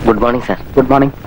Good morning sir good morning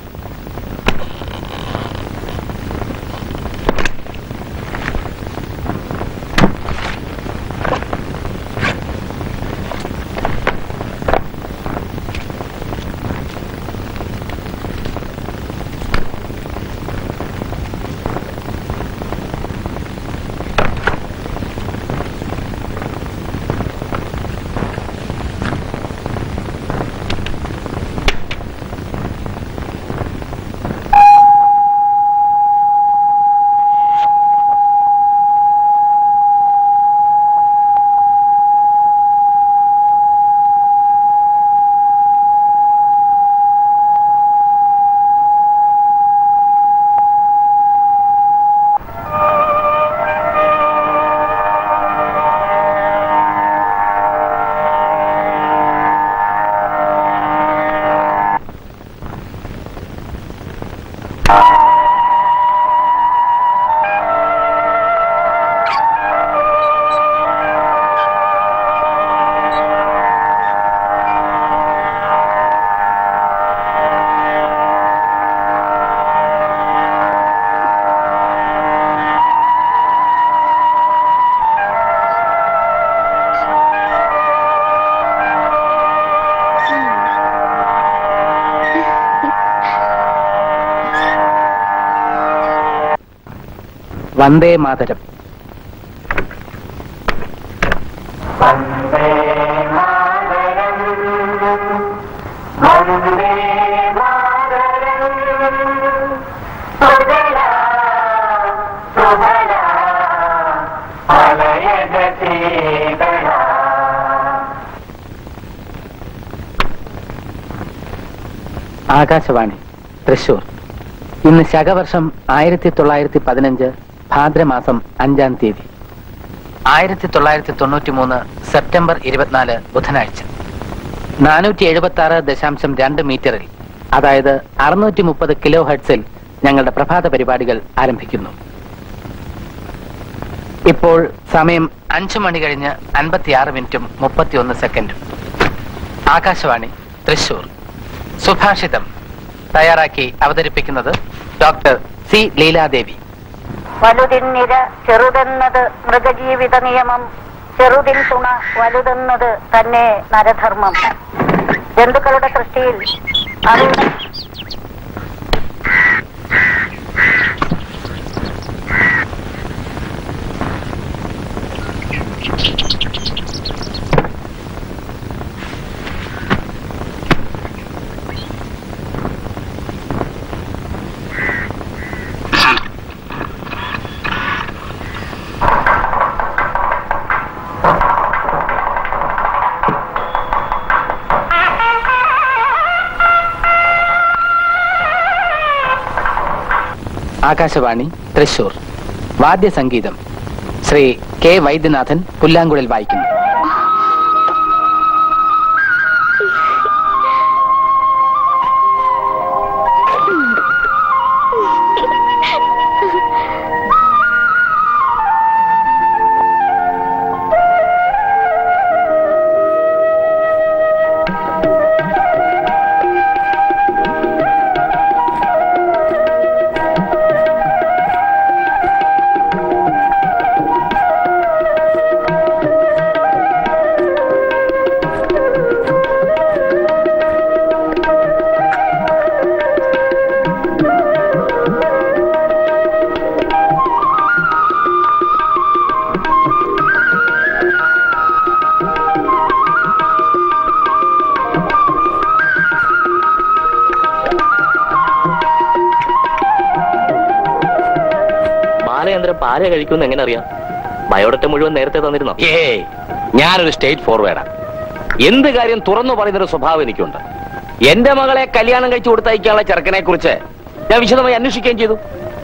Vande Mataram Akashvani Thrissur ഇന്ന് ശകവർഷം ആയിരത്തി തൊള്ളായിരത്തി പതിനഞ്ച് ഭാദ്രമാസം അഞ്ചാം തീയതി ആയിരത്തി തൊള്ളായിരത്തി തൊണ്ണൂറ്റി മൂന്ന് സെപ്റ്റംബർ ഇരുപത്തിനാല് ബുധനാഴ്ച നാനൂറ്റി എഴുപത്തി ആറ് ദശാംശം രണ്ട് മീറ്ററിൽ അതായത് അറുന്നൂറ്റി മുപ്പത് കിലോ ഹെഡ്സിൽ ഞങ്ങളുടെ പ്രഭാത പരിപാടികൾ ആരംഭിക്കുന്നു ഇപ്പോൾ സമയം അഞ്ചു മണി കഴിഞ്ഞ് അൻപത്തിയാറ് മിനിറ്റും മുപ്പത്തിയൊന്ന് സെക്കൻഡും ആകാശവാണി തൃശൂർ സുഭാഷിതം തയ്യാറാക്കി അവതരിപ്പിക്കുന്നത് ഡോക്ടർ സി ലീലാദേവി വലുതിന്നിര ചെറുതെന്നത് മൃഗജീവിത നിയമം ചെറുതിൻ തുണ വലുതെന്നത് തന്നെ നരധർമ്മം ജന്തുക്കളുടെ സൃഷ്ടിയിൽ അവയുടെ ആകാശവാണി തൃശൂർ വാദ്യസംഗീതം ശ്രീ കെ വൈദ്യനാഥൻ പുല്ലാങ്കുഴൽ വായിക്കുന്നു ബാലചന്ദ്രൻ പാല കഴിക്കുമെന്ന് എങ്ങനെ അറിയാം ബയോഡറ്റ മുഴുവൻ നേരത്തെ തന്നിരുന്നോ ഏയ് ഞാനൊരു സ്റ്റേറ്റ് ഫോർവേഡാ എന്ത് കാര്യം തുറന്നു പറയുന്നൊരു സ്വഭാവം എനിക്കുണ്ട് എന്റെ മകളെ കല്യാണം കഴിച്ചു കൊടുത്തയക്കാനുള്ള ചെറുക്കനെ കുറിച്ച് ഞാൻ വിശദമായി അന്വേഷിക്കുകയും ചെയ്തു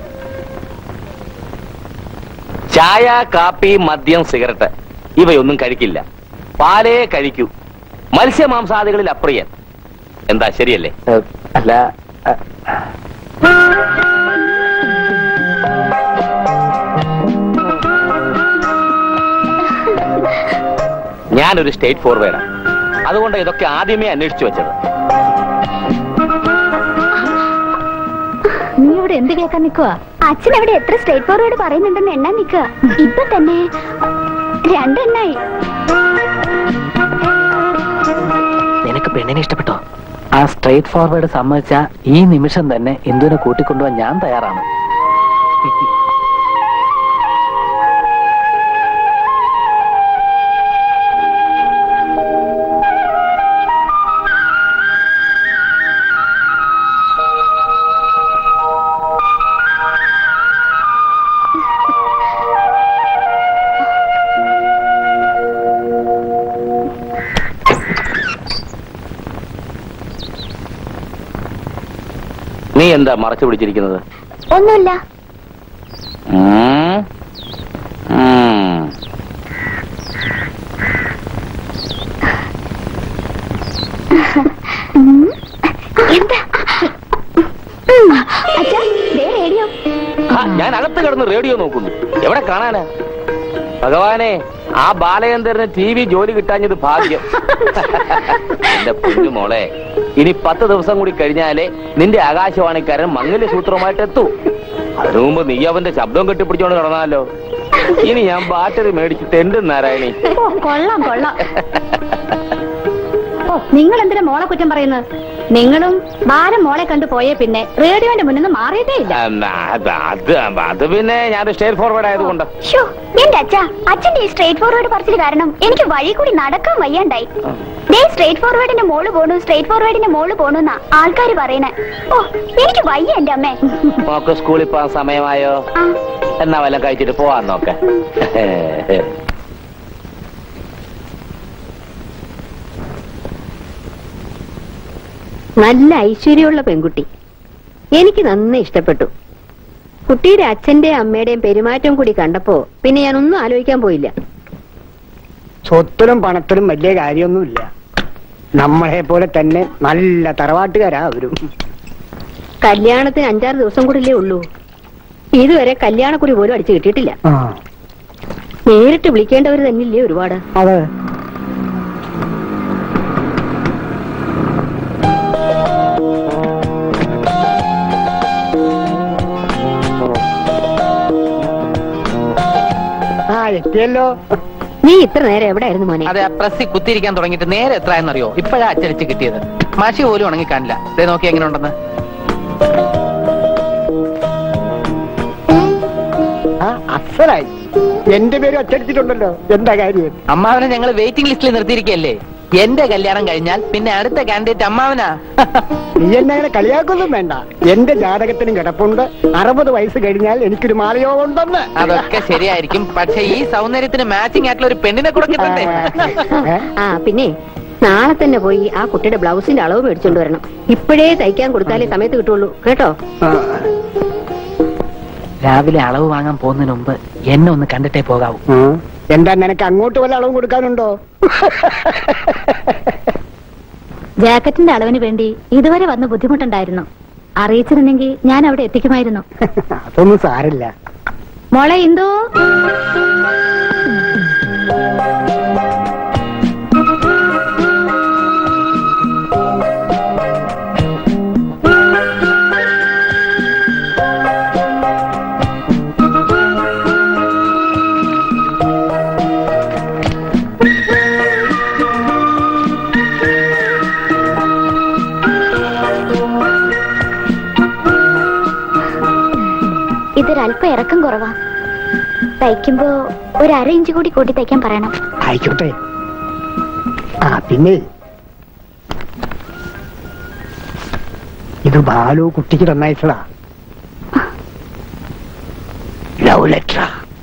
ചായ കാപ്പി മദ്യം സിഗരറ്റ് ഇവയൊന്നും കഴിക്കില്ല പാലേ കഴിക്കൂ മത്സ്യമാംസാദികളിൽ അപ്രിയൻ എന്താ ശരിയല്ലേ ഏഹ്, അല്ല അഹ്, ഞാനൊരു സ്റ്റേറ്റ് ഫോർവേഡാ അതുകൊണ്ട് ഇതൊക്കെ ആദ്യമേ അന്വേഷിച്ചു വെച്ചത് എന്ത് കേൾക്കാൻ നിൽക്കുക അച്ഛൻ അവിടെ എത്ര സ്ട്രേറ്റ് ഫോർവേഡ് പറയുന്നുണ്ടെന്ന് എണ്ണാൻ നിൽക്കുക ഇപ്പൊ തന്നെ രണ്ടെണ്ണായി നിനക്ക് പെണ്ണിനെ ഇഷ്ടപ്പെട്ടോ ആ സ്ട്രേറ്റ് ഫോർവേഡ് സമ്മതിച്ച ഈ നിമിഷം തന്നെ ഇന്ദുവിനെ കൂട്ടിക്കൊണ്ടുപോകാൻ ഞാൻ തയ്യാറാണ് നീ എന്താ മറച്ചു പിടിച്ചിരിക്കുന്നത് ഒന്നുമില്ല ഉം. ഉം. ഉം. എന്താ ഉം. അച്ഛാ ദേ റേഡിയോ ആ, ഞാൻ അകത്ത് കിടന്ന് റേഡിയോ നോക്കുന്നു എവിടെ കാണാനാ ഭഗവാനെ ആ ബാലചന്ദ്രന് ടി വി ജോലി കിട്ടാഞ്ഞത് ഭാഗ്യം എന്റെ പൊന്നു മോളെ ഇനി പത്ത് ദിവസം കൂടി കഴിഞ്ഞാലേ നിന്റെ ആകാശവാണിക്കാരൻ മംഗല്യ സൂത്രമായിട്ട് എത്തൂ അതിനു മുമ്പ് നീ അവന്റെ ശബ്ദം കെട്ടിപ്പിടിച്ചോണ്ട് കിടന്നാലോ ഇനി ഞാൻ ബാറ്ററി മേടിച്ച് തെണ്ടും നാരായണി ഓ കൊള്ളാം കൊള്ളാം ഓ നിങ്ങൾ എന്തിനാ മോളെ കുറ്റം പറയുന്നത് നിങ്ങളും ഭാരം മോളെ കണ്ടു പോയേ പിന്നെ റേഡിയോന്റെ മുന്നിൽ നിന്ന് മാറിയതേ ഇല്ല ആ, അത് അത് അത് പിന്നെ ഞാൻ സ്റ്റേറ്റ് ഫോർവേഡ് ആയതുകൊണ്ട് ഷോ എന്റെ അച്ഛ അച്ഛന്റെ ഈ സ്ട്രേറ്റ് ഫോർവേഡ് പറച്ചിൽ കാരണം എനിക്ക് വഴി കൂടി നടക്കാൻ വയ്യാണ്ടായി ദേ സ്ട്രേറ്റ് ഫോർവേഡിന്റെ മോള് പോണു സ്ട്രേറ്റ് ഫോർവേഡിന്റെ മോള് പോണുന്നാ ആൾക്കാര് പറയണേ ഓ എനിക്ക് വയ്യ എന്റെ അമ്മേ മോക്ക് സ്കൂളിൽ പോകാൻ സമയമായോ ആ, എന്നാ വല്ലതും കഴിച്ചിട്ട് പോവാൻ നോക്ക നല്ല ഐശ്വര്യമുള്ള പെൺകുട്ടി എനിക്ക് നന്നായി ഇഷ്ടപ്പെട്ടു കുട്ടിയുടെ അച്ഛന്റെയും അമ്മയുടെയും പെരുമാറ്റം കൂടി കണ്ടപ്പോ പിന്നെ ഞാൻ ഒന്നും ആലോചിക്കാൻ പോയില്ല സ്വത്തിലും പണത്തിലും വലിയ കാര്യമൊന്നുമില്ല നമ്മളെ പോലെ തന്നെ നല്ല തറവാട്ടുകാരാ അവരും കല്യാണത്തിന് അഞ്ചാറ് ദിവസം കൂടിയല്ലേ ഉള്ളൂ ഇതുവരെ കല്യാണക്കുറി പോലും അടിച്ചു കിട്ടിയിട്ടില്ല ആ നേരിട്ട് വിളിക്കേണ്ടവർ തന്നെയില്ലേ ഒരുപാട് അതെ ആ എത്തിയല്ലോ നീ ഇത്ര നേരം എവിടെയായിരുന്നു മോനെ അതെ ആ പ്രസ്സിൽ കുത്തിയിരിക്കാൻ തുടങ്ങിയിട്ട് നേരെ എത്ര എന്നറിയോ ഇപ്പോഴാ അച്ചടിച്ച് കിട്ടിയത് മഷി പോലും ഉണങ്ങി കാണില്ല ദേ നോക്കി എങ്ങനെ ഉണ്ടെന്ന് ആ അസലായി എന്റെ പേര് അച്ചടിച്ചിട്ടുണ്ടല്ലോ എന്താ കാര്യം അമ്മാവനെ ഞങ്ങൾ വെയിറ്റിംഗ് ലിസ്റ്റിൽ നിർത്തിയിരിക്കല്ലേ എന്റെ കല്യാണം കഴിഞ്ഞാൽ പിന്നെ അടുത്ത കാൻഡിഡേറ്റ് അമ്മാവനാ നീ എന്നെ അങ്ങനെ കളിയാക്കൊന്നും വേണ്ട എന്റെ ജാതകത്തിനും കിടപ്പുണ്ട് അറുപത് വയസ്സ് കഴിഞ്ഞാൽ എനിക്കൊരു മാലയോഗം ഉണ്ടെന്ന് അതൊക്കെ ശരിയായിരിക്കും പക്ഷെ ഈ സൗന്ദര്യത്തിന് മാച്ചിങ് ആയിട്ടുള്ള ഒരു പെണ്ണിനെ കൂടെ കിട്ടണ്ടേ ഏ? ആ പിന്നെ നാളെ തന്നെ പോയി ആ കുട്ടിയുടെ ബ്ലൗസിന്റെ അളവ് മേടിച്ചോണ്ട് വരണം ഇപ്പോഴേ തയ്ക്കാൻ കൊടുത്താലേ സമയത്ത് കിട്ടുള്ളൂ കേട്ടോ ആ. രാവിലെ അളവ് വാങ്ങാൻ പോകുന്നതിന് മുമ്പ് എന്നെ ഒന്ന് കണ്ടിട്ടേ പോകാവൂ ആ. എന്താ നിനക്ക് അങ്ങോട്ട് വല്ല അളവും കൊടുക്കാനുണ്ടോ ജാക്കറ്റിന്റെ അളവിന് വേണ്ടി ഇതുവരെ വന്ന് ബുദ്ധിമുട്ടുണ്ടായിരുന്നു അറിയിച്ചിരുന്നെങ്കിൽ ഞാൻ അവിടെ എത്തിക്കുമായിരുന്നു അതൊന്നും സാരില്ല മോളെ എന്തോ ഇതൊരല്പം ഇറക്കം കുറവാ തയ്ക്കുമ്പോ ഒരു അര ഇഞ്ച് കൂടി കൂട്ടി തയ്ക്കാൻ പറയണം ആയിക്കോട്ടെ ആ പിന്നെ ഇത് ബാലു കുട്ടിക്ക് തന്നയച്ചതാ ലവ് ലെറ്റർ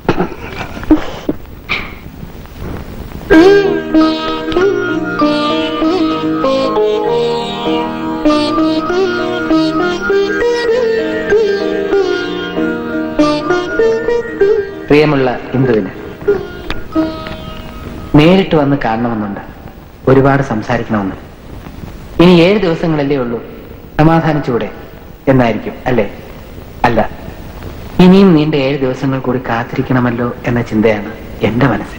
പ്രിയമുള്ള ഇന്ദുവിന് നേരിട്ട് വന്ന് കാണണമെന്നുണ്ട് ഒരുപാട് സംസാരിക്കണമെന്ന് ഇനി ഏഴ് ദിവസങ്ങളല്ലേ ഉള്ളൂ സമാധാനിച്ചുകൂടെ എന്നായിരിക്കും അല്ലേ അല്ല ഇനിയും നീണ്ട ഏഴ് ദിവസങ്ങൾ കൂടി കാത്തിരിക്കണമല്ലോ എന്ന ചിന്തയാണ് എന്റെ മനസ്സിൽ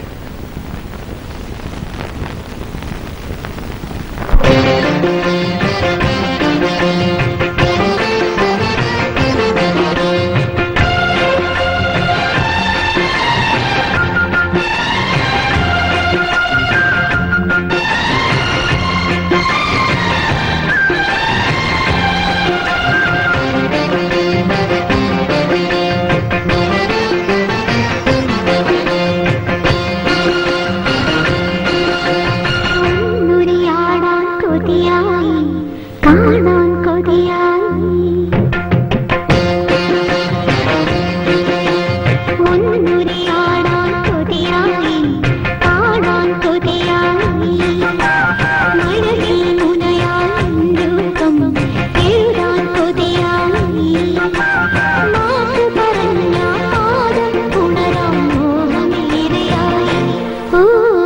കാണാൻ കൊതിയായി മുൻമുറിയാടാൻ കൊതിയായി കാണാൻ കൊതിയായി മഴവിൽ മുനയാൽ രൂപം എഴുതാൻ കൊതിയായി മാപ്പ് പറഞ്ഞ പാദം ഉണരാൻ മോഹമേറെയായി ഓ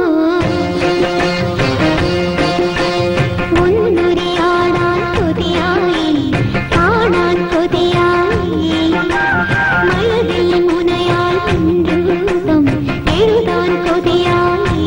മുൻമുറിയാടാൻ കൊതിയായി കാണാൻ കൊതിയായി മഴവിൽ മുനയാൽ രൂപം എഴുതാൻ കൊതിയായി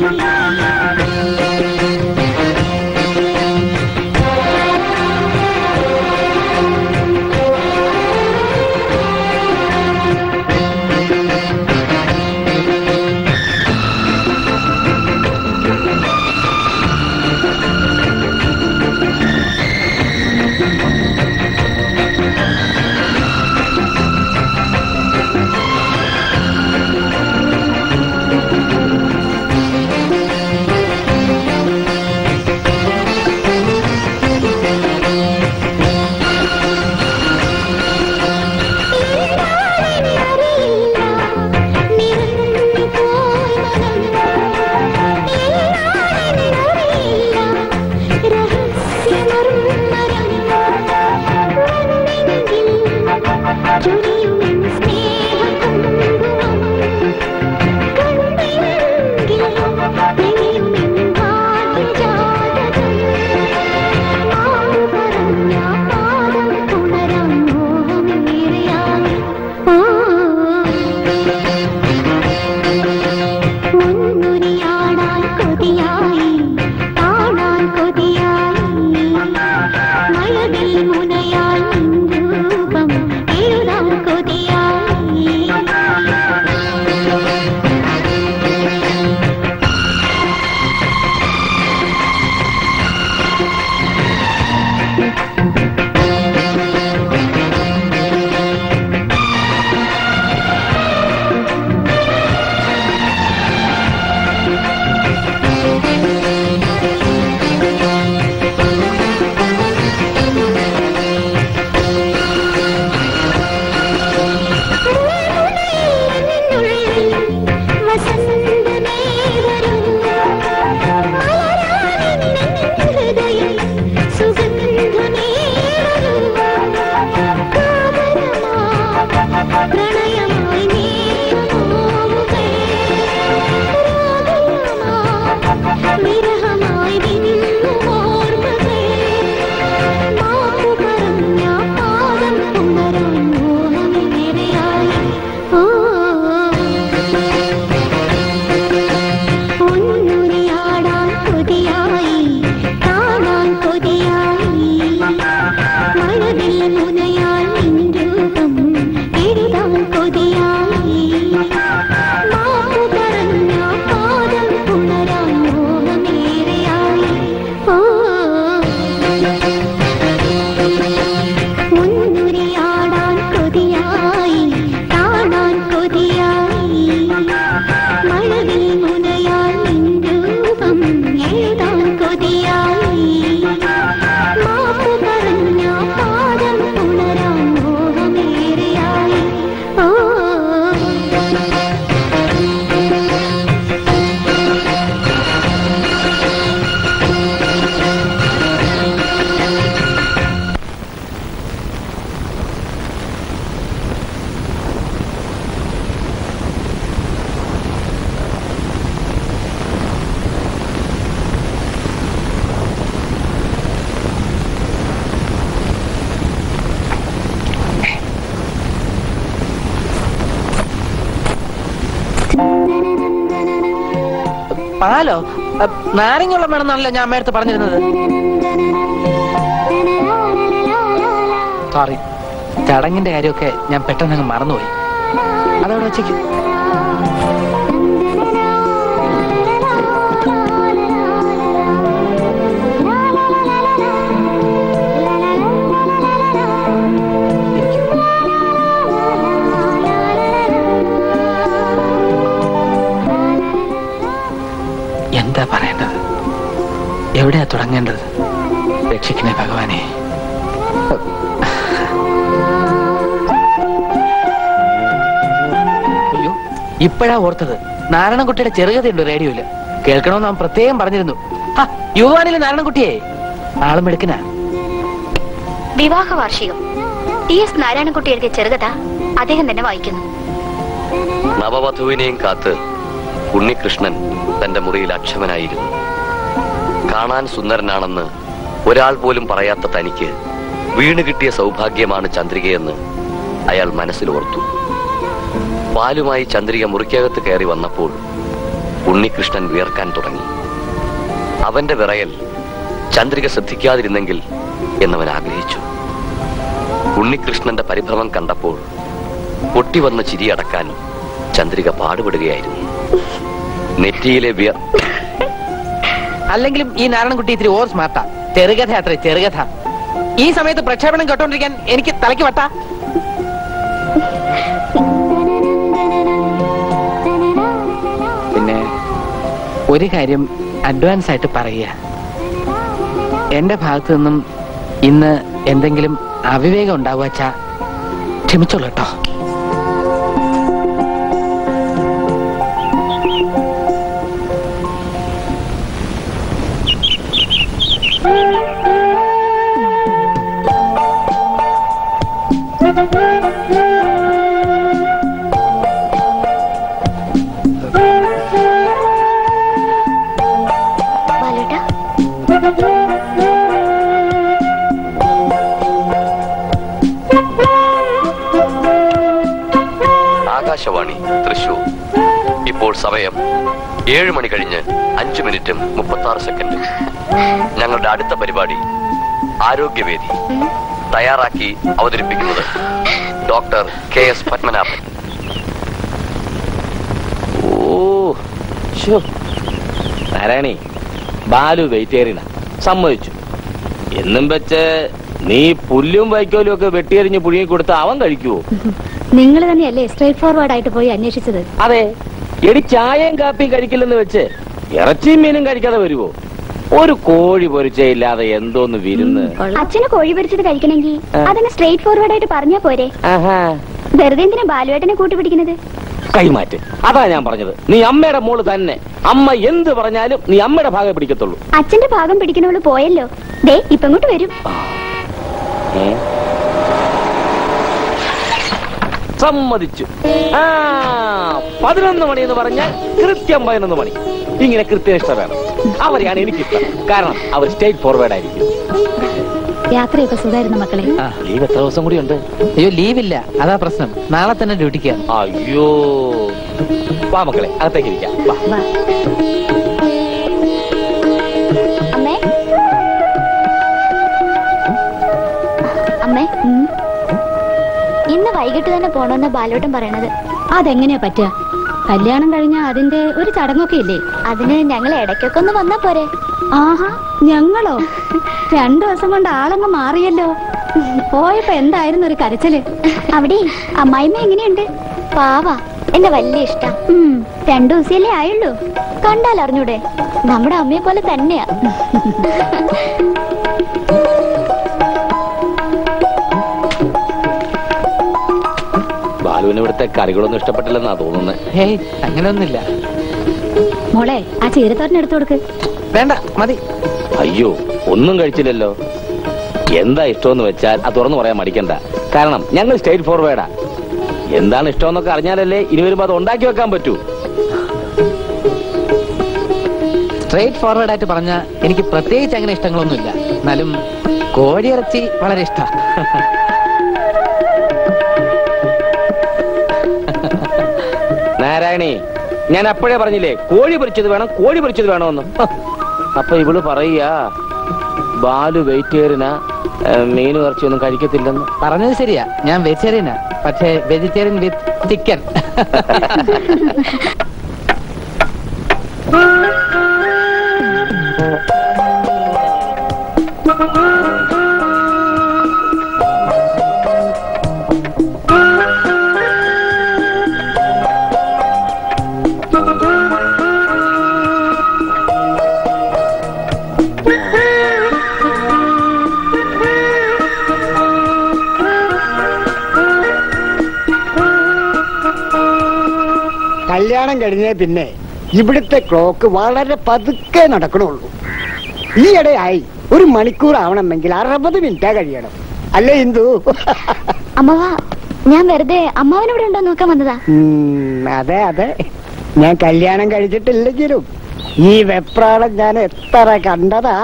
മുൻമുറിയാടാൻ കൊതിയായി കാണാൻ കൊതിയായി മഴവിൽ മുനയാൽ രൂപം എഴുതാൻ കൊതിയായി പ്രണയമായി വിരഹമായി നിന്നോർമ്മകൾ മാപ്പു പറഞ്ഞ പാദം ഉണരാൻ മോഹമേറെയായി ഓ പൊന്നുരിയാടാൻ കൊതിയായി കാണാൻ കൊതിയായി മഴവിൽ മുനയാൽ നിൻ രൂപം എഴുതാൻ കൊതിയായി മാപ്പു പറഞ്ഞ പാദം ഉണരാൻ മോഹമേറെയായി ഓ മുൻമുറിയാടാൻ കൊതിയായി കാണാൻ കൊതിയായി മഴവിൽ മുനയാൽ നിൻ രൂപം എഴുതാൻ കൊതിയായി മാപ്പു പറഞ്ഞ പാദം ഉണരാൻ മോഹമേറെയായി ഓ പാലോ അ, നാരങ്ങ വേണമെന്നാണല്ലോ ഞാൻ അമ്മയടുത്ത് പറഞ്ഞിരുന്നത് സോറി ചടങ്ങിന്റെ കാര്യമൊക്കെ ഞാൻ പെട്ടെന്ന് അങ്ങ് മറന്നുപോയി അതവിടെ വെച്ചേക്ക് എന്താ പറയേണ്ടത് എവിടെയാ തുടങ്ങേണ്ടത് രക്ഷിക്കണേ ഭഗവാനെ അയ്യോ ഇപ്പോഴാ ഓർത്തത് നാരായണൻകുട്ടിയുടെ ചെറുകഥയുണ്ട് റേഡിയോയില് കേൾക്കണമെന്ന് അവൻ പ്രത്യേകം പറഞ്ഞിരുന്നു ആ, യുവാനിലെ നാരായണൻകുട്ടിയെ ആളും എടുക്കനാ വിവാഹ വാർഷികം ടി എസ് നാരായണൻകുട്ടി എഴുതിയ ചെറുകഥ അദ്ദേഹം തന്നെ വായിക്കുന്നു നവവധുവിനെയും കാത്ത് ഉണ്ണികൃഷ്ണൻ തന്റെ മുറിയിൽ അക്ഷമനായിരുന്നു കാണാൻ സുന്ദരനാണെന്ന് ഒരാൾ പോലും പറയാത്ത തനിക്ക് വീണ് കിട്ടിയ സൗഭാഗ്യമാണ് ചന്ദ്രികയെന്ന് അയാൾ മനസ്സിലോർത്തു പാലുമായി ചന്ദ്രിക മുറിക്കകത്ത് കയറി വന്നപ്പോൾ ഉണ്ണികൃഷ്ണൻ വിയർക്കാൻ തുടങ്ങി അവന്റെ വിറയൽ ചന്ദ്രിക ശ്രദ്ധിക്കാതിരുന്നെങ്കിൽ എന്നവൻ ആഗ്രഹിച്ചു ഉണ്ണികൃഷ്ണന്റെ പരിഭ്രമം കണ്ടപ്പോൾ പൊട്ടിവന്ന ചിരിയടക്കാൻ ചന്ദ്രിക പാടുപെടുകയായിരുന്നു നെറ്റിയിലെ വിയർ അല്ലെങ്കിലും ഈ നാരായണൻകുട്ടി ഇത്തിരി ഓർ സ്മാർട്ടാ ചെറുകഥ അത്രേ ചെറുകഥ ഈ സമയത്ത് പ്രക്ഷേപണം കേട്ടോണ്ടിരിക്കാൻ എനിക്ക് തലയ്ക്ക് വട്ട പിന്നെ ഒരു കാര്യം അഡ്വാൻസ് ആയിട്ട് പറയുക എന്റെ ഭാഗത്തു നിന്നും ഇന്ന് എന്തെങ്കിലും അവിവേകം ഉണ്ടാവുക ക്ഷമിച്ചോളൂ കേട്ടോ ബാലേട്ടാ ആകാശവാണി തൃശൂർ ഇപ്പോൾ സമയം ഏഴ് മണി കഴിഞ്ഞ് അഞ്ചു മിനിറ്റും മുപ്പത്തി ആറ് സെക്കൻഡും ഞങ്ങളുടെ അടുത്ത പരിപാടി ആരോഗ്യവേദി തയ്യാറാക്കി അവതരിപ്പിക്കുന്നത് ഡോക്ടർ കെ എസ് പത്മനാഭൻ ഓ ശോ. നാരായണി ബാലു വെയിറ്റേറിയന സമ്മതിച്ചു എന്നും വെച്ച് നീ പുല്ലും വൈക്കോലും ഒക്കെ വെട്ടിയെറിഞ്ഞ് പുഴുങ്ങി കൊടുത്ത അവൻ കഴിക്കുവോ നിങ്ങൾ തന്നെയല്ലേ സ്ട്രേറ്റ് ഫോർവേഡ് ആയിട്ട് പോയി അന്വേഷിച്ചത് അതെ എടി ചായയും കാപ്പിയും കഴിക്കില്ലെന്ന് വെച്ച് ഇറച്ചിയും മീനും കഴിക്കാതെ വരുവോ ഒരു കോഴി പൊരിച്ചയില്ലാതെ എന്തോന്ന് വിരുന്ന് അച്ഛന് കോഴി പൊരിച്ചത് കഴിക്കണമെങ്കിൽ ആ. അതങ്ങ് സ്ട്രേറ്റ് ഫോർവേഡ് ആയിട്ട് പറഞ്ഞാ പോരെ ആഹാ വെറുതെ എന്തിനാ ബാലുവേട്ടനെ കൂട്ടുപിടിക്കുന്നത് കൈമാറ്റ് അതാ ഞാൻ പറഞ്ഞത് നീ അമ്മയുടെ മോള് തന്നെ അമ്മ എന്ത് പറഞ്ഞാലും നീ അമ്മയുടെ ഭാഗം പിടിക്കത്തുള്ളൂ അച്ഛന്റെ ഭാഗം പിടിക്കണവള് പോയല്ലോ ദേ ഇപ്പൊ ഇങ്ങോട്ട് വരും ഏ? സമ്മതിച്ചു ആ പതിനൊന്ന് മണി എന്ന് പറഞ്ഞാൽ കൃത്യം പതിനൊന്ന് മണി ഇങ്ങനെ കൃത്യനിഷ്ഠ വേണം അവരെയാണ് എനിക്കിഷ്ടം കാരണം അവർ സ്റ്റേറ്റ് ഫോർവേഡ് ആയിരിക്കും യാത്രയൊക്കെ സുഖമായിരുന്നു മക്കളെ ആ ലീവ് എത്ര ദിവസം കൂടി ഉണ്ട് അയ്യോ ലീവില്ല അതാ പ്രശ്നം നാളെ തന്നെ ഡ്യൂട്ടിക്കാണ് അയ്യോ വാ മക്കളെ അകത്തേക്ക് ഇരിക്കാം വാ വാ. അമ്മേ അമ്മേ ഇന്ന് വൈകിട്ട് തന്നെ പോണോന്ന് ബാലോട്ടം പറയണത് അതെങ്ങനെയാ പറ്റുക കല്യാണം കഴിഞ്ഞാ അതിന്റെ ഒരു ചടങ്ങൊക്കെ ഇല്ലേ അതിന് ഞങ്ങൾ ഇടയ്ക്കൊക്കെ ഒന്ന് വന്നാ പോരെ ആഹാ ഞങ്ങളോ രണ്ടു ദിവസം കൊണ്ട് ആളങ്ങ് മാറിയല്ലോ പോയപ്പോ എന്തായിരുന്നു ഒരു കരച്ചില് അവിടെ അമ്മായിമ്മ എങ്ങനെയുണ്ട് പാവ എന്നെ വലിയ ഇഷ്ടം രണ്ടു ദിവസമല്ലേ ആയുള്ളൂ കണ്ടാൽ അറിഞ്ഞൂടെ നമ്മുടെ അമ്മയെ പോലെ തന്നെയാ ബാലുവിന് ഇവിടുത്തെ കറികളൊന്നും ഇഷ്ടപ്പെട്ടില്ലെന്നാ തോന്നുന്നത് ഹേയ് അങ്ങനെയൊന്നുമില്ല മോളെ ആ ചീരത്തോരൻ എടുത്തു കൊടുക്ക് വേണ്ട മതി അയ്യോ ഒന്നും കഴിച്ചില്ലല്ലോ എന്താ ഇഷ്ടമെന്ന് വെച്ചാൽ അത് തുറന്നു പറയാൻ മടിക്കണ്ട കാരണം ഞങ്ങൾ സ്റ്റേറ്റ് ഫോർവേഡാ എന്താണ് ഇഷ്ടമെന്നൊക്കെ അറിഞ്ഞാലല്ലേ ഇനി വരുമ്പോ അത് ഉണ്ടാക്കി വെക്കാൻ പറ്റൂ സ്ട്രേറ്റ് ഫോർവേഡ് ആയിട്ട് പറഞ്ഞ എനിക്ക് പ്രത്യേകിച്ച് അങ്ങനെ ഇഷ്ടങ്ങളൊന്നുമില്ല എന്നാലും കോഴിയിറച്ചി വളരെ ഇഷ്ടം നാരായണി ഞാൻ അപ്പോഴേ പറഞ്ഞില്ലേ കോഴി പൊരിച്ചത് വേണം കോഴി പൊരിച്ചത് വേണമെന്ന് ഹ, അപ്പൊ ഇവള് പറയാ ബാലു വെയിറ്റേറിന മീനും ഇറച്ചിയൊന്നും കഴിക്കത്തില്ലെന്ന് പറഞ്ഞത് ശരിയാ ഞാൻ വെജിറ്റേറിയനാ പക്ഷേ വെജിറ്റേറിയൻ വിത്ത് ചിക്കൻ കല്യാണം കഴിഞ്ഞ പിന്നെ ഇവിടുത്തെ ക്ലോക്ക് വളരെ പതുക്കെ നടക്കണുള്ളൂ ഈയിടെയായി ഒരു മണിക്കൂർ ആവണമെങ്കിൽ അറുപത് മിനിറ്റാ കഴിയണം അല്ലേ ഇന്ദു അമ്മവ ഞാൻ വെറുതെ അമ്മാവനിവിടെ ഉണ്ടോ നോക്കാൻ വന്നതാ ഉം, അതെ അതെ ഞാൻ കല്യാണം കഴിച്ചിട്ടില്ലെങ്കിലും ഈ വെപ്രാളം ഞാൻ എത്ര കണ്ടതാ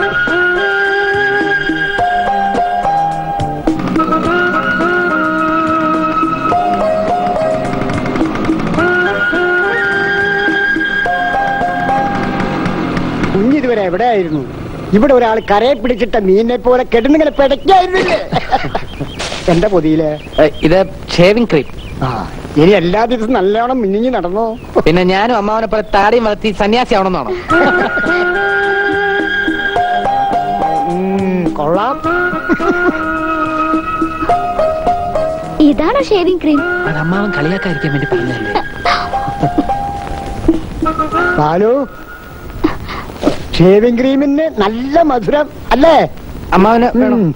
കുഞ്ഞിതുവരെ എവിടെയായിരുന്നു ഇവിടെ ഒരാൾ കരയെ പിടിച്ചിട്ട മീനിനെ പോലെ കെടുന്നിങ്ങനെ പിടയ്ക്കായിരുന്നില്ലേ എന്റെ പൊതിയില് ഏ, ഇത് ഷേവിംഗ് ക്രീം ആ ഇനി എല്ലാ ദിവസവും നല്ലോണം മിന്നിഞ്ഞ് നടന്നോ പിന്നെ ഞാനും അമ്മാവനെ പോലെ താടിയും വളർത്തി സന്യാസി ആവണമെന്നാണോ ഉം, കൊള്ളാം ഇതാണോ ഷേവിംഗ് ക്രീം അത് അമ്മാവൻ കളിയാക്കാതിരിക്കാൻ വേണ്ടി പറഞ്ഞല്ലേ ബാലു ഷേവിംഗ് ക്രീമിന് നല്ല മധുരം അല്ലേ അമ്മാവന് വേണോ ഉം.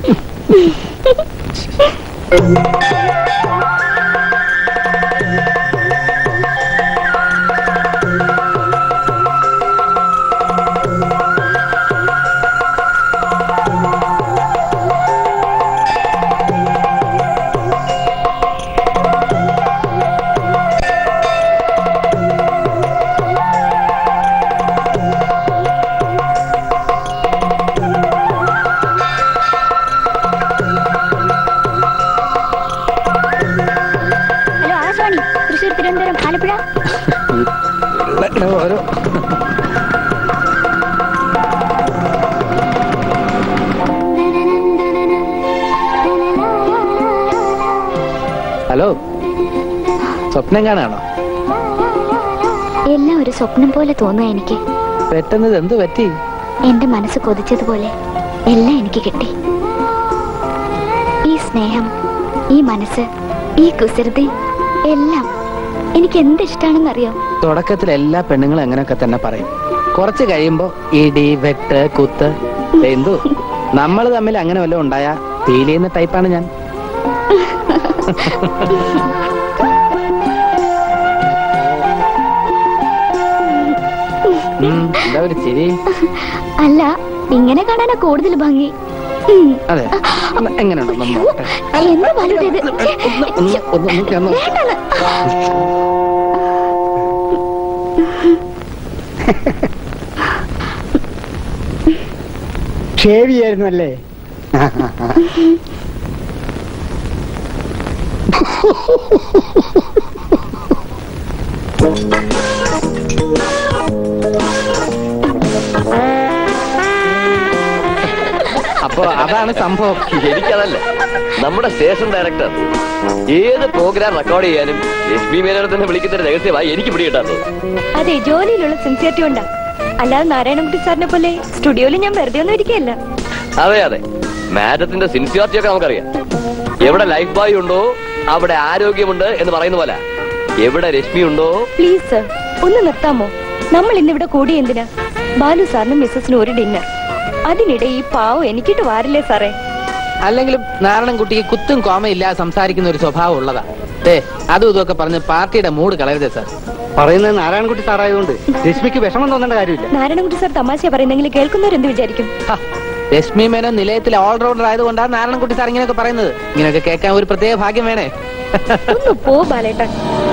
ഹലോ ആകാശവാണി തൃശ്ശൂർ തിരുവനന്തപുരം ആലപ്പുഴ ഓരോ ഹലോ സ്വപ്നം കാണാണോ എല്ലാം ഒരു സ്വപ്നം പോലെ തോന്നുക എനിക്ക് പെട്ടെന്ന് ഇത് എന്ത് പറ്റി എന്റെ മനസ്സ് കൊതിച്ചതുപോലെ എല്ലാം എനിക്ക് കിട്ടി ഈ സ്നേഹം ഈ മനസ്സ് ഈ കുസൃതി എല്ലാം എനിക്ക് എന്ത് ഇഷ്ടാണെന്നറിയോ തുടക്കത്തിൽ എല്ലാ പെണ്ണുങ്ങളും അങ്ങനെയൊക്കെ തന്നെ പറയും കുറച്ച് കഴിയുമ്പോ ഇടി വെട്ട് കുത്ത് ദേ എന്തു നമ്മൾ തമ്മിൽ അങ്ങനെ വല്ലതും ഉണ്ടായ ഫീൽ ചെയ്യുന്ന ടൈപ്പാണ് ഞാൻ ഉം, എന്താ ഒരു ചിരി അല്ല ഇങ്ങനെ കാണാനാ കൂടുതൽ ഭംഗി ഉം. അതെ ഒന്ന് എങ്ങനെയുണ്ടെന്ന് ഒന്ന് നോക്കട്ടെ. എന്ത് വലുത് ഇത്? ഛെ, ഒന്ന് ഒന്ന് ഒന്ന് നോക്കി ഒന്ന് വേണ്ടാന്ന്. ഷേവ് ചെയ്യായിരുന്നു അല്ലേ അപ്പൊ അതാണ് സംഭവം എനിക്കതല്ല നമ്മുടെ സ്റ്റേഷൻ ഡയറക്ടർ ഏത് പ്രോഗ്രാം റെക്കോർഡ് ചെയ്യാനും ലക്ഷ്മി മേനോനെ തന്നെ വിളിക്കുന്ന ഒരു രഹസ്യമായി എനിക്ക് പിടികിട്ടാത്തത് അതെ ജോലിയിലുള്ള സിൻസിയറിറ്റി ഉണ്ടാ അല്ലാതെ നാരായണൻകുട്ടി സാറിനെ പോലെ സ്റ്റുഡിയോയിൽ ഞാൻ വെറുതെ ഒന്നും ഇരിക്കുകയല്ല അതെ അതെ മാഡത്തിന്റെ സിൻസിയാരിറ്റി ഒക്കെ നമുക്കറിയാം എവിടെ ലൈഫ് ബോയ് ഉണ്ടോ അവിടെ ആരോഗ്യമുണ്ട് എന്ന് പറയുന്ന പോലെ എവിടെ രശ്മി ഉണ്ടോ പ്ലീസ് സർ ഒന്ന് നിർത്താമോ നമ്മൾ ഇന്നിവിടെ കൂടി എന്തിനാ ബാലു സാറിനും മിസ്സസിനും ഒരു ഡിന്നർ അതിനിടെ ഈ പാവം എനിക്കിട്ട് വാരില്ലേ സാറേ അല്ലെങ്കിലും നാരായണൻകുട്ടിക്ക് കുത്തും കോമ ഇല്ലാതെ സംസാരിക്കുന്ന ഒരു സ്വഭാവം ഉള്ളതാ ഏ അതും ഇതൊക്കെ പറഞ്ഞ് പാർട്ടിയുടെ മൂഡ് കളയരുത് സാർ പറയുന്നത് നാരായണൻകുട്ടി സാറായതുകൊണ്ട് രശ്മിക്ക് വിഷമം തോന്നേണ്ട കാര്യമില്ല നാരായണൻകുട്ടി സാർ തമാശ പറയുന്നെങ്കിൽ കേൾക്കുന്നവരെന്ത് വിചാരിക്കും ഹ, രശ്മി മേനോൻ നിലയത്തിലെ ഓൾറൗണ്ടർ ആയതുകൊണ്ടാണ് നാരായണൻകുട്ടി സാർ ഇങ്ങനെയൊക്കെ പറയുന്നത് ഇങ്ങനെയൊക്കെ കേൾക്കാൻ ഒരു പ്രത്യേക ഭാഗ്യം വേണേ ഒന്ന് പോ ബാലേട്ടൻ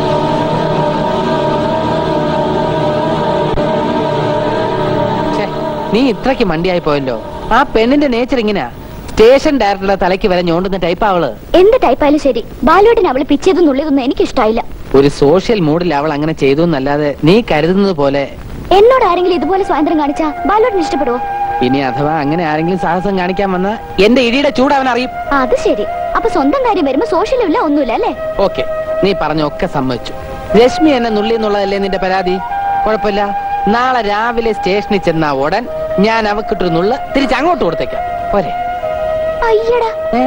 ഛെ, നീ ഇത്രയ്ക്ക് മണ്ടിയായി പോയല്ലോ ആ പെണ്ണിന്റെ നേച്ചർ ഇങ്ങനെയാ സ്റ്റേഷൻ ഡയറക്ടറുടെ തലയ്ക്ക് വരെ ഞോണ്ടുന്ന ടൈപ്പ് അവള് എന്ത് ടൈപ്പായാലും ശരി ബാലുവേട്ടൻ അവള് പിച്ചതും നുള്ളിയതൊന്നും എനിക്ക് ഇഷ്ടായില്ല ഒരു സോഷ്യൽ മൂഡിൽ അവൾ അങ്ങനെ ചെയ്തു എന്നല്ലാതെ നീ കരുതുന്നത് പോലെ എന്നോട് ആരെങ്കിലും ഇതുപോലെ സ്വാതന്ത്ര്യം കാണിച്ചാ ബാലുവേട്ടൻ ഇഷ്ടപ്പെടുവോ ഇനി അഥവാ അങ്ങനെ ആരെങ്കിലും സാഹസം കാണിക്കാൻ വന്ന എന്റെ ഇടിയുടെ ചൂട് അവൻ അറിയും അത് ശരി അപ്പൊ സ്വന്തം കാര്യം വരുമ്പോ സോഷ്യലും ഇല്ല ഒന്നുമില്ല അല്ലേ ഓക്കെ നീ പറഞ്ഞൊക്കെ സമ്മതിച്ചു രശ്മി എന്നെ നുള്ളി എന്നുള്ളതല്ലേ നിന്റെ പരാതി കുഴപ്പമില്ല നാളെ രാവിലെ സ്റ്റേഷനിൽ ചെന്ന ഉടൻ ഞാൻ അവക്കിട്ടൊരു നുള്ള് തിരിച്ച് അങ്ങോട്ട് കൊടുത്തേക്കാം പോരെ അയ്യടാ ഏ?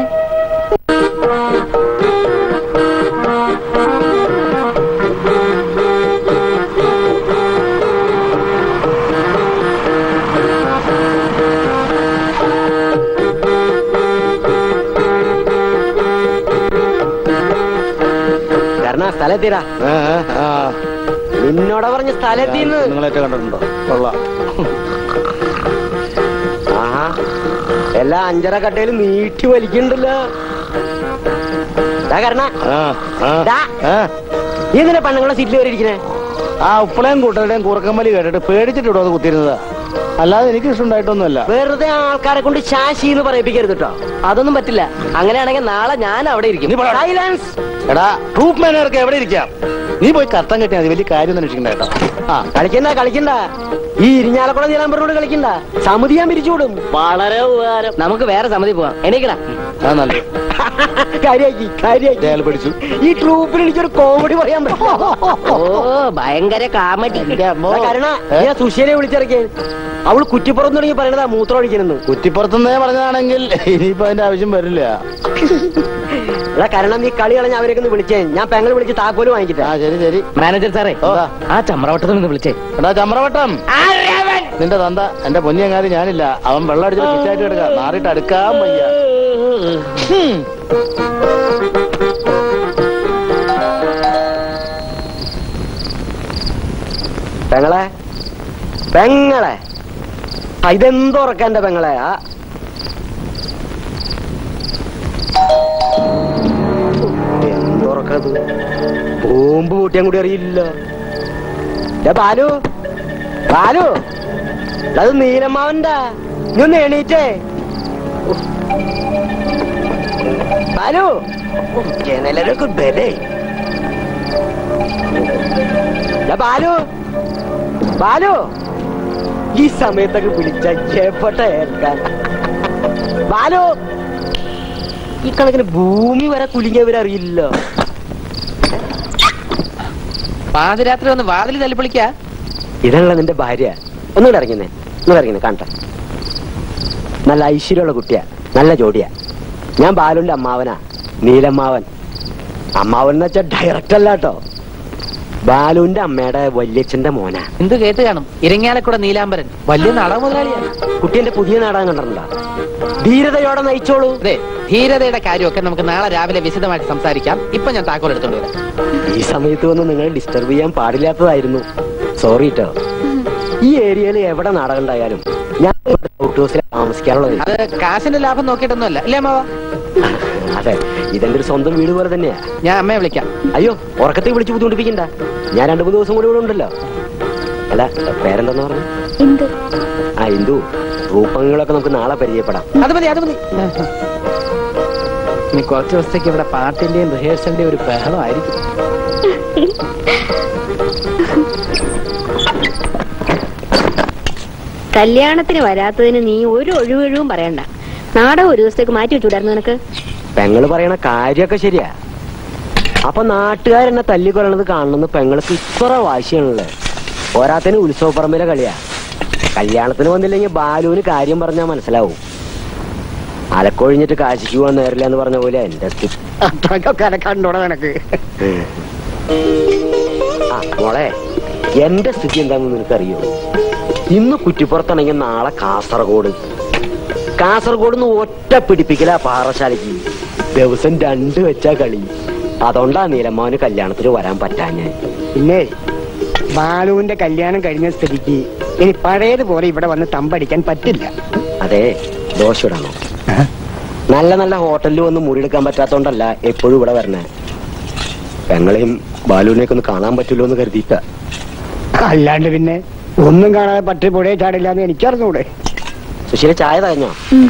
കാരണം സ്ഥലത്തിരാ ആ, ആ. നിന്നോടാ പറഞ്ഞ സ്ഥലത്തിന്ന് നിങ്ങളേറ്റ് കണ്ടിട്ടുണ്ടോ കൊള്ളാം ആഹാ എല്ലാ അഞ്ചര കട്ടയിൽ നീട്ടി വലിക്കണ്ടല്ലോ കാരണം ആ ആ ദാ. ആ നീ എന്തിനാ പെണ്ണുങ്ങളെ സീറ്റിൽ കയറിയിരിക്കണേ ആ ഉപ്പളയും കൂട്ടരുടെയും കൂറക്കമ്പലി കേട്ടിട്ട് പേടിച്ചിട്ട് ഇവിടെ വന്ന് കുത്തിരുന്നതാ അല്ലാതെ എനിക്ക് ഇഷ്ടമുണ്ടായിട്ടൊന്നുമല്ല വെറുതെ ആൾക്കാരെ കൊണ്ട് ശാശി എന്ന് പറയിപ്പിക്കരുത് കേട്ടോ അതൊന്നും പറ്റില്ല അങ്ങനെയാണെങ്കിൽ നാളെ ഞാൻ അവിടെ ഇരിക്കും സൈലൻസ് എടാ ട്രൂപ്പ് മാനേജർക്ക് എവിടെ ഇരിക്കാം നീ പോയി കർത്തം കെട്ടിയാൽ മതി വലിയ കാര്യം അന്വേഷിക്കണ്ട കേട്ടോ ആ കളിക്കണ്ട കളിക്കണ്ട ഈ ഇരിഞ്ഞാലക്കുട നീലാമ്പറോട് കളിക്കണ്ട സമിതി ഞാൻ പിരിച്ചുവിടും വളരെ ഉപകാരം നമുക്ക് വേറെ സമിതി പോവാം എണീക്കടാ ആ നല്ലത് കാര്യാക്കി കാര്യാക്കി അയാൾ പിടിച്ചു ഈ ട്രൂപ്പിന് എനിക്കൊരു കോമഡി പറയാൻ പറ്റുമോ ഓ ഭയങ്കര കാമഡി കരുണ ഞാൻ സുശീലയെ വിളിച്ചിറക്കിയ അവള് കുറ്റിപ്പുറം തുടങ്ങി പറയണതാ മൂത്രം ഒഴിക്കണെന്ന് കുറ്റിപ്പുറത്തുനിന്നേ പറഞ്ഞതാണെങ്കിൽ ഇനിയിപ്പോ അതിന്റെ ആവശ്യം വരില്ല എടാ കരണം നീ കളി കളഞ്ഞ അവരൊക്കെ ഒന്ന് വിളിച്ചേ ഞാൻ പെങ്ങൾ വിളിച്ച് താക്കോല് വാങ്ങിക്കട്ടെ ആ ശരി ശരി മാനേജർ സാറേ ഓ. ആ ചമ്രവട്ടത്തിൽ നിന്ന് വിളിച്ചേ എടാ ചമ്രവട്ടം നിന്റെ തന്ത എന്റെ പൊന്നിയങ്ങാതി ഞാനില്ല അവൻ വെള്ളം അടിച്ചിട്ട് കിറ്റായിട്ട് കിടക്കാം മാറിയിട്ട് അടുക്കാൻ വയ്യ ഹും. പെങ്ങളെ പെങ്ങളെ ആ, ഇതെന്തുറക്ക എന്റെ പെങ്ങളെ ആ എന്തുറക്കത് ബോംബ് കൂട്ടിയാൻ കൂടി അറിയില്ല ദേ ബാലു ബാലു അത് നീലമ്മാവന്റെ നീ ഒന്ന് എണീറ്റേ ഉഫ്. ബാലു ഉഫ്, ജനലൊക്കെ ബലേ ദേ ബാലു ബാലു ഈ സമയത്തൊക്കെ വിളിച്ച എപ്പെട്ട ഏൽക്കാൻ ബാലു ഈ കണക്കിന് ഭൂമി വരെ കുലുങ്ങിയവരറിയില്ല പാതിരാത്രി ഒന്ന് വാതിൽ തല്ലിപ്പൊളിക്ക ഇതാണല്ലോ നിന്റെ ഭാര്യ ഒന്നുകൂടെ ഇറങ്ങുന്നേ ഒന്നുകൂടെ ഇറങ്ങുന്നേ കാണട്ടെ നല്ല ഐശ്വര്യമുള്ള കുട്ടിയാ നല്ല ജോഡിയാ ഞാൻ ബാലുവിന്റെ അമ്മാവനാ നീലമ്മാവൻ അമ്മാവൻ എന്ന് വെച്ചാൽ ഡയറക്റ്റ് അല്ല കേട്ടോ ബാലുവിന്റെ അമ്മയുടെ വല്യച്ഛന്റെ മോനാ എന്ത് കേട്ട് കാണും ഇരങ്ങാലക്കുട നീലാംബരൻ വലിയ നാടക മുതലാളിയാണ് കുട്ടിന്റെ പുതിയ നാടകം കണ്ടിട്ടുണ്ടോ ധീരതയോടെ നയിച്ചോളൂ അതെ ധീരതയുടെ കാര്യമൊക്കെ നമുക്ക് നാളെ രാവിലെ വിശദമായിട്ട് സംസാരിക്കാം ഇപ്പൊ ഞാൻ താക്കോൽ എടുത്തോണ്ട് വരാം ഈ സമയത്ത് വന്ന് നിങ്ങൾ ഡിസ്റ്റർബ് ചെയ്യാൻ പാടില്ലാത്തതായിരുന്നു സോറി കേട്ടോ ഈ ഏരിയയിൽ എവിടെ നാടകം ഉണ്ടായാലും ഞാൻ ഔട്ട് ഹൗസിൽ താമസിക്കാനുള്ളത് അത് കാശിന്റെ ലാഭം നോക്കിയിട്ടൊന്നുമല്ല ഇല്ലേ അമ്മാവ അതെ ഇതെന്റെ ഒരു സ്വന്തം വീട് പോലെ തന്നെയാ ഞാൻ അമ്മയെ വിളിക്കാം അയ്യോ ഉറക്കത്തിൽ വിളിച്ച് ബുദ്ധിമുട്ടിപ്പിക്കണ്ട ഞാൻ രണ്ടു മൂന്ന് ദിവസം കൂടി ഇവിടെ ഉണ്ടല്ലോ അല്ല പേരെന്താന്ന് പറഞ്ഞു എന്ത് ആ ഇന്ദു റൂപങ്ങളൊക്കെ നമുക്ക് നാളെ പരിചയപ്പെടാം അത് മതി അത് മതി ഇനി കുറച്ച് ദിവസത്തേക്ക് ഇവിടെ പാട്ടിന്റെയും റിഹേഴ്സലിന്റെയും ഒരു ബഹളമായിരിക്കും കല്യാണത്തിന് വരാത്തതിന് നീ ഒരു ഒഴിവൊഴിവും പറയണ്ട നാടകം ഒരു ദിവസത്തേക്ക് മാറ്റി വെച്ചുവിടായിരുന്നു നിനക്ക് പെങ്ങള് പറയണ കാര്യമൊക്കെ ശരിയാ അപ്പൊ നാട്ടുകാരെന്നെ തല്ലിക്കൊല്ലണത് കാണണമെന്ന് പെങ്ങൾക്ക് ഇത്ര വാശിയാണല്ലേ പോരാത്തതിന് ഉത്സവപ്പറമ്പിലെ കളിയാ കല്യാണത്തിന് വന്നില്ലെങ്കിൽ ബാലുവിന് കാര്യം പറഞ്ഞാൽ മനസ്സിലാവും അലക്കൊഴിഞ്ഞിട്ട് കാശിക്ക് പോകാൻ നേരില്ല എന്ന് പറഞ്ഞ പോലെ എന്റെ സ്ഥിതി അത്രക്കൊക്കെ കണ്ടോടെ നിനക്ക് ആ മോളെ എന്റെ സ്ഥിതി എന്താണെന്ന് നിനക്കറിയോ ഇന്ന് കുറ്റിപ്പുറത്താണെങ്കിൽ നാളെ കാസർഗോഡ് കാസർഗോഡ് നിന്ന് ഒറ്റ പിടിപ്പിക്കല പാറശാലയ്ക്ക് ദിവസം രണ്ട് വെച്ചാ കളി അതുകൊണ്ടാ നീലമ്മാവന് കല്യാണത്തിന് വരാൻ പറ്റാഞ്ഞ് പിന്നെ ബാലുവിന്റെ കല്യാണം കഴിഞ്ഞ സ്ഥിതിക്ക് ഇനി പഴയതുപോലെ ഇവിടെ വന്ന് തമ്പടിക്കാൻ പറ്റില്ല അതെ ദോശ ഇടണോ നല്ല നല്ല ഹോട്ടലിൽ വന്ന് മുറിയെടുക്കാൻ പറ്റാത്തോണ്ടല്ല എപ്പോഴും ഇവിടെ വരണേ പെങ്ങളെയും ബാലുവിനെയൊക്കെ ഒന്ന് കാണാൻ പറ്റുമല്ലോ എന്ന് കരുതിയിട്ടാ അല്ലാണ്ട് പിന്നെ ഒന്നും കാണാതെ പട്ടി പുഴയെ ചാടില്ല എന്ന് എനിക്കറിഞ്ഞൂടെ സുശീല ചായ തകഞ്ഞോ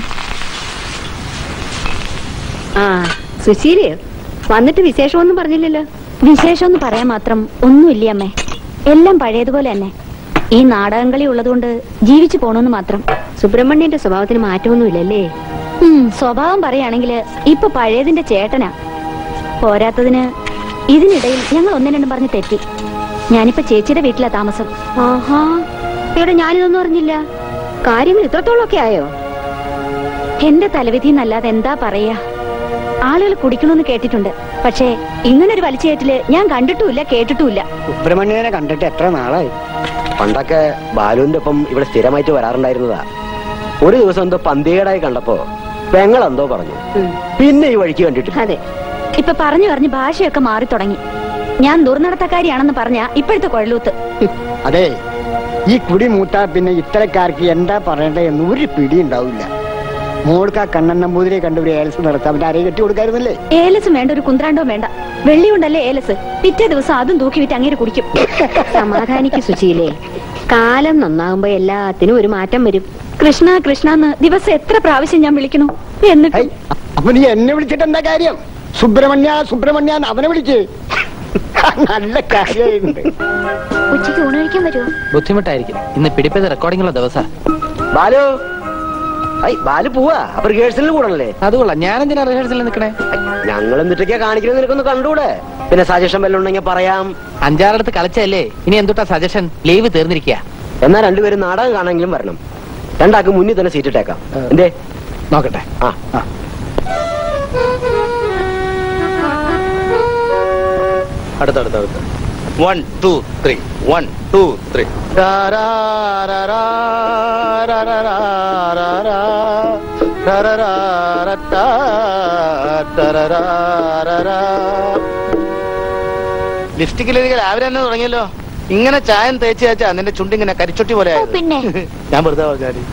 ആ സുശീലയോ വന്നിട്ട് വിശേഷമൊന്നും പറഞ്ഞില്ലല്ലോ വിശേഷമൊന്നും പറയാൻ മാത്രം ഒന്നുമില്ല അമ്മേ എല്ലാം പഴയതുപോലെ തന്നെ ഈ നാടകം കളി ഉള്ളതുകൊണ്ട് ജീവിച്ചു പോണെന്ന് മാത്രം സുബ്രഹ്മണ്യന്റെ സ്വഭാവത്തിന് മാറ്റമൊന്നുമില്ലല്ലേ ഉം, സ്വഭാവം പറയുകയാണെങ്കിൽ ഇപ്പൊ പഴയതിന്റെ ചേട്ടനാ പോരാത്തതിന് ഇതിനിടയിൽ ഞങ്ങൾ ഒന്നും രണ്ടും പറഞ്ഞ് തെറ്റി ഞാനിപ്പോ ചേച്ചിയുടെ വീട്ടിലാ താമസം ആഹാ എവിടെ ഞാനിതൊന്നും അറിഞ്ഞില്ല കാര്യങ്ങൾ ഇത്രത്തോളമൊക്കെ ആയോ എന്റെ തലവിധി എന്നല്ലാതെ എന്താ പറയാ ആളുകൾ കുടിക്കണമെന്ന് കേട്ടിട്ടുണ്ട് പക്ഷേ ഇങ്ങനൊരു വലിച്ചുകയറ്റില് ഞാൻ കണ്ടിട്ടുമില്ല കേട്ടിട്ടുമില്ല സുബ്രഹ്മണ്യനെ കണ്ടിട്ട് എത്ര നാളായി പണ്ടൊക്കെ ബാലുവിന്റെ ഒപ്പം ഇവിടെ സ്ഥിരമായിട്ട് വരാറുണ്ടായിരുന്നതാ ഒരു ദിവസം എന്തോ പന്തികേടായി കണ്ടപ്പോ പെങ്ങൾ എന്തോ പറഞ്ഞു പിന്നെ ഈ വഴിക്ക് കണ്ടിട്ടില്ല അതെ ഇപ്പൊ പറഞ്ഞു പറഞ്ഞ് ഭാഷയൊക്കെ മാറി തുടങ്ങി ഞാൻ ദുർനടത്തക്കാരിയാണെന്ന് പറഞ്ഞ ഇപ്പോഴത്തെ കുഴലൂത്ത് അതെ ഈ കുടി മൂത്താ പിന്നെ ഇത്തരക്കാർക്ക് എന്താ പറയണ്ടേ എന്ന് ഒരു പിടി ഉണ്ടാവില്ല മോൾക്ക് ആ കണ്ണൻ നമ്പൂതിരെ കണ്ട് ഒരു ഏൽസ് നടത്താൻ അവന്റെ അരയെ കെട്ടി കൊടുക്കായിരുന്നല്ലേ ഏലസ് വേണ്ട ഒരു കുന്ത്രാണ്ടോ വേണ്ട വെള്ളി കൊണ്ടല്ലേ ഏലസ് പിറ്റേ ദിവസം അതും തൂക്കി വിറ്റ് അങ്ങേര് കുടിക്കും സമാധാനിക്ക് സുശീലേ കാലം നന്നാകുമ്പോ എല്ലാത്തിനും ഒരു മാറ്റം വരും കൃഷ്ണ കൃഷ്ണ എന്ന് ദിവസം എത്ര പ്രാവശ്യം ഞാൻ വിളിക്കണു എന്നിട്ട് ഹൈ, അപ്പൊ നീ എന്നെ വിളിച്ചിട്ട് എന്താ കാര്യം സുബ്രഹ്മണ്യ സുബ്രഹ്മണ്യ എന്ന് അവനെ വിളിച്ച് നല്ല കാര്യമുണ്ട് ഉച്ചയ്ക്ക് ഊണ് കഴിക്കാൻ വരുമോ ബുദ്ധിമുട്ടായിരിക്കും ഇന്ന് പിടിപ്പത് റെക്കോർഡിംഗുള്ള ദിവസം ബാലു ഐ ബാലു പോവാ അപ്പൊ റിഹേഴ്സലിന് കൂടണല്ലേ അതുകൊള്ളാം ഞാനെന്തിനാ റിഹേഴ്സലിൽ നിൽക്കണേ ഞങ്ങൾ എന്നിട്ടൊക്കെയാ കാണിക്കുന്നത് നിനക്കൊന്ന് കണ്ടൂടെ പിന്നെ സജഷൻ വല്ലതും ഉണ്ടെങ്കിൽ പറയാം അഞ്ചാറിടത്ത് കളിച്ചല്ലേ ഇനി എന്തുട്ടാ സജഷൻ ലീവ് തീർന്നിരിക്കുക എന്നാ രണ്ടുപേരും നാടകം കാണാനെങ്കിലും വരണം രണ്ടാൾക്ക് മുന്നിൽ തന്നെ സീറ്റ് ഇട്ടേക്കാം എന്തേ നോക്കട്ടെ ആ ആ. അടുത്തടുത്ത അടുത്ത one two three one two three ലിപ്സ്റ്റിക്കിലേക്ക് രാവിലെ തന്നെ തുടങ്ങിയല്ലോ ഇങ്ങനെ ചായം തേച്ച് തേച്ചാ നിന്റെ ചുണ്ടിങ്ങനെ കരിച്ചൊട്ടി പോലെ ആയത്. പിന്നെ ഞാൻ വെറുതെ പറഞ്ഞാല്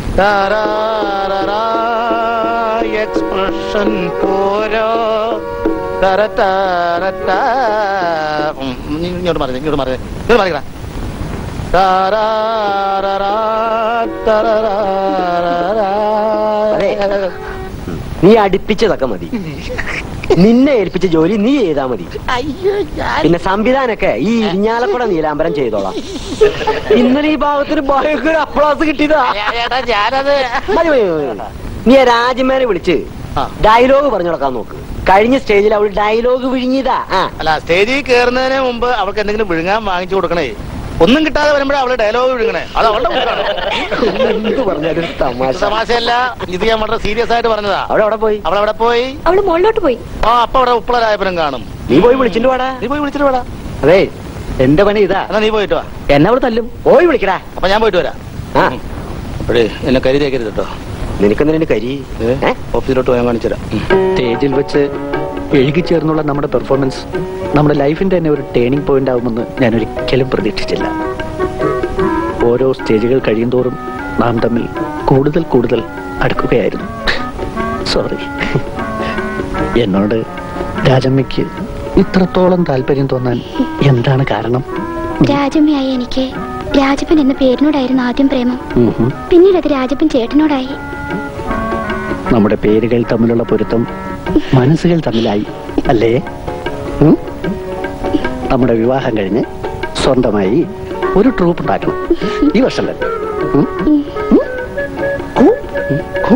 എക്സ്പ്രഷൻ പോരോ തര തര ത. ഉം, നീ ഇങ്ങോട്ട് മാറി ഇങ്ങോട്ട് മാറി ഇങ്ങോട്ട് മാറിക്കടാ താരാരാരാ, താരാരാരാരാ. നീ അടുപ്പിച്ചതൊക്കെ മതി നിന്നെ ഏൽപ്പിച്ച ജോലി നീ ചെയ്താ മതി പിന്നെ സംവിധാനൊക്കെ ഈ ഇരിഞ്ഞാലക്കുട നീലാംബരം ചെയ്തോളാം ഇന്നലെ ഈ ഭാഗത്തിന് ഭയങ്കര അപ്ലാസ് കിട്ടിയതാ ചേട്ടാ ഞാനത് മതി, മതി, മതി. നീ ആ രാജമ്മേനെ വിളിച്ച് ആ. ഡയലോഗ് പറഞ്ഞു കൊടുക്കാൻ നോക്ക് കഴിഞ്ഞ സ്റ്റേജിൽ അവൾ ഡയലോഗ് വിഴുങ്ങിയതാ ആ അല്ല സ്റ്റേജിൽ കയറുന്നതിന് മുമ്പ് അവൾക്ക് എന്തെങ്കിലും വിഴുങ്ങാൻ വാങ്ങിച്ചു കൊടുക്കണേ ഒന്നും കിട്ടാതെ വരുമ്പോഴേ അവള് ഡയലോഗ് വിഴുങ്ങണേ അത് അവളുടെ കുറ്റാണ്. എന്ത് പറഞ്ഞാലും ഇത് തമാശ തമാശയല്ല ഇത് ഞാൻ വളരെ സീരിയസ് ആയിട്ട് പറഞ്ഞതാ അവിടെ അവിടെ പോയി അവൾ അവിടെ പോയി അവള് മുകളിലോട്ട് പോയി ആ അപ്പൊ അവിടെ ഉപ്പളരായപ്പനും കാണും നീ പോയി വിളിച്ചിട്ട് വാടാ നീ പോയി വിളിച്ചിട്ട് വേടാ അതെ എന്റെ പണി ഇതാ എന്നാ നീ പോയിട്ട് വാ എന്നെ അവിടെ തല്ലും പോയി വിളിക്കടാ അപ്പൊ ഞാൻ പോയിട്ട് വരാം ആ എടേ എന്നെ കരി തേക്കരുത് കേട്ടോ നിനക്കെന്തിനു കരി ഏ? ഓഫീസിലോട്ട് പോയാൻ കാണിച്ചുതരാം സ്റ്റേജിൽ വെച്ച് എഴുകിച്ചേർന്നുള്ള നമ്മുടെ പെർഫോമൻസ് നമ്മുടെ ലൈഫിന്റെ തന്നെ ഒരു ടേണിംഗ് പോയിന്റ് ആവുമെന്ന് ഞാൻ ഒരിക്കലും പ്രതീക്ഷിച്ചില്ല ഓരോ സ്റ്റേജുകൾ കഴിയുന്തോറും നാം തമ്മിൽ കൂടുതൽ കൂടുതൽ അടുക്കുകയായിരുന്നു സോറി എന്നോട് രാജമ്മയ്ക്ക് ഇത്രത്തോളം താല്പര്യം തോന്നാൻ എന്താണ് കാരണം രാജമ്മയായ എനിക്ക് രാജപ്പൻ എന്ന പേരിനോടായിരുന്നു ആദ്യം പ്രേമം ഉം ഹും. പിന്നീട് അത് രാജപ്പൻ ചേട്ടനോടായി നമ്മുടെ പേരുകൾ തമ്മിലുള്ള പൊരുത്തം മനസ്സുകൾ തമ്മിലായി അല്ലേ ഉം? നമ്മുടെ വിവാഹം കഴിഞ്ഞ് സ്വന്തമായി ഒരു ട്രൂപ്പ് ഉണ്ടാക്കണം ഈ വർഷം തന്നെ ഉം? ഉം? കൂ? കൂ?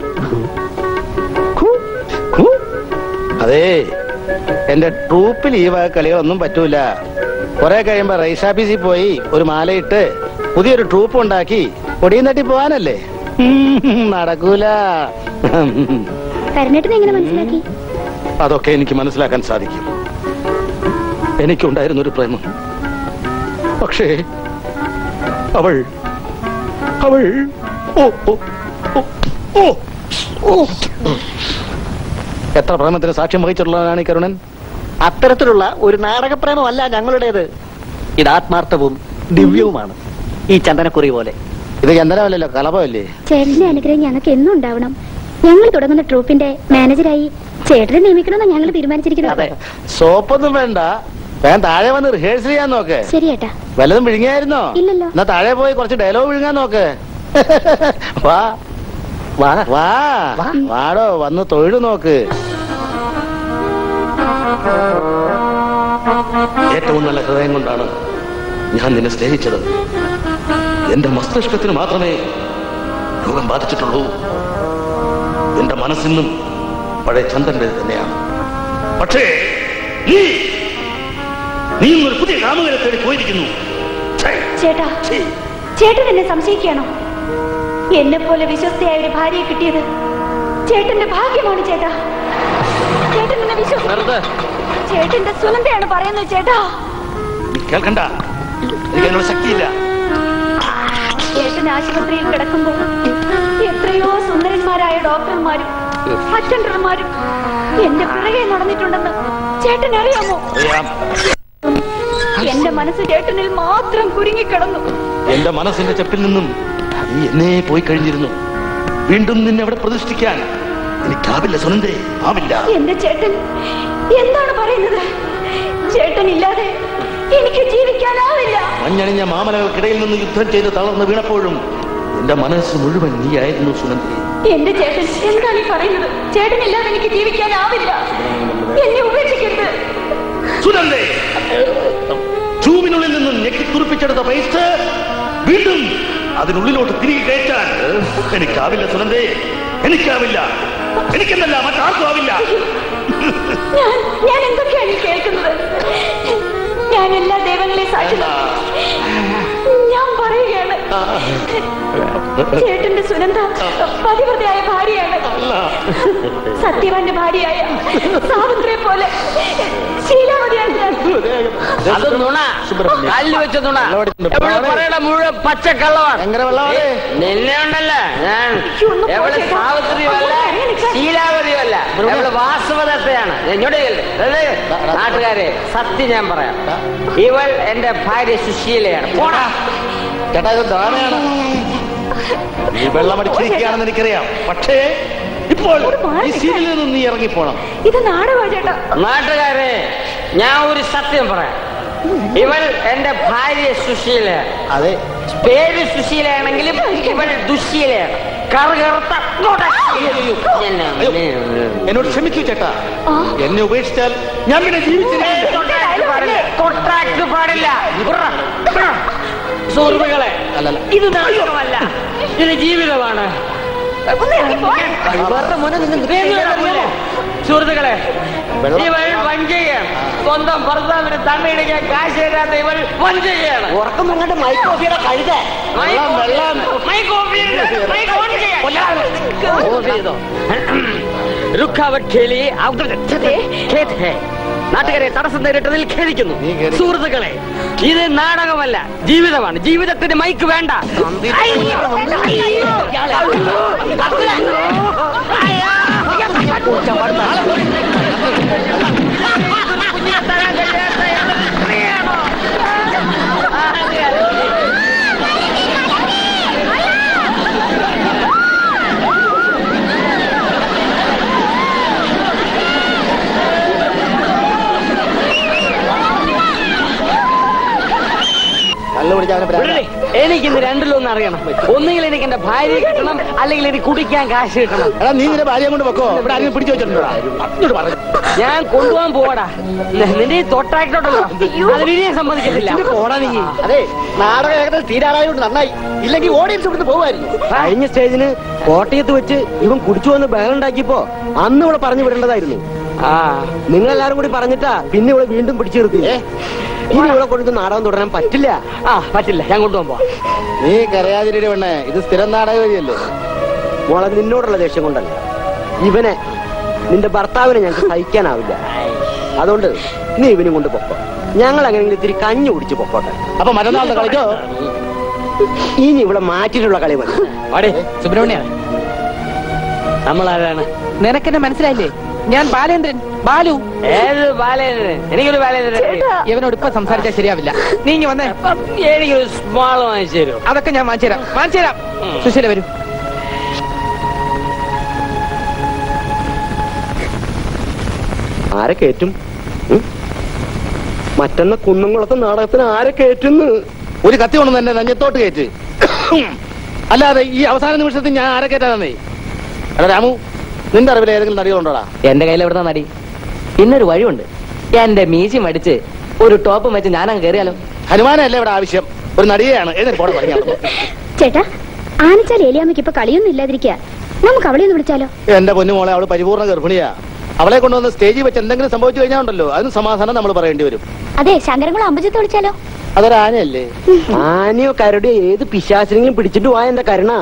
കൂ? കൂ? അതേ എന്റെ ട്രൂപ്പിൽ ഈ വക കളികളൊന്നും പറ്റൂല കുറെ കഴിയുമ്പോ റൈസ് ഓഫീസിൽ പോയി ഒരു മാലയിട്ട് പുതിയൊരു ട്രൂപ്പ് ഉണ്ടാക്കി പൊടിയും തട്ടി പോവാനല്ലേ ഉം, നടക്കൂല കരുണേട്ടൻ എങ്ങനെ മനസ്സിലാക്കി അതൊക്കെ എനിക്ക് മനസ്സിലാക്കാൻ സാധിക്കും എനിക്കുണ്ടായിരുന്ന ഒരു പ്രേമം പക്ഷേ അവൾ അവൾ ഓ ഓ ഓ, ഓ ഓ എത്ര പ്രേമത്തിന് സാക്ഷ്യം വഹിച്ചിട്ടുള്ളതാണ് ഈ കരുണൻ അത്തരത്തിലുള്ള ഒരു നാടകപ്രേമമല്ല ഞങ്ങളുടേത് ഇത് ആത്മാർത്ഥവും ദിവ്യവുമാണ് ഈ ചന്ദനക്കുറി പോലെ ഇത് ചന്ദനമല്ലല്ലോ കലപമല്ലേ ചേട്ടന്റെ അനുഗ്രഹം ഞങ്ങൾക്ക് എന്നും ഉണ്ടാവണം ഞങ്ങൾ തുടങ്ങുന്ന ട്രൂപ്പിന്റെ മാനേജരായി ചേട്ടനെ നിയമിക്കണമെന്ന് ഞങ്ങൾ തീരുമാനിച്ചിരിക്കുന്നത് സോപ്പൊന്നും വേണ്ട വേഗം താഴെ വന്ന് റിഹേഴ്സൽ ചെയ്യാൻ നോക്ക് ശരി ഏട്ടാ വല്ലതും വിഴുങ്ങിയായിരുന്നോ ഇല്ലല്ലോ. എന്നാ താഴെ പോയി കുറച്ച് ഡയലോഗ് വിഴുങ്ങാൻ നോക്ക് വാ വാ വാ വാടോ വന്ന് തൊഴിൽ നോക്ക് ഏറ്റവും നല്ല ഹൃദയം കൊണ്ടാണ് ഞാൻ നിന്നെ സ്നേഹിച്ചത് എന്റെ മസ്തിഷ്കത്തിന് മാത്രമേ രോഗം ബാധിച്ചിട്ടുള്ളൂ എന്റെ മനസ്സിന്നും പഴയ ചന്ദ്രന്റെ തന്നെയാണ് പക്ഷേ നീ നീ ഒരു പുതിയ കാമുകനെ തേടി പോയിരിക്കുന്നു ഛേ, ചേട്ടാ ഛേ. ചേട്ടൻ എന്നെ സംശയിക്കുകയാണോ എന്നെ പോലെ വിശ്വസ്തയായ ഒരു ഭാര്യയെ കിട്ടിയത് ചേട്ടന്റെ ഭാഗ്യമാണ് ചേട്ടാ ചേട്ടൻ എന്നെ വിശ്വസിച്ചു നിർത്ത്. ചേട്ടന്റെ സുനന്ദയാണ് പറയുന്നത് ചേട്ടാ നീ കേൾക്കണ്ട എനിക്ക് അതിനുള്ള ശക്തിയില്ല ചേട്ടൻ ആശുപത്രിയിൽ കിടക്കുമ്പോൾ എത്രയോ സുന്ദരന്മാരായ ഡോക്ടർമാരും അറ്റൻഡർമാരും എന്റെ പിറകെ നടന്നിട്ടുണ്ടെന്ന് ചേട്ടൻ അറിയാമോ അറിയാം എന്റെ മനസ്സ് ചേട്ടനിൽ മാത്രം കുരുങ്ങിക്കിടന്നു എന്റെ മനസ്സിന്റെ ചെപ്പിൽ നിന്നും നീ എന്നേ പോയി കഴിഞ്ഞിരുന്നു വീണ്ടും നിന്നെ അവിടെ പ്രതിഷ്ഠിക്കാൻ എനിക്കാവില്ല സുനന്ദേ ആവില്ല എന്റെ ചേട്ടൻ എന്താണ് പറയുന്നത് ചേട്ടൻ ഇല്ലാതെ എനിക്ക് ജീവിക്കാനാവില്ല മഞ്ഞണിഞ്ഞ മാമലകൾക്കിടയിൽ നിന്ന് യുദ്ധം ചെയ്ത് തളർന്ന് വീണപ്പോഴും എന്റെ മനസ്സ് മുഴുവൻ നീയായിരുന്നു സുനന്ദി എന്റെ ചേട്ടൻ എന്താണ് ഈ പറയുന്നത് ചേട്ടനില്ലാതെ എനിക്ക് ജീവിക്കാനാവില്ല എന്നെ ഉപേക്ഷിക്കരുത് സുനന്ദേ ട്യൂബിനുള്ളിൽ നിന്നും ഞെക്കി തുറപ്പിച്ചെടുത്ത പേസ്റ്റ് വീണ്ടും അതിനുള്ളിലോട്ട് തിരികെ കയറ്റാൻ എനിക്കാവില്ല സുനന്ദേ എനിക്കാവില്ല എനിക്കെന്നല്ല മറ്റാർക്കും ആവില്ല ഞാൻ ഞാൻ എന്തൊക്കെയാണ് ഈ കേൾക്കുന്നത് ഞാൻ എല്ലാ ദൈവങ്ങളെ സാക്ഷി നിർത്തി. ഞാൻ പറയുകയാണ് ചേട്ടന്റെ സുനന്ദ പതിവൃതയായ ഭാര്യയാണ് സത്യവാന്റെ ഭാര്യയായ സാവിത്രിയെ പോലെ ശീലാവതിയാണ് ഞാൻ അത് നുണ കല്ല് വെച്ച നുണ എവിടെ പറയണ മുഴുവൻ പച്ചക്കള്ളമാണ് നിന്നെ ഉണ്ടല്ല ഞാൻ എവിടെ സാവിത്രിയുമല്ല ശീലാവതിയുമല്ല എവിടെ വാസവദത്തയാണ് ഇങ്ങോട്ട് ചെല്ല്. അതെ, നാട്ടുകാരെ സത്യം ഞാൻ പറയാം ഇവൾ എന്റെ ഭാര്യ സുശീലയാണ് പോടാ ചേട്ടാ ഇത് ധാരണയാണ് നീ വെള്ളമടിച്ചിരിക്കുകയാണെന്ന് എനിക്കറിയാം പക്ഷേ ഇപ്പോൾ ഈ സീരിയലിൽ നിന്ന് നീ ഇറങ്ങിപ്പോണം ഇത് നാടകമാണ് ചേട്ടാ നാട്ടുകാരെ ഞാൻ ഒരു സത്യം പറയാം ഇവൾ എന്റെ ഭാര്യ സുശീലയാണ് അതെ പേര് സുശീലയാണെങ്കിലും ഇവൾ ദുശീലയാണ് കറുകറുത്ത എന്നോട് ക്ഷമിക്കൂ ചേട്ടാ എന്നെ ഉപേക്ഷിച്ചാൽ ഞാൻ പിന്നെ ജീവിച്ചിരിക്കില്ല കോൺട്രാക്ട് പാടില്ല ഉറ, ഉറ. സുഹൃത്തുക്കളെ ഇത് നാടകമല്ല ഇത് ജീവിതമാണ് വേഗം സുഹൃത്തുക്കളെ ഇവൾ വഞ്ചകയാണ് സ്വന്തം ഭർത്താവിന് തണ്ണയിടിക്കാൻ കാശ് തരാത്ത ഇവൾ വഞ്ചകയാണ് ഉറക്കം വന്നിട്ട് മൈക്കോഫിയുടെ കഴുത നാട്ടുകാരെ തടസ്സം നേരിട്ടതിൽ ഖേദിക്കുന്നു സുഹൃത്തുക്കളെ ഇത് നാടകമല്ല ജീവിതമാണ് ജീവിതത്തിന് മൈക്ക് വേണ്ട വിടണേ. എനിക്കിന്ന് രണ്ടിലൊന്നും അറിയണം ഒന്നുകിൽ എനിക്ക് എന്റെ ഭാര്യയെ കിട്ടണം അല്ലെങ്കിൽ എനിക്ക് കുടിക്കാൻ കാശ് കിട്ടണം എടാ നീ നിന്റെ ഭാര്യയെ കൊണ്ട് വെക്കോ ഇവിടെ ആരെങ്കിലും പിടിച്ചു വെച്ചിട്ടുണ്ടോ അങ്ങോട്ട് പറഞ്ഞു ഞാൻ കൊണ്ടുപോകാൻ പോവാടാ ന- നിന്റെ ഈ തൊട്ടായിട്ടോട്ടല്ലോ അത് വിനിയെ സമ്മതിക്കത്തില്ല പോടാ നീ അതെ നാടകം ഏകദേശം തീരാറായോണ്ട് നന്നായി ഇല്ലെങ്കിൽ ഓഡിയൻസ് ഇവിടുന്ന് പോകുമായിരുന്നു കഴിഞ്ഞ സ്റ്റേജിന് കോട്ടയത്ത് വെച്ച് ഇവൻ കുടിച്ചു വന്ന് ബഹളം ഉണ്ടാക്കിയപ്പോ അന്ന് ഇവിടെ പറഞ്ഞു വിടേണ്ടതായിരുന്നു ആ നിങ്ങൾ എല്ലാരും കൂടി പറഞ്ഞിട്ടാ പിന്നെ ഇവിടെ വീണ്ടും പിടിച്ചു നിർത്തി ഇനി ഇവിടെ കൊണ്ട് നാടകം തുടരാൻ പറ്റില്ല ആ പറ്റില്ല ഞാൻ കൊണ്ടുപോകാൻ പോവാം നീ കരയാതിരി പെണ്ണേ ഇത് സ്ഥിരം നാടക വഴിയല്ലേ മോളെ നിന്നോടുള്ള ദേഷ്യം കൊണ്ടല്ല ഇവനെ നിന്റെ ഭർത്താവിനെ ഞങ്ങൾക്ക് സഹിക്കാനാവില്ല അതുകൊണ്ട് നീ ഇവനും കൊണ്ട് പൊക്കോ ഞങ്ങൾ അങ്ങനെയെങ്കിലും ഇത്തിരി കഞ്ഞി കുടിച്ച് പൊക്കോട്ടെ അപ്പൊ മറ്റന്നാളത്തെ കളിക്കോ ഇനി ഇവിടെ മാറ്റിയിട്ടുള്ള കളി മതി വാടേ സുബ്രഹ്മണ്യ നമ്മളാരാണ് നിനക്കെന്നെ മനസ്സിലായില്ലേ ഞാൻ ബാലേന്ദ്രൻ ബാലു ഏത് ബാലേന്ദ്രൻ എനിക്കൊരു ബാലേന്ദ്രൻ ഇവനോട് ഇപ്പൊ സംസാരിച്ചാൽ ശരിയാവില്ല നീ ഇങ്ങ് വന്നേ എനിക്കൊരു സ്മാൾ വാങ്ങിച്ചു തരും അതൊക്കെ ഞാൻ വാങ്ങിച്ചു തരാം വാങ്ങിച്ചു തരാം സുശീല വരൂ ആരെ കയറ്റും ഉം? മറ്റന്ന കുന്നംകുളത്തെ നാടകത്തിന് ആരെ കയറ്റുന്നു ഒരു കത്തി കൊണ്ടു എന്നെ നെഞ്ഞത്തോട്ട് കയറ്റ് അല്ലാതെ ഈ അവസാന നിമിഷത്തിൽ ഞാൻ ആരെ കയറ്റാനേ എടാ രാമു നിന്റെ അറിവിൽ ഏതെങ്കിലും നടികളുണ്ടോടാ എന്റെ കയ്യിൽ എവിടുന്ന നടി പിന്നൊരു വഴിയുണ്ട് എന്റെ മീശി മടിച്ച് ഒരു ടോപ്പ് വെച്ച് ഞാനങ്ങ് കയറിയാലോ ഹനുമാനല്ലേ ഇവിടെ ആവശ്യം ഒരു നടിയെയാണ് ഏതൊരു പോടെ പറഞ്ഞു ചേട്ടാ ആനച്ചാൽ ഏലിയാമ്മയ്ക്ക് ഇപ്പൊ കളിയൊന്നും ഇല്ലാതിരിക്കുക നമുക്ക് അവളെ ഒന്ന് വിളിച്ചാലോ എന്റെ പൊന്നു മോളെ അവള് പരിപൂർണ്ണ ഗർഭിണിയാ അവളെ കൊണ്ടുവന്ന് സ്റ്റേജിൽ വെച്ച് എന്തെങ്കിലും സംഭവിച്ചു കഴിഞ്ഞാൽ ഉണ്ടല്ലോ അതിന് സമാധാനം നമ്മൾ പറയേണ്ടി വരും അതെ ശങ്കരംകുളം അമ്പജത്ത് വിളിച്ചാലോ അതൊരു ആനയല്ലേ ആനയോ കരടിയോ ഏത് പിശാചിനെങ്കിലും പിടിച്ചിട്ട് പോയ എന്റെ കരുണ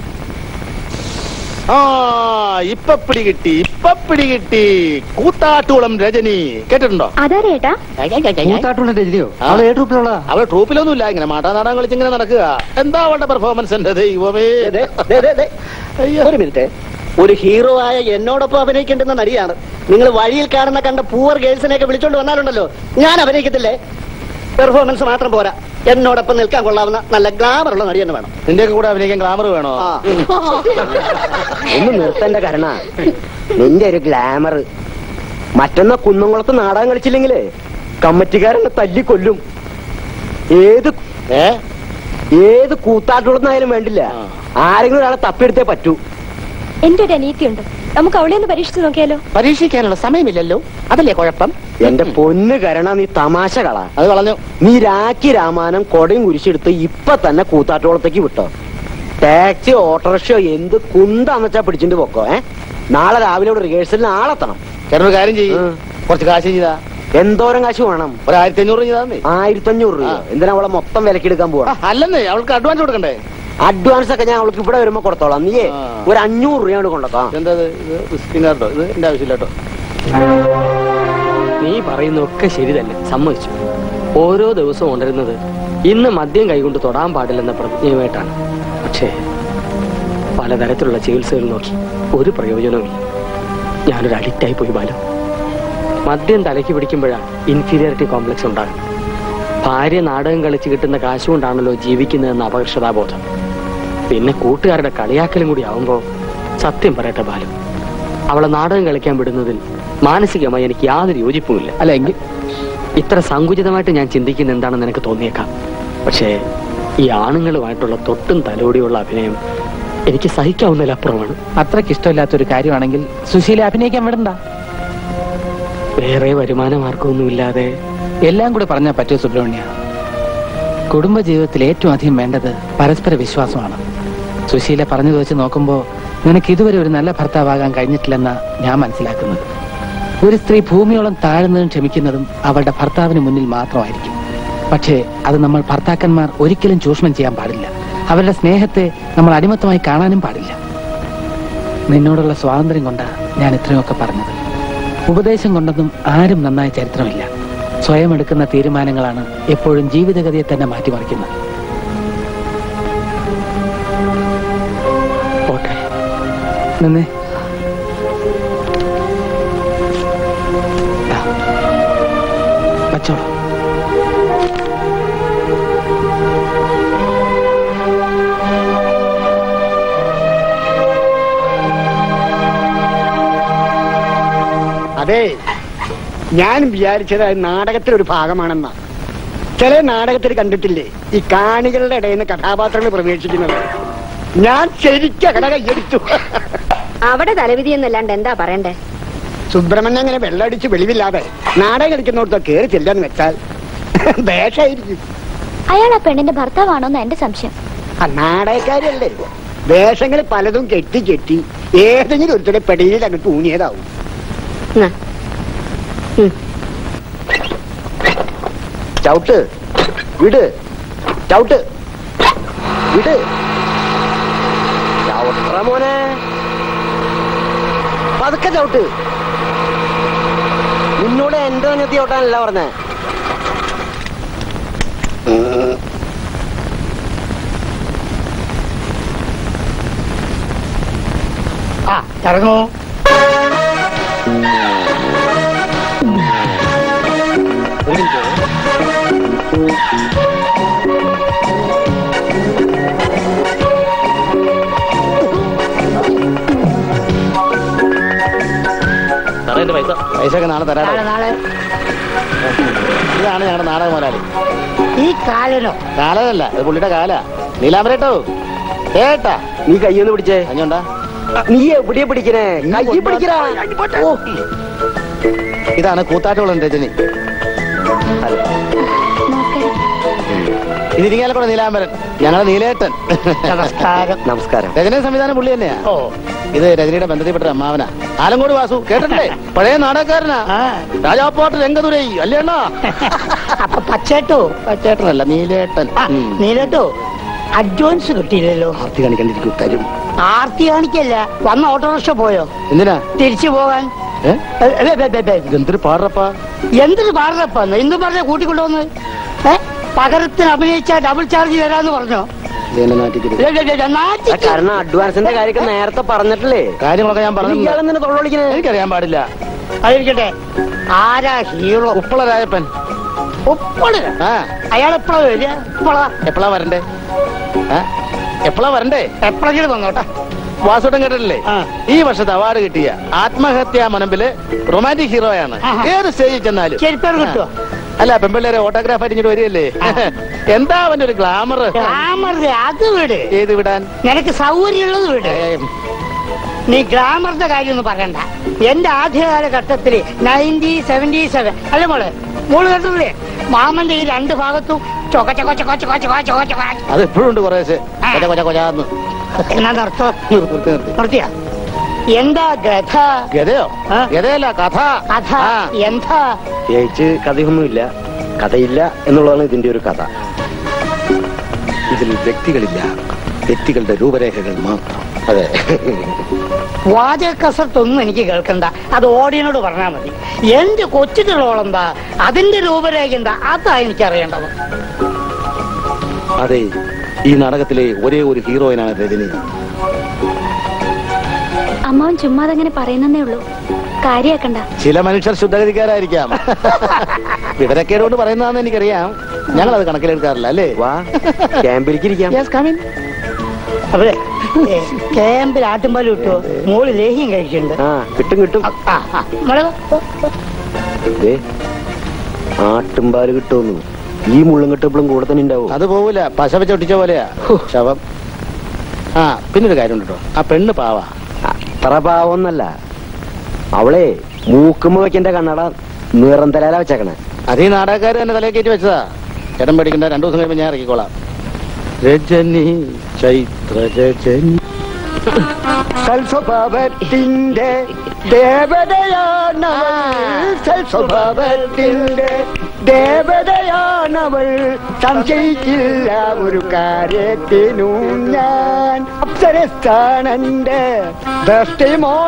ആ ഇപ്പൊ പിടികിട്ടി ഇപ്പൊ പിടികിട്ടി കൂത്താട്ടുകുളം രജനി കേട്ടിട്ടുണ്ടോ അതാരേ ഏട്ടാ രജനിയോ അവളെ ട്രൂപ്പിലുള്ള അവളെ ട്രൂപ്പിലൊന്നുമില്ല ഇങ്ങനെ മാട്ടാ നാടകം കളിച്ച് ഇങ്ങനെ നടക്കുക എന്താ അവളുടെ പെർഫോമൻസ് എന്റെ ദൈവമേ ഒരു മിനിറ്റ് ഒരു ഹീറോ ആയ എന്നോടൊപ്പം അഭിനയിക്കേണ്ടുന്ന നടിയാണ് നിങ്ങൾ വഴിയിൽ കാണുന്ന കണ്ട പൂവർ ഗേൾസിനെയൊക്കെ വിളിച്ചോണ്ട് വന്നാലുണ്ടല്ലോ ഞാൻ അഭിനയിക്കത്തില്ലേ പെർഫോമൻസ് മാത്രം പോരാ എന്നോടൊപ്പം നിൽക്കാൻ കൊള്ളാവുന്ന നല്ല ഗ്ലാമർ ഉള്ള നടി തന്നെ വേണം നിന്റെ കൂടെ അഭിനയിക്കാൻ ഗ്ലാമർ വേണോ ആ. ഒന്ന് നിർത്തന്റെ കരണ നിന്റെ ഒരു ഗ്ലാമർ മറ്റന്നാ കുന്നംകുളത്ത് നാടകം കളിച്ചില്ലെങ്കിലേ കമ്മറ്റിക്കാരെന്നെ തല്ലിക്കൊല്ലും ഏത് ഏ ഏത് കൂത്താട്ടുള്ളതായാലും വേണ്ടില്ല ആരെങ്കിലും ഒരാളെ തപ്പിയെടുത്തേ പറ്റൂ എന്റെ ഒരു അനിയത്തിയുണ്ട് നമുക്ക് അവളെ ഒന്ന് പരീക്ഷിച്ചു നോക്കിയാലോ പരീക്ഷിക്കാനുള്ള സമയമില്ലല്ലോ അതല്ലേ കുഴപ്പം എന്റെ പൊന്ന് കരണ നീ തമാശ കള അത് കളഞ്ഞു നീ രാഖി രാമാനം കൊടയും കുരിശെടുത്ത് ഇപ്പൊ തന്നെ കൂത്താട്ടോളത്തേക്ക് വിട്ടോ ടാക്സി ഓട്ടോറിക്ഷ എന്ത് കുന്താന്ന് വെച്ചാ പിടിച്ചിട്ട് പൊക്കോ ഏ നാളെ രാവിലെ ഇവിടെ റിഹേഴ്സലിന് ആളെത്തണം ചേട്ടൻ ഒരു കാര്യം ചെയ്യും ഉം. കുറച്ച് കാശ് ചെയ്താ എന്തോരം കാശ് വേണം ഒരു ആയിരത്തി അഞ്ഞൂറ് ചെയ്താന്നേ ആയിരത്തി അഞ്ഞൂറ് രൂപ ആ. എന്തിനാ അവളെ മൊത്തം വിലക്കെടുക്കാൻ പോവാ അല്ലെന്നേ അവൾക്ക് അഡ്വാൻസ് കൊടുക്കണ്ടേ അഡ്വാൻസ് ഒക്കെ ഞാൻ അവൾക്ക് ഇവിടെ വരുമ്പോ കൊടുത്തോളാം നീയേ ആ. ഒരു അഞ്ഞൂറ് രൂപയാണ് കൊണ്ടോക്കാം എന്താ ഇത്? ഇത് വിസിറ്റിംഗ് കാർഡോ ഇത് എന്റെ ആവശ്യമില്ല കേട്ടോ നീ പറയുന്നൊക്കെ ശരി തന്നെ സമ്മതിച്ചു ഓരോ ദിവസവും ഉണരുന്നത് ഇന്ന് മദ്യം കൈകൊണ്ട് തൊടാൻ പാടില്ലെന്ന പ്രതിജ്ഞയുമായിട്ടാണ് പക്ഷേ പലതരത്തിലുള്ള ചികിത്സകൾ നോക്കി ഒരു പ്രയോജനവുമില്ല ഞാനൊരു അഡിക്റ്റായി പോയി ബാലു മദ്യം തലയ്ക്ക് പിടിക്കുമ്പോഴാണ് ഇൻഫീരിയോറിറ്റി കോംപ്ലക്സ് ഉണ്ടാകുന്നത് ഭാര്യ നാടകം കളിച്ച് കിട്ടുന്ന കാശ് കൊണ്ടാണല്ലോ ജീവിക്കുന്നതെന്ന അപകർഷതാബോധം പിന്നെ കൂട്ടുകാരുടെ കളിയാക്കലും കൂടി ആവുമ്പോൾ സത്യം പറയട്ടെ ബാലു അവളെ നാടകം കളിക്കാൻ വിടുന്നതിൽ മാനസികമായി എനിക്ക് യാതൊരു യോജിപ്പുമില്ല അല്ല എങ്കിൽ ഇത്ര സങ്കുചിതമായിട്ട് ഞാൻ ചിന്തിക്കുന്ന എന്താണെന്ന് എനിക്ക് തോന്നിയേക്കാം പക്ഷേ ഈ ആണുങ്ങളുമായിട്ടുള്ള തൊട്ടും തലോടിയുള്ള അഭിനയം എനിക്ക് സഹിക്കാവുന്നതിലപ്പുറമാണ് അത്രയ്ക്ക് ഇഷ്ടമില്ലാത്ത ഒരു കാര്യമാണെങ്കിൽ സുശീല അഭിനയിക്കാൻ വിടണ്ട വേറെ വരുമാന മാർഗമൊന്നുമില്ലാതെ എല്ലാം കൂടി പറഞ്ഞാൽ പറ്റൂ സുബ്രഹ്മണ്യ കുടുംബജീവിതത്തിൽ ഏറ്റവും അധികം വേണ്ടത് പരസ്പര വിശ്വാസമാണ് സുശീല പറഞ്ഞത് വെച്ച് നോക്കുമ്പോൾ നിനക്ക് ഇതുവരെ ഒരു നല്ല ഭർത്താവാകാൻ കഴിഞ്ഞിട്ടില്ലെന്ന ഞാൻ മനസ്സിലാക്കുന്നത് ഒരു സ്ത്രീ ഭൂമിയോളം താഴ്ന്നതും ക്ഷമിക്കുന്നതും അവളുടെ ഭർത്താവിന് മുന്നിൽ മാത്രമായിരിക്കും പക്ഷേ അത് നമ്മൾ ഭർത്താക്കന്മാർ ഒരിക്കലും ചൂഷണം ചെയ്യാൻ പാടില്ല അവരുടെ സ്നേഹത്തെ നമ്മൾ അടിമത്തമായി കാണാനും പാടില്ല നിന്നോടുള്ള സ്വാതന്ത്ര്യം കൊണ്ടാണ് ഞാൻ ഇത്രയൊക്കെ പറഞ്ഞത് ഉപദേശം കൊണ്ടൊന്നും ആരും നന്നായ ചരിത്രമില്ല സ്വയം എടുക്കുന്ന തീരുമാനങ്ങളാണ് എപ്പോഴും ജീവിതഗതിയെ തന്നെ മാറ്റിമറിക്കുന്നത് പോട്ടെ നിന്നെ വച്ചോളൂ അതെ ഞാൻ വിചാരിച്ചത് അത് നാടകത്തിലൊരു ഭാഗമാണെന്നാ ചില നാടകത്തിൽ കണ്ടിട്ടില്ലേ ഈ കാണികളുടെ ഇടയിൽ നിന്ന് കഥാപാത്രങ്ങൾ പ്രവേശിക്കുന്നത് ഞാൻ ശരിക്കും കട കയ്യടിച്ചു അവിടെ തലവിധി എന്നല്ലാണ്ട് എന്താ പറയണ്ടേ സുബ്രഹ്മണ്യം അങ്ങനെ വെള്ളമടിച്ച് വെളിവില്ലാതെ നാടകം കളിക്കുന്നിടത്ത് കയറി ചെല്ലാന്ന് വെച്ചാൽ വേഷമായിരിക്കും അയാൾ ആ പെണ്ണിന്റെ ഭർത്താവാണോന്ന് എന്റെ സംശയം ആ നാടകക്കാരല്ലേ വേഷങ്ങൾ പലതും കെട്ടി കെട്ടി ഏതെങ്കിലും ഒരുത്തരുടെ പെടയിൽ അങ്ങ് തൂങ്ങിയതാവും എന്നാ. ഉം. ചവിട്ട് വിട് ചവിട്ട് വിട് ചവിട്ടറ മോനെ പതുക്കെ ചവിട്ട് നിന്നോട് എന്റെ നെത്തി ചവിട്ടാനല്ല പറഞ്ഞേ ആ ഇറങ്ങൂ സാറേ എന്റെ പൈസ പൈസ ഒക്കെ നാളെ തരാം നാളെ ഇതാണ് ഞങ്ങളുടെ നാടക മുതലാളി ഈ കാലനോ കാലല്ല ഇത് പുള്ളിയുടെ കാല നീലാമരട്ടോ കേട്ടാ നീ കയ്യൊന്ന് പിടിച്ചേ അഞ്ഞോണ്ടാ നീ എവിടെയാ പിടിക്കണേ കയ്യിൽ പിടിക്കടാ ഓ ഇതാണ് കൂത്താട്ടോളം രജനി ഹലോ ഇത് ഇരിങ്ങാലക്കുട നീലാംബരൻ ഞങ്ങളുടെ നീലേട്ടൻ നമസ്കാരം നമസ്കാരം രജനി സംവിധാനം പുള്ളി തന്നെയാ ഓ ഇത് രജനിയുടെ ബന്ധത്തിൽപ്പെട്ട അമ്മാവനാ ആലങ്കോട് വാസു കേട്ടിട്ടില്ലേ പഴയ നാടകക്കാരനാ ആ രാജാപ്പാട്ട് രംഗതുരൈ അല്ലേ അണ്ണാ അപ്പൊ പച്ചേട്ടോ ചേട്ടനല്ല നീലേട്ടൻ ആ, ഉം. നീലട്ടോ അഡ്വാൻസ് കിട്ടിയില്ലല്ലോ ആർത്തി കാണിക്കണ്ടിരിക്കും തരും ആർത്തി കാണിക്കല്ല വന്ന ഓട്ടോറിക്ഷ പോയോ എന്തിനാ തിരിച്ചു പോകാൻ ഏ? ഏ, ഏ, ഏ, ഏ, ഏ, ഇതെന്തൊരു പാടറപ്പാ എന്തിന് പാടുന്നപ്പന്ന് ഇന്ന് പറഞ്ഞ കൂട്ടിക്കൊണ്ടുവന്ന് ഏ പകരത്തിന് അഭിനയിച്ച ഡബിൾ ചാർജ് തരാന്ന് പറഞ്ഞോ ഇതെന്നെ നാട്ടിക്കരുത് ഏ, ഏ, ഏ, ഏ, നാട്ടിക്ക്. കാരണം അഡ്വാൻസിന്റെ കാര്യമൊക്കെ നേരത്തെ പറഞ്ഞിട്ടില്ലേ കാര്യങ്ങളൊക്കെ ഞാൻ പറഞ്ഞു ഇയാളെ തന്നെ തൊള്ളൊളിക്കണേ എനിക്കറിയാൻ പാടില്ല അതിരിക്കട്ടെ ആരാ ഹീറോ ഉപ്പള രായപ്പൻ ഉപ്പള് ആ അയാൾ എപ്പോഴാ വരിക ഉപ്പള എപ്പോഴാ വരണ്ടേ ആ? എപ്പോഴാ വരണ്ടേ എപ്പോഴെങ്കിലും വന്നോട്ടെ വാസുട്ടൻ കേട്ടിട്ടില്ലേ ആ. ഈ വർഷത്തെ അവാർഡ് കിട്ടിയ ആത്മഹത്യാ മനമ്പില് റൊമാൻറ്റിക് ഹീറോയാണ് ആഹാ. ഏത് സ്റ്റേജിൽ ചെന്നാലും ചെരുപ്പേർ കിട്ടുവോ അല്ല പെമ്പിള്ളേരെ ഓട്ടോഗ്രാഫ് അടിഞ്ഞിട്ട് വരികയല്ലേ എന്താ അവന്റെ ഒരു ഗ്ലാമർ ഗ്ലാമറിന്റെ അത് വീട് ഏത് വിടാൻ നിനക്ക് സൗകര്യമുള്ളത് വീട് നീ ഗ്ലാമറിന്റെ കാര്യം ഒന്നും പറയണ്ട എന്റെ ആദ്യകാല ഘട്ടത്തില് നയൻറ്റി സെവന്റി സെവൻ അല്ല മോളെ മോള് കേട്ടില്ലേ മാമന്റെ ഈ രണ്ട് ഭാഗത്തും ചൊക ചൊക ചൊക ചൊക ചൊക ചൊക ചൊക അത് എപ്പോഴും ഉണ്ട് കുറേശ്ശെ കൊച്ച കൊച്ച കൊച്ചാന്ന് എന്നാ നിർത്തോ നിർത്തി നിർത്തി നിർത്തിയ എന്താ ഗഥ ഗതയോ ആ? ഗതയല്ല കഥ കഥ ആ. എന്താ ജയിച്ച് കഥയൊന്നുമില്ല കഥയില്ല എന്നുള്ളതാണ് ഇതിന്റെ ഒരു കഥ ഇതിൽ വ്യക്തികളില്ല വ്യക്തികളുടെ രൂപരേഖകൾ മാത്രം അതെ വാചക കസർത്തൊന്നും എനിക്ക് കേൾക്കണ്ട അത് ഓടിയനോട് പറഞ്ഞാൽ മതി എന്റെ കൊച്ചിട്ടുള്ളോളെന്താ അതിന്റെ രൂപരേഖ എന്താ അതാ എനിക്കറിയേണ്ടത് അതെ ഈ നാടകത്തിലെ ഒരേ ഒരു ഹീറോയിനാണ് രജനി അമ്മാവൻ ചുമ്മാതങ്ങനെ പറയുന്നേ ഉള്ളൂ കാര്യാക്കണ്ട ചില മനുഷ്യർ ശുദ്ധഗതിക്കാരായിരിക്കാം വിവരക്കേടുകൊണ്ട് പറയുന്നതാണെന്ന് എനിക്കറിയാം ഞങ്ങൾ അത് കണക്കിലെടുക്കാറില്ല അല്ലേ വാ ക്യാമ്പിലേക്ക് ഇരിക്കാം അതെ ക്യാമ്പിൽ ആട്ടുമ്പാൽ കിട്ടുമോ മോള് ലേഹ്യം കഴിക്കുന്നുണ്ട് ആ കിട്ടും കിട്ടും ആ, ആ, മോളെ വാ. ദേ, ആട്ടുംപാല് കിട്ടുമെന്നു ഈ മുള്ളും കെട്ടപ്പോഴും കൂടെ തന്നെ ഉണ്ടാവും അത് പോവില്ല പശ വെച്ച് ഒട്ടിച്ച പോലെയാ ശവം ആ പിന്നൊരു കാര്യം കേട്ടോ ആ പെണ്ണ് പാവാ അത്ര പാവൊന്നല്ല അവളെ മൂക്കുമ്പോ വെക്കേണ്ട കണ്ണട നിറം തലാല വെച്ചേക്കണേ അത് ഈ നാടകക്കാർ തന്നെ തലയിൽ കയറ്റി വെച്ചതാ ചേട്ടൻ പേടിക്കണ്ട രണ്ടു ദിവസം കഴിയുമ്പോൾ ഞാൻ ഇറക്കിക്കോളാം രജനി ചൈത്ര രജനി സൽസ്വഭാവത്തിന്റെ ദേവതയാണവൾ സൽസ്വഭാവത്തിന്റെ ദേവതയാണവൾ സംശയിച്ചില്ല ഒരു കാര്യത്തിനും ഞാൻ അപ്സരസ്ഥാനന്റെ ദൃഷ്ടി മോണ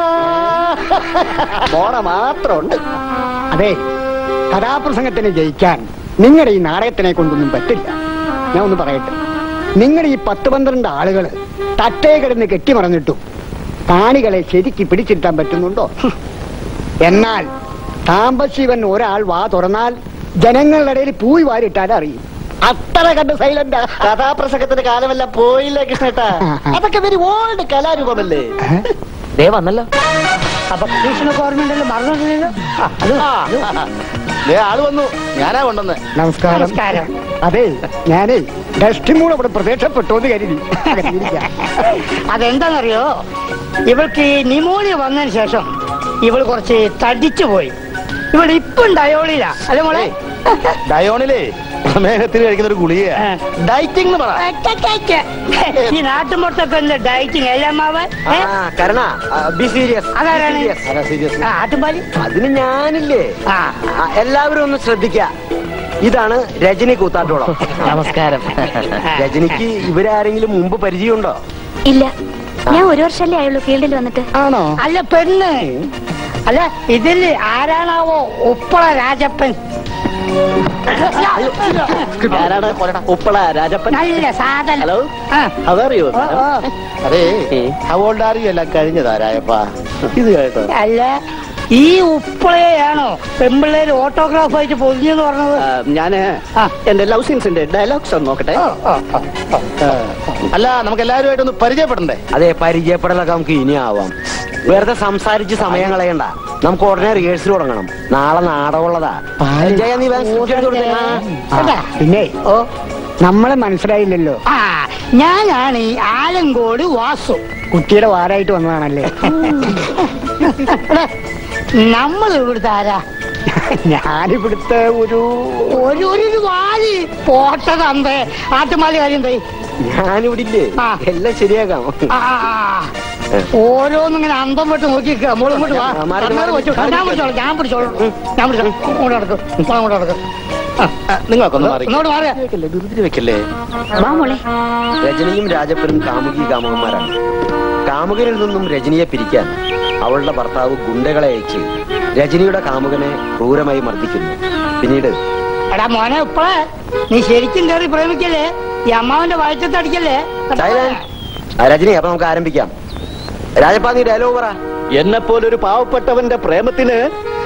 മോണ മാത്രമുണ്ട് അതെ കഥാപ്രസംഗത്തിന് ജയിക്കാൻ നിങ്ങളുടെ ഈ നാടകത്തിനെ കൊണ്ടൊന്നും പറ്റില്ല ഞാൻ ഒന്ന് പറയട്ടെ നിങ്ങളുടെ ഈ പത്ത് പന്ത്രണ്ട് ആളുകൾ തട്ടേ കിടന്ന് കെട്ടിമറന്നിട്ടും കാണികളെ ശരിക്ക് പിടിച്ചിട്ടാൻ പറ്റുന്നുണ്ടോ ഹും. എന്നാൽ സാമ്പശിവൻ ഒരാൾ വാ തുറന്നാൽ ജനങ്ങളുടെ ഇടയിൽ പൂയി വാരിട്ടാൽ അറിയും അത്ര കണ്ട് സൈലന്റ് കഥാപ്രസംഗത്തിന്റെ കാലമല്ല പോയില്ലേ കൃഷ്ണേട്ടാ അതൊക്കെ വെരി ഓൾഡ് കലാരൂപമല്ലേ ദേ വന്നല്ലോ അപ്പൊ കൃഷ്ണ ഗവൺമെന്റ് മറന്നിട്ടില്ലല്ലോ ആ, അത് ദേ ആള് വന്നു ഞാനാ കൊണ്ടുവന്ന് നമസ്കാരം നമസ്കാരം അതെ ഞാനേ ഡസ്റ്റിമൂടെ അവിടെ പ്രത്യക്ഷപ്പെട്ടു എന്ന് കരുതി അകത്തിരിക്കാം. അതെന്താണെന്നറിയോ ഇവൾക്ക് ഈ നിമോണിയ വന്നതിന് ശേഷം ഇവൾ കുറച്ച് തടിച്ചു പോയി ഇവൾ ഇപ്പം ഡയോളില അല്ലെ മോളെ ഡയോണിലേ പ്രമേഹത്തിന് കഴിക്കുന്ന ഒരു ഗുളികയാ ആ. ഡയറ്റിംഗ് എന്ന് പറ ഈ നാട്ടുമ്പുറത്തൊക്കെ എന്താ ഡയറ്റിങ് അല്ലമ്മാവൻ ആ കരണ ബി സീരിയസ് അതാരാണ് അതാ സീരിയസ് ആ, ആട്ടുംപാലി അതിന് ഞാനില്ലേ ആ ആ, എല്ലാവരും ഒന്ന് ശ്രദ്ധിക്ക ഇതാണ് രജനി കൂത്താട്ടോളം നമസ്കാരം രജനിക്ക് ഇവരാരെങ്കിലും മുമ്പ് പരിചയമുണ്ടോ ഇല്ല ഞാൻ ഒരു വർഷമല്ലേ ആയുള്ളൂ ഫീൽഡിൽ വന്നിട്ട് ആണോ അല്ല പെണ്ണ് അല്ല ഇതിൽ ആരാണാവോ ഉപ്പള രാജപ്പൻ ആരാണ് കൊല്ലടാ? ഉപ്പള രാജപ്പൻ നല്ല സാധനം ഹലോ ആ, അതറിയോ ആ, ആ. അതെ അവളുടെ അറിയോ എല്ലാം കഴിഞ്ഞതാ രായപ്പാ ഇത് കേട്ടോ അല്ല ഈ ഉപ്പളയാണോ പെമ്പിള്ളേര് ഓട്ടോഗ്രാഫായിട്ട് പൊതിഞ്ഞെന്ന് പറഞ്ഞത് ഞാന് ആ. എന്റെ ലവ് സീൻസിന്റെ ഡയലോഗ്സ് ഒന്ന് നോക്കട്ടെ ഓ, ഓ, ഓ, ഓ. അല്ല നമുക്ക് എല്ലാവരുമായിട്ട് ഒന്ന് പരിചയപ്പെടണ്ടേ അതെ പരിചയപ്പെടലൊക്കെ നമുക്ക് ഇനി ആവാം വെറുതെ സംസാരിച്ച് സമയം കളയണ്ട നമുക്ക് ഉടനെ റിഹേഴ്സൽ തുടങ്ങണം നാളെ നാടകമുള്ളതാ ജയ, നീ വേഗം script എടുത്ത് കൊടുത്തേ. ആ. കേട്ടാ? പിന്നെ ഓ നമ്മളെ മനസ്സിലായില്ലല്ലോ ആ ഞാനാണ് ഈ ആലങ്കോട് വാസു കുട്ടിയുടെ വാരായിട്ട് വന്നതാണല്ലേ നമ്മൾ ഇവിടുത്തെ ആരാ ഞാനിവിടുത്തെ ഒരു ഒരു ഒരു വാലി പോട്ട തന്തേ ആട്ടുമാലി കാര്യം തൈ ഞാനിവിടെ ഇല്ലേ ആ. എല്ലാം ശരിയാക്കാം ആ, ആ, ആ. ഓരോന്നിങ്ങനെ അന്തം വിട്ട് നോക്കിക്ക മോളും ഇങ്ങോട്ട് വാ ആ, മാറി, കണ്ണാടി മാറി, വെച്ചോ. മാറി. ഞാൻ പിടിച്ചോളാം ഞാൻ പിടിച്ചോളാം ഞാൻ പിടിച്ചോളാം ഇങ്ങോട്ട് നടക്കും ഇങ്ങോട്ട് നടക്കും നിങ്ങളൊക്കെ ഒന്ന് മാറി ഇങ്ങോട്ട് മാറിയ വെക്കല്ലേ ധൃതി വെക്കല്ലേ വാ മോളെ രജനിയും രാജപ്പനും കാമുകി കാമുകന്മാരാണ് കാമുകനിൽ നിന്നും രജനിയെ പിരിക്കാൻ അവളുടെ ഭർത്താവ് ഗുണ്ടകളെ അയച്ച് രജനിയുടെ കാമുകനെ ക്രൂരമായി മർദ്ദിക്കുന്നു പിന്നീട് എടാ മോനെ ഇപ്പളേ നീ ശരിക്കും കയറി പ്രേമിക്കല്ലേ ഈ അമ്മാവന്റെ വാഴ്ചത്തടിക്കല്ലേ സൈലന്റ്. ആ, രജനി അപ്പൊ നമുക്ക് ആരംഭിക്കാം രാജപ്പ നീ ഡയലോഗ് പറ എന്നെ പോലൊരു പാവപ്പെട്ടവന്റെ പ്രേമത്തിന്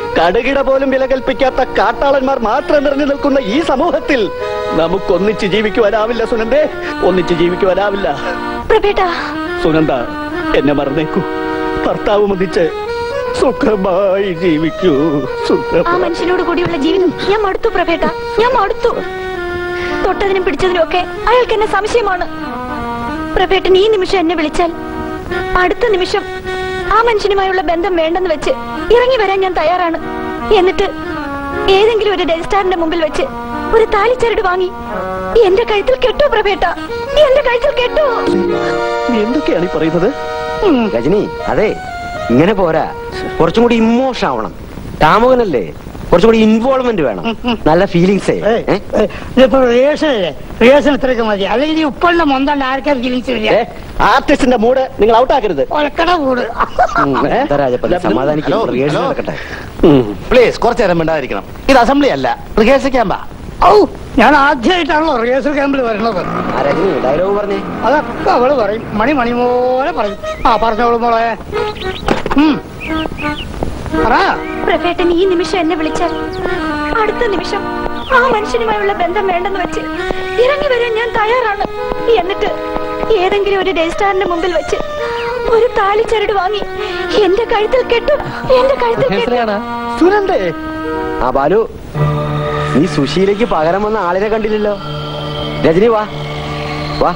കടുകിട പോലും വില കൽപ്പിക്കാത്ത കാട്ടാളന്മാർ മാത്രം നിറഞ്ഞു നിൽക്കുന്ന ഈ സമൂഹത്തിൽ നമുക്കൊന്നിച്ച് ജീവിക്കുവാനാവില്ല സുനന്ദേ ഒന്നിച്ച് ജീവിക്കുവാനാവില്ല പ്രഭേട്ട സുനന്ദ എന്നെ മറന്നേക്കൂ ഭർത്താവ് ഒന്നിച്ച് സുഖമായി ജീവിക്കൂ ആ സുഖമായി മനുഷ്യനോട് കൂടിയുള്ള ജീവിതം ഞാൻ മടുത്തു പ്രഭേട്ട ഞാൻ മടുത്തു തൊട്ടതിനും പിടിച്ചതിനും ഒക്കെ അയാൾക്ക് എന്നെ സംശയമാണ് പ്രഭേട്ടൻ ഈ നിമിഷം എന്നെ വിളിച്ചാൽ അടുത്ത നിമിഷം ആ മനുഷ്യനുമായുള്ള ബന്ധം വേണ്ടെന്ന് വെച്ച് ഇറങ്ങി വരാൻ ഞാൻ തയ്യാറാണ് എന്നിട്ട് ഏതെങ്കിലും ഒരു രജിസ്ട്രാറിന്റെ മുമ്പിൽ വെച്ച് ഒരു താലിച്ചരട് വാങ്ങി എന്റെ കഴുത്തിൽ കെട്ടു പ്രഭേട്ട എന്റെ കഴുത്തിൽ കെട്ടു നീ എന്തൊക്കെയാണ് ഈ പറയുന്നത് രജനി അതെ ഇങ്ങനെ പോരാ കുറച്ചും കൂടി ഇമോഷൻ ആവണം കാമുകനല്ലേ കുറച്ചും കൂടി ഇൻവോൾവ്മെന്റ് വേണം നല്ല ഫീലിങ്സേ ഇതിപ്പോ റിയേഷൻ അല്ലേ റിയേഷൻ ഇത്രയൊക്കെ മതി അല്ലെങ്കിൽ ഈ ഉപ്പുള്ള മൊന്തണ്ട് ആർക്കാ ഫീലിങ്സ് വരിക ആർട്ടിസ്റ്റിന്റെ മൂഡ് നിങ്ങൾ ഔട്ടാക്കരുത് ഒലക്കട കൂട് സമാധാനിക്കും റിഹേഴ്സൽ നടക്കട്ടെ പ്ലീസ് കുറച്ചു നേരം മിണ്ടാതിരിക്കണം ഇത് അസംബ്ലി അല്ല റിഹേഴ്സൽ ക്യാമ്പാ ഔ ഞാൻ ആദ്യമായിട്ടാണല്ലോ റിഹേഴ്സൽ ക്യാമ്പിൽ വരുന്നത് ആ രജനി ഡയലോഗ് പറഞ്ഞേ അതൊക്കെ അവള് പറയും മണി മണി പോലെ പറയും ആ പറഞ്ഞോളൂ മോളെ ഉം. പറ പ്രഭേട്ടൻ ഈ നിമിഷം എന്നെ വിളിച്ചാൽ അടുത്ത നിമിഷം ആ മനുഷ്യനുമായുള്ള ബന്ധം വേണ്ടെന്ന് വെച്ച് ഇറങ്ങി വരാൻ ഞാൻ തയ്യാറാണ് എന്നിട്ട് ഏതെങ്കിലും ഒരു രജിസ്ട്രാറിന്റെ മുമ്പിൽ വെച്ച് ഒരു താലിച്ചരട് വാങ്ങി എന്റെ കഴുത്തിൽ കെട്ടും എന്റെ കഴുത്തിൽ കെട്ടും സുനന്ദേ ആ ബാലു നീ സുശീലയ്ക്ക് പകരം വന്ന ആളിനെ കണ്ടില്ലല്ലോ രജനി വാ വാ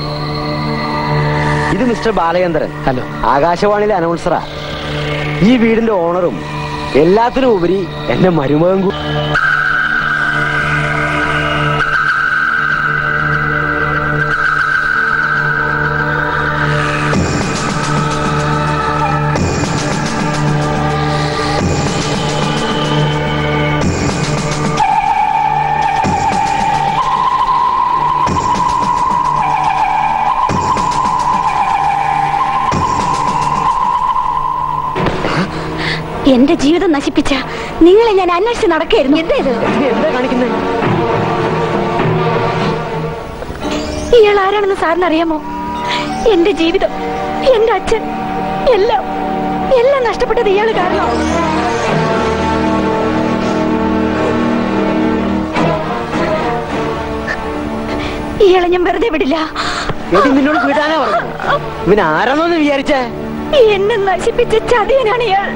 ഇത് മിസ്റ്റർ ബാലചന്ദ്രൻ ഹലോ ആകാശവാണിയിലെ അനൗൺസറാ ഈ വീടിന്റെ ഓണറും എല്ലാത്തിനും ഉപരി എന്റെ മരുമകൻ കൂ- എന്റെ ജീവിതം നശിപ്പിച്ച നിങ്ങളെ ഞാൻ അന്വേഷിച്ച് നടക്കായിരുന്നു എന്തേത് എന്താ കാണിക്കുന്നത് ഇയാൾ ആരാണെന്ന് സാറിന് അറിയാമോ എന്റെ ജീവിതം എന്റെ അച്ഛൻ എല്ലാം എല്ലാം നഷ്ടപ്പെട്ടത് ഇയാൾ കാരണം ഇയാളെ ഞാൻ വെറുതെ വിടില്ല എടി നിന്നോട് വിടാനാ പറഞ്ഞു ഇവൻ ആരാണോന്ന് വിചാരിച്ചേ എന്നെ നശിപ്പിച്ച ചതിയനാണ് ഇയാൾ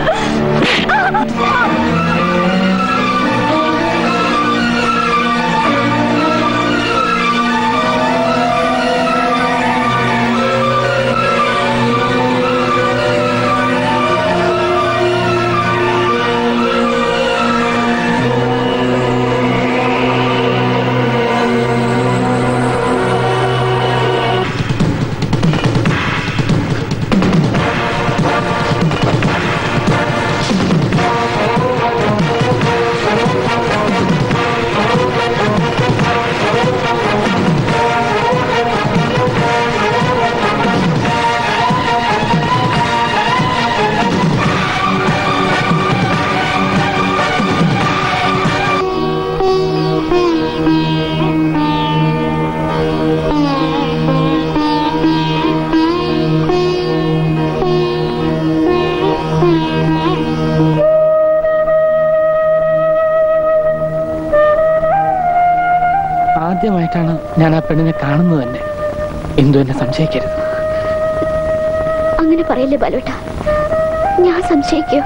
ആദ്യമായിട്ടാണ് ഞാൻ ആ പെണ്ണിനെ കാണുന്നത് തന്നെ എന്തു എന്നെ സംശയിക്കരുത് അങ്ങനെ പറയില്ലേ ബാലോട്ട ഞാൻ സംശയിക്കോ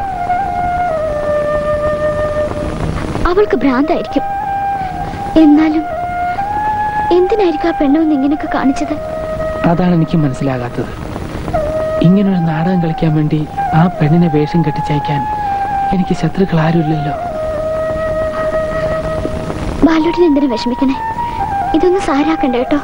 അവൾക്ക് ഭ്രാന്തായിരിക്കും എന്നാലും എന്തിനായിരിക്കും ആ പെണ്ണൊന്ന് ഇങ്ങനെയൊക്കെ കാണിച്ചത് അതാണ് എനിക്ക് മനസ്സിലാകാത്തത് ഇങ്ങനൊരു നാടകം കളിക്കാൻ വേണ്ടി ആ പെണ്ണിനെ വേഷം കെട്ടിച്ചയക്കാൻ എനിക്ക് ശത്രുക്കൾ ആരുമില്ലല്ലോ ബാലോട്ടിന് എന്തിനു വിഷമിക്കണേ ഇതൊന്നും സാരാക്കണ്ട കേട്ടോ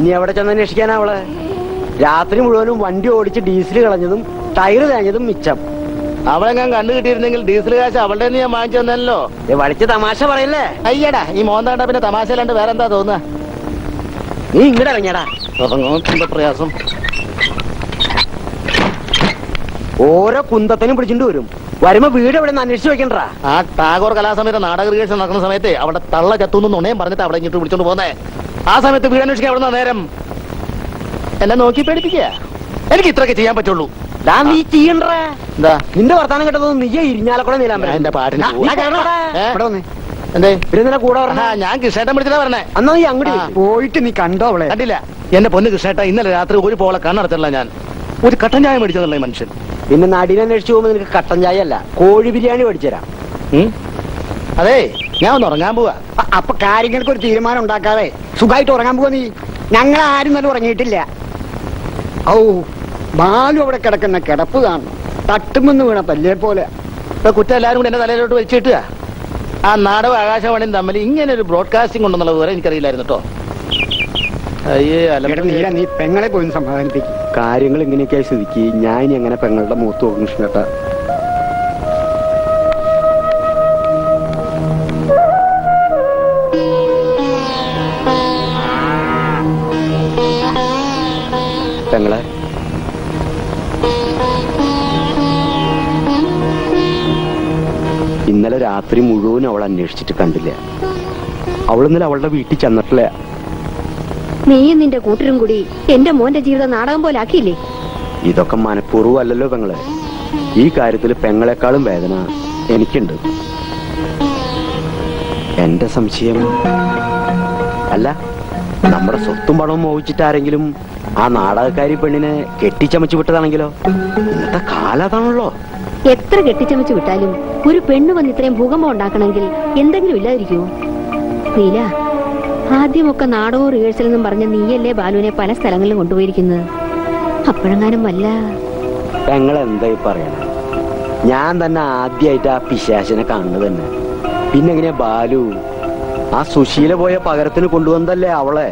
ഇനി എവിടെ ചെന്ന് അന്വേഷിക്കാനാ അവള് രാത്രി മുഴുവനും വണ്ടി ഓടിച്ച് ഡീസൽ കളഞ്ഞതും ടയർ തേഞ്ഞതും മിച്ചം അവളെ ഞാൻ കണ്ടു കിട്ടിയിരുന്നെങ്കിൽ ഡീസൽ കാശ് അവളുടെ നീ ഞാൻ വാങ്ങിച്ചു തന്നല്ലോ വളിച്ച് തമാശ പറയല്ലേ അയ്യടാ ഈ മോന്താണ്ട പിന്നെ തമാശയിലാണ്ട് വേറെ എന്താ തോന്നുക നീ ഇങ്ങോട്ട് ഇറങ്ങിയടാ എന്താ പ്രയാസം ഓരോ കുന്തത്തിനും പിടിച്ചിട്ട് വരും വരുമ്പോ വീട് എവിടെ നിന്ന് അന്വേഷിച്ച് വെക്കണ്ടാ ആ ടാഗോർ കലാസമയത്ത് നാടക റിഹേഴ്സൽ നടക്കുന്ന സമയത്ത് അവിടെ തള്ള ചത്തുന്നു നുണയും പറഞ്ഞിട്ട് അവിടെ ഇങ്ങോട്ട് വിളിച്ചോണ്ട് പോന്നേ ആ സമയത്ത് വീട് അന്വേഷിക്കാൻ എവിടെ നേരം എന്നെ നോക്കി പേടിപ്പിക്കുക എനിക്ക് ഇത്രയൊക്കെ ചെയ്യാൻ പറ്റുള്ളൂ ദാ നീ ചെയ്യണ്ടാ എന്താ നിന്റെ വർത്താനം കേട്ടത് നീ ഇരിഞ്ഞാലക്കൂടെ ഞാൻ എന്റെ പാട്ടിന് പോയി. ഏ? ഇവിടെ വന്നേ എന്തേ ഇവരെന്തിനാ കൂടെ പറഞ്ഞ ആ, ഞാൻ കൃഷ്ണേട്ടൻ വിളിച്ചിട്ടാ പറഞ്ഞേ അന്നാ നീ അങ്ങോട്ട് ആ. പോയിട്ട് നീ കണ്ടോ അവളെ കണ്ടില്ല എന്റെ പൊന്ന് കൃഷ്ണേട്ട ഇന്നലെ രാത്രി ഒരു പോളെ കണ്ണടച്ചില്ല ഞാൻ ഒരു കട്ടൻ ചായ മേടിച്ചതല്ലേ ഈ മനുഷ്യൻ പിന്നെ നടിനെ അന്വേഷിച്ച് പോകുമ്പോ നിനക്ക് കട്ടൻ ചായ അല്ല കോഴി ബിരിയാണി മേടിച്ചുതരാം ഉം? അതേ ഞാൻ ഒന്ന് ഉറങ്ങാൻ പോവാ അ- അപ്പൊ കാര്യങ്ങൾക്ക് ഒരു തീരുമാനം ഉണ്ടാക്കാതെ സുഖമായിട്ട് ഉറങ്ങാൻ പോവാ നീ ഞങ്ങൾ ആരും തന്നെ ഉറങ്ങിയിട്ടില്ല ഔ ബാലു അവിടെ കിടക്കുന്ന കിടപ്പ് കാണണം തട്ടുമെന്ന് വീണ പല്ലേ പോലെ ഇപ്പൊ കുറ്റം എല്ലാരും കൂടി എന്റെ തലയിലോട്ട് വെച്ചിട്ടുക ആ നാടകം ആകാശവാണിയും തമ്മിൽ ഇങ്ങനെ ഒരു ബ്രോഡ്കാസ്റ്റിംഗ് ഉണ്ടെന്നുള്ള വിവരം എനിക്കറിയില്ലായിരുന്നു കേട്ടോ അയ്യേ എടാ അല്ല നീല നീ പെങ്ങളെ പോയി ഒന്ന് സമാധാനിപ്പിക്കും കാര്യങ്ങൾ ഇങ്ങനെയൊക്കെയായി സ്ഥിതിക്ക് ഞാൻ ഇനി എങ്ങനെ പെങ്ങളുടെ മൂത്ത് നോക്കും കൃഷ്ണേട്ട പെങ്ങളെ ഇന്നലെ രാത്രി മുഴുവൻ അവൾ അന്വേഷിച്ചിട്ട് കണ്ടില്ല അവൾ ഇന്നലെ അവളുടെ വീട്ടിൽ ചെന്നിട്ടില്ല നീയും നിന്റെ കൂട്ടരും കൂടി എന്റെ മോന്റെ ജീവിതം നാടകം പോലെ ആക്കിയില്ലേ ഇതൊക്കെ മനഃപൂർവ്വം അല്ലല്ലോ പെങ്ങളെ ഈ കാര്യത്തിൽ പെങ്ങളെക്കാളും വേദന എനിക്കുണ്ട് എന്റെ സംശയം അല്ല നമ്മുടെ സ്വത്തും പണവും മോഹിച്ചിട്ട് ആരെങ്കിലും ആ നാടകക്കാരി പെണ്ണിനെ കെട്ടിച്ചമച്ചു വിട്ടതാണെങ്കിലോ ഇന്നത്തെ കാലം അതാണല്ലോ എത്ര കെട്ടിച്ചമച്ചു വിട്ടാലും ഒരു പെണ്ണ് വന്ന് ഇത്രയും ഭൂകമ്പം ഉണ്ടാക്കണമെങ്കിൽ എന്തെങ്കിലും ഇല്ലാതിരിക്കുമോ നീല ആദ്യമൊക്കെ നാടകവും റിഹേഴ്സൽ എന്നും പറഞ്ഞ നീയല്ലേ ബാലുവിനെ പല സ്ഥലങ്ങളിലും കൊണ്ടുപോയിരിക്കുന്നത് അപ്പോഴെങ്ങാനും വല്ല പെങ്ങൾ എന്തായി പറയണ ഞാൻ തന്നെ ആദ്യമായിട്ട് ആ പിശാചിനെ കാണുന്നത് തന്നെ പിന്നെ എങ്ങനെയാ ബാലു ആ സുശീല പോയ പകരത്തിന് കൊണ്ടുവന്നതല്ലേ അവളെ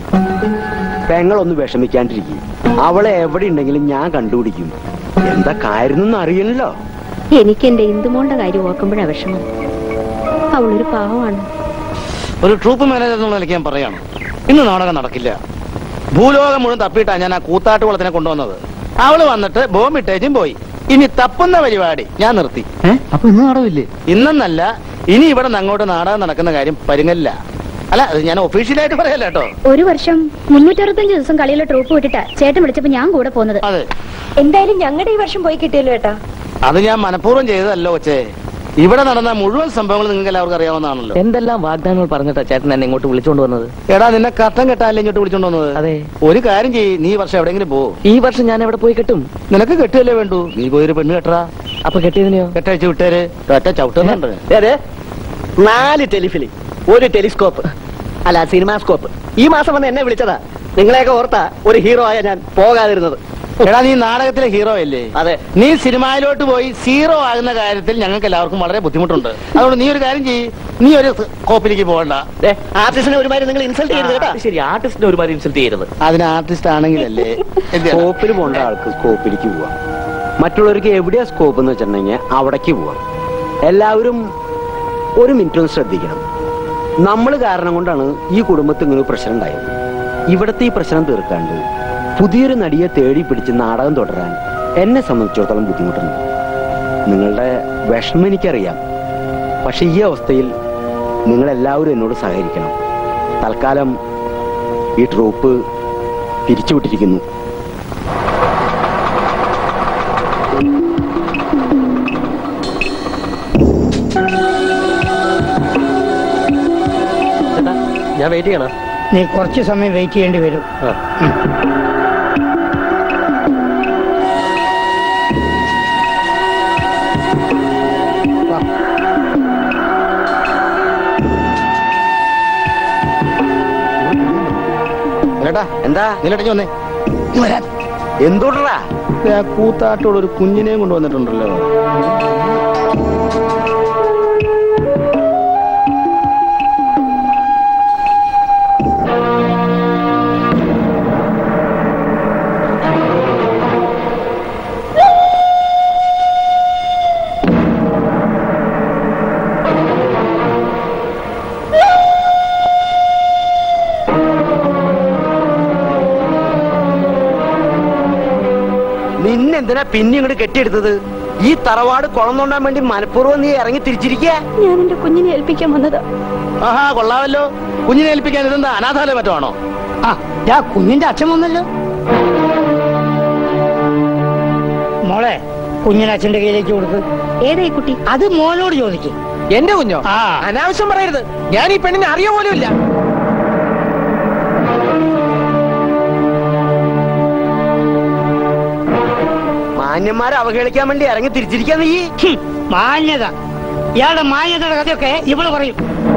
പെങ്ങളൊന്ന് വിഷമിക്കാണ്ടിരിക്കും അവളെ എവിടെ ഉണ്ടെങ്കിലും ഞാൻ കണ്ടുപിടിക്കും എന്താ കാര്യം അറിയണല്ലോ എനിക്ക് എന്റെ ഇന്ദുമോളുടെ കാര്യം ഓർക്കുമ്പോഴാ വിഷമം അവളൊരു പാവമാണ് ഒരു ട്രൂപ്പ് മാനേജർ എന്നുള്ള നിലയ്ക്ക് ഞാൻ പറയാണ് ഇന്ന് നാടകം നടക്കില്ല ഭൂലോകം മുഴുവൻ തപ്പിയിട്ടാ ഞാൻ ആ കൂത്താട്ടുകുളത്തിനെ കൊണ്ടുവന്നത് അവള് വന്നിട്ട് ബോംബിട്ടേച്ചും പോയി ഇനി തപ്പുന്ന പരിപാടി ഞാൻ നിർത്തി അപ്പൊ ഇന്ന് നാടകമില്ലേ ഇന്നെന്നല്ല ഇനി ഇവിടെ നിന്ന് അങ്ങോട്ട് നാടകം നടക്കുന്ന കാര്യം പരുങ്ങല്ല അല്ല അത് ഞാൻ ഒഫീഷ്യലായിട്ട് പറയല്ല കേട്ടോ ഒരു വർഷം മുന്നൂറ്ററുപത്തഞ്ച് ദിവസം കളിയിലെ ട്രൂപ്പ് വിട്ടിട്ടാ ചേട്ടൻ വിളിച്ചപ്പോ ഞാൻ കൂടെ പോകുന്നത് അതെ എന്തായാലും ഞങ്ങളുടെ ഈ വർഷം പോയി കിട്ടിയല്ലോ ഏട്ടാ അത് ഞാൻ മനഃപൂർവ്വം ചെയ്തതല്ലോ കൊച്ചേ ഇവിടെ നടന്ന മുഴുവൻ സംഭവങ്ങൾ നിങ്ങൾക്ക് എല്ലാവർക്കും അറിയാവുന്നതാണല്ലോ എന്തെല്ലാം വാഗ്ദാനങ്ങൾ പറഞ്ഞിട്ടാ ചേട്ടൻ എന്നെ ഇങ്ങോട്ട് വിളിച്ചോണ്ട് വന്നത് എടാ നിന്നെ കട്ടം കെട്ടാല്ലേ ഇങ്ങോട്ട് വിളിച്ചോണ്ട് വന്നത് അതെ ഒരു കാര്യം ചെയ്യ് നീ ഈ വർഷം എവിടെയെങ്കിലും പോ ഈ വർഷം ഞാൻ എവിടെ പോയി കെട്ടും നിനക്ക് കെട്ടുകയല്ലേ വേണ്ടു നീ പോയൊരു പെണ്ണ് കെട്ടറാ അപ്പൊ കെട്ടിയതിനെയോ കെട്ടഴിച്ച് വിട്ടേര് ഒറ്റ ചവിട്ടുന്നുണ്ട് അതെ നാല് ടെലിഫിലിം ഒരു ടെലിസ്കോപ്പ് അല്ല സിനിമാസ്കോപ്പ് ഈ മാസം വന്ന് എന്നെ വിളിച്ചതാ നിങ്ങളെയൊക്കെ ഓർത്താ ഒരു ഹീറോ ആയ ഞാൻ പോകാതിരുന്നത് എടാ നീ നാടകത്തിലെ ഹീറോ അല്ലേ അതെ നീ സിനിമയിലോട്ട് പോയി സീറോ ആകുന്ന കാര്യത്തിൽ ഞങ്ങൾക്ക് എല്ലാവർക്കും വളരെ ബുദ്ധിമുട്ടുണ്ട് അതുകൊണ്ട് നീ ഒരു കാര്യം ചെയ്യ് നീ ഒരു കോപ്പിലേക്ക് പോകണ്ട ആർട്ടിസ്റ്റിനെ ഒരുമാതിരി നിങ്ങൾ ഇൻസൾട്ട് ചെയ്യരുത് കേട്ടാ ശരി ആർട്ടിസ്റ്റിനെ ഒരുമാതിരി ഇൻസൾട്ട് ചെയ്യരുത് അതിന് ആർട്ടിസ്റ്റ് ആണെങ്കിലല്ലേ എന്തിനാ? സ്കോപ്പിൽ പോകേണ്ട ആൾക്ക് സ്കോപ്പിലേക്ക് പോവാം മറ്റുള്ളവർക്ക് എവിടെയാ സ്കോപ്പ് എന്ന് വെച്ചിട്ടുണ്ടെങ്കിൽ അവിടേക്ക് പോവാം എല്ലാവരും ഒരു മിനിറ്റ് ഒന്ന് ശ്രദ്ധിക്കണം നമ്മൾ കാരണം കൊണ്ടാണ് ഈ കുടുംബത്തിൽ ഇങ്ങനെ ഒരു പ്രശ്നം ഉണ്ടായത് ഇവിടുത്തെ ഈ പ്രശ്നം തീർക്കാണ്ട് പുതിയൊരു നടിയെ തേടി പിടിച്ച് നാടകം തുടരാൻ എന്നെ സംബന്ധിച്ചിടത്തോളം ബുദ്ധിമുട്ടുണ്ട് നിങ്ങളുടെ വിഷമം എനിക്കറിയാം പക്ഷെ ഈ അവസ്ഥയിൽ നിങ്ങൾ എല്ലാവരും എന്നോട് സഹകരിക്കണം തൽക്കാലം ഈ ട്രൂപ്പ് പിരിച്ചുവിട്ടിരിക്കുന്നു ഞാൻ വെയിറ്റ് ചെയ്യണം നീ കുറച്ച് സമയം വെയിറ്റ് ചെയ്യേണ്ടി വരും കേട്ടാ എന്താ നിലടഞ്ഞു വന്നേ എന്തോട്ടാ ആ കൂത്താട്ടോട് ഒരു കുഞ്ഞിനെയും കൊണ്ടുവന്നിട്ടുണ്ടല്ലോ എന്തിനാ പിന്നെ ഇങ്ങോട്ട് കെട്ടിയെടുത്തത് ഈ തറവാട് കുളം തോണ്ടാൻ വേണ്ടി മനഃപൂർവ്വം നീ ഇറങ്ങി തിരിച്ചിരിക്കുക ഞാൻ എന്റെ കുഞ്ഞിനെ ഏൽപ്പിക്കാൻ വന്നതാ ആഹാ കൊള്ളാമല്ലോ കുഞ്ഞിനെ ഏൽപ്പിക്കാൻ ഇതെന്താ അനാഥാലയം മറ്റാണോ ആ ദാ കുഞ്ഞിന്റെ അച്ഛൻ വന്നല്ലോ മോളെ കുഞ്ഞിനെ അച്ഛന്റെ കയ്യിലേക്ക് കൊടുക്ക് ഏതായി കുട്ടി അത് മോനോട് ചോദിക്കും എന്റെ കുഞ്ഞോ ആ അനാവശ്യം പറയരുത് ഞാൻ ഈ പെണ്ണിനെ അറിയ പോലും ഇല്ല മാന്യന്മാരെ അവഹേളിക്കാൻ വേണ്ടി ഇറങ്ങി തിരിച്ചിരിക്കാൻ നീ ഹും, മാന്യത ഇയാളുടെ മാന്യതയുടെ കഥയൊക്കെ ഇവള് പറയും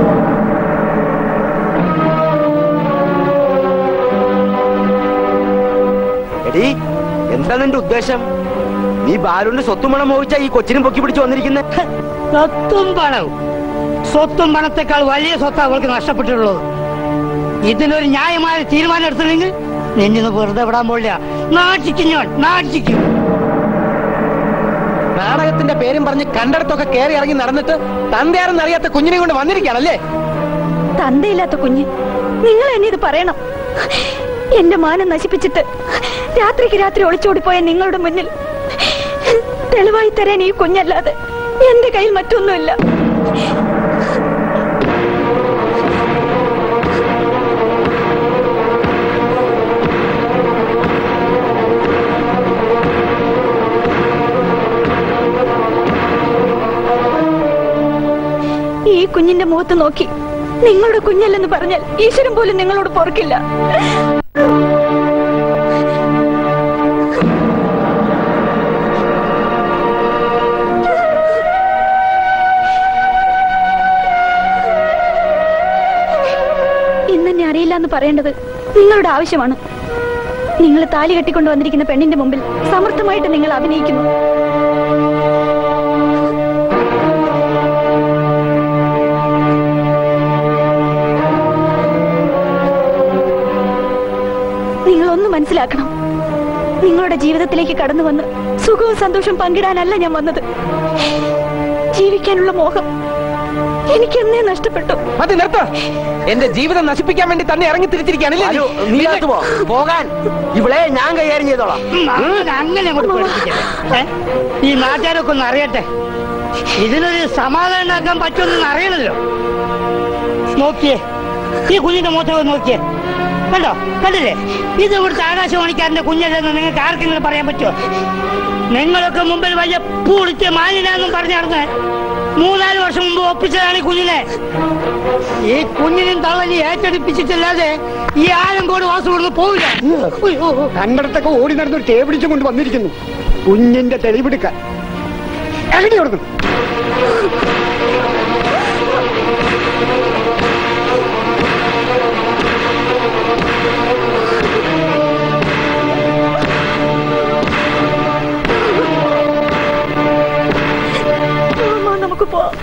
എടീ എന്താ നിന്റെ ഉദ്ദേശം നീ ബാലുവിന്റെ സ്വത്തും പണം മോഹിച്ച ഈ കൊച്ചിനും പൊക്കി പിടിച്ച് വന്നിരിക്കുന്നേ സ്വത്തും പണവും സ്വത്തും പണത്തെക്കാൾ വലിയ സ്വത്ത് അവൾക്ക് നഷ്ടപ്പെട്ടിട്ടുള്ളത് ഇതിനൊരു ന്യായമായ തീരുമാനം എടുത്തില്ലെങ്കിൽ നിന്നിന്ന് വെറുതെ വിടാൻ പോലില്ല നാട്ടിക്കും ഞാൻ നാട്ടിക്കും നാടകത്തിന്റെ പേരും പറഞ്ഞ് കണ്ടിടത്തൊക്കെ കയറി ഇറങ്ങി നടന്നിട്ട് തന്തയാരെന്ന് അറിയാത്ത കുഞ്ഞിനെ കൊണ്ട് വന്നിരിക്കുകയാണല്ലേ തന്തയില്ലാത്ത കുഞ്ഞ് നിങ്ങൾ എന്നെ ഇത് പറയണം എന്റെ മാനം നശിപ്പിച്ചിട്ട് രാത്രിക്ക് രാത്രി ഒളിച്ചോടിപ്പോയ നിങ്ങളുടെ മുന്നിൽ തെളിവായി തരാൻ ഈ കുഞ്ഞല്ലാതെ എന്റെ കയ്യിൽ മറ്റൊന്നുമില്ല ഈ കുഞ്ഞിന്റെ മുഖത്ത് നോക്കി നിങ്ങളുടെ കുഞ്ഞല്ലെന്ന് പറഞ്ഞാൽ ഈശ്വരൻ പോലും നിങ്ങളോട് പൊറുക്കില്ല ഇന്നെന്നെ അറിയില്ല എന്ന് പറയേണ്ടത് നിങ്ങളുടെ ആവശ്യമാണ് നിങ്ങൾ താലി കെട്ടിക്കൊണ്ട് വന്നിരിക്കുന്ന പെണ്ണിന്റെ മുമ്പിൽ സമർത്ഥമായിട്ട് നിങ്ങൾ അഭിനയിക്കുന്നു നിങ്ങൾ ഒന്ന് മനസ്സിലാക്കണം നിങ്ങളുടെ ജീവിതത്തിലേക്ക് കടന്നു വന്ന് സുഖവും സന്തോഷം പങ്കിടാനല്ല ഞാൻ വന്നത് ജീവിക്കാനുള്ള മോഹം എനിക്ക് എന്നേ നഷ്ടപ്പെട്ടു മതി നിർത്ത എന്റെ ജീവിതം നശിപ്പിക്കാൻ വേണ്ടി തന്നെ ഇറങ്ങി തിരിച്ചിരിക്കുകയാണല്ലേ ബാലു, നീ അകത്ത് പോ. പോകാൻ ഇവളെ ഞാൻ കൈകാര്യം ചെയ്തോളാം ഉം, അങ്ങനെ അങ്ങനെ അങ്ങോട്ട് പേടിപ്പിക്കല്ലേ. ഏ? ഈ നാട്ടുകാരൊക്കെ ഒന്ന് അറിയട്ടെ ഇതിനൊരു സമാധാനാക്കാൻ പറ്റുമെന്ന് അറിയണല്ലോ നോക്കിയേ ഈ കുഞ്ഞിന്റെ മുഖത്ത് നോക്കിയേ കണ്ടോ കണ്ടില്ലേ ഇത് ഇവിടുത്തെ ആകാശവാണിക്കാരന്റെ കുഞ്ഞല്ലെന്ന് നിങ്ങൾക്ക് ആർക്കെങ്കിലും പറയാൻ പറ്റുമോ നിങ്ങളൊക്കെ മുമ്പിൽ വലിയ പൂളിച്ച് മാലിനാന്നും പറഞ്ഞു നടന്ന് മൂന്നാല് വർഷം മുമ്പ് ഒപ്പിച്ചതാണ് ഈ കുഞ്ഞിനെ ഈ കുഞ്ഞിനും തള്ളനി ഏറ്റെടുപ്പിച്ചിട്ടില്ലാതെ ഈ ആലങ്കോട് വാസം ഇവിടുന്ന് പോവില്ല ഉയ്യോ. കണ്ടിടത്തൊക്കെ ഓടി നടന്നൊരു ടേ പിടിച്ചും കൊണ്ട് വന്നിരിക്കുന്നു കുഞ്ഞിന്റെ തെളിവെടുക്കാൻ എങ്ങനെ കൊടുക്കും മാമാ, നമുക്ക് പോവാം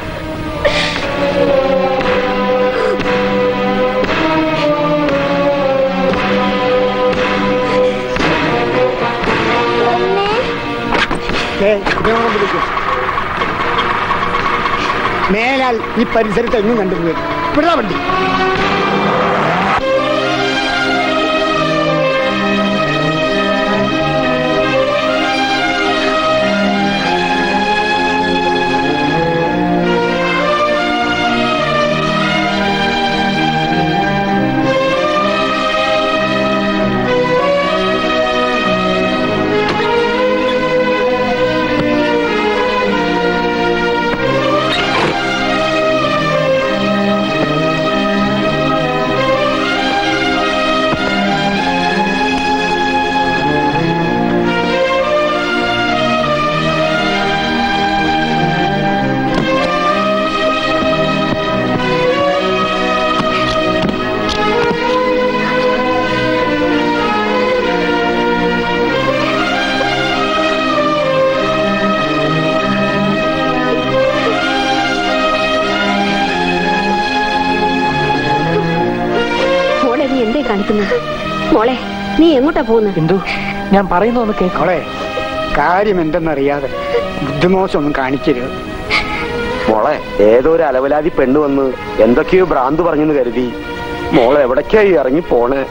ദേ, ഇതിനെ കൊണ്ട് വിളിക്കും. മേലാൽ ഈ പരിസരത്ത് എങ്ങും കണ്ടുപോയത് ഇവിടെ വണ്ടി മോളെ നീ എന്തേ കാണിക്കുന്നത് മോളെ നീ എങ്ങോട്ടാ പോകുന്നത് എന്തു ഞാൻ പറയുന്ന ഒന്ന് കേൾക്കോ അവളെ കാര്യം എന്തെന്നറിയാതെ ബുദ്ധിമോശമൊന്നും കാണിക്കരുത് മോളെ ഏതോ ഒരു അലവലാതി പെണ്ണ് വന്ന് എന്തൊക്കെയോ ഭ്രാന്ത് പറഞ്ഞെന്ന് കരുതി മോളെ എവിടേക്കായി ഇറങ്ങി പോണേ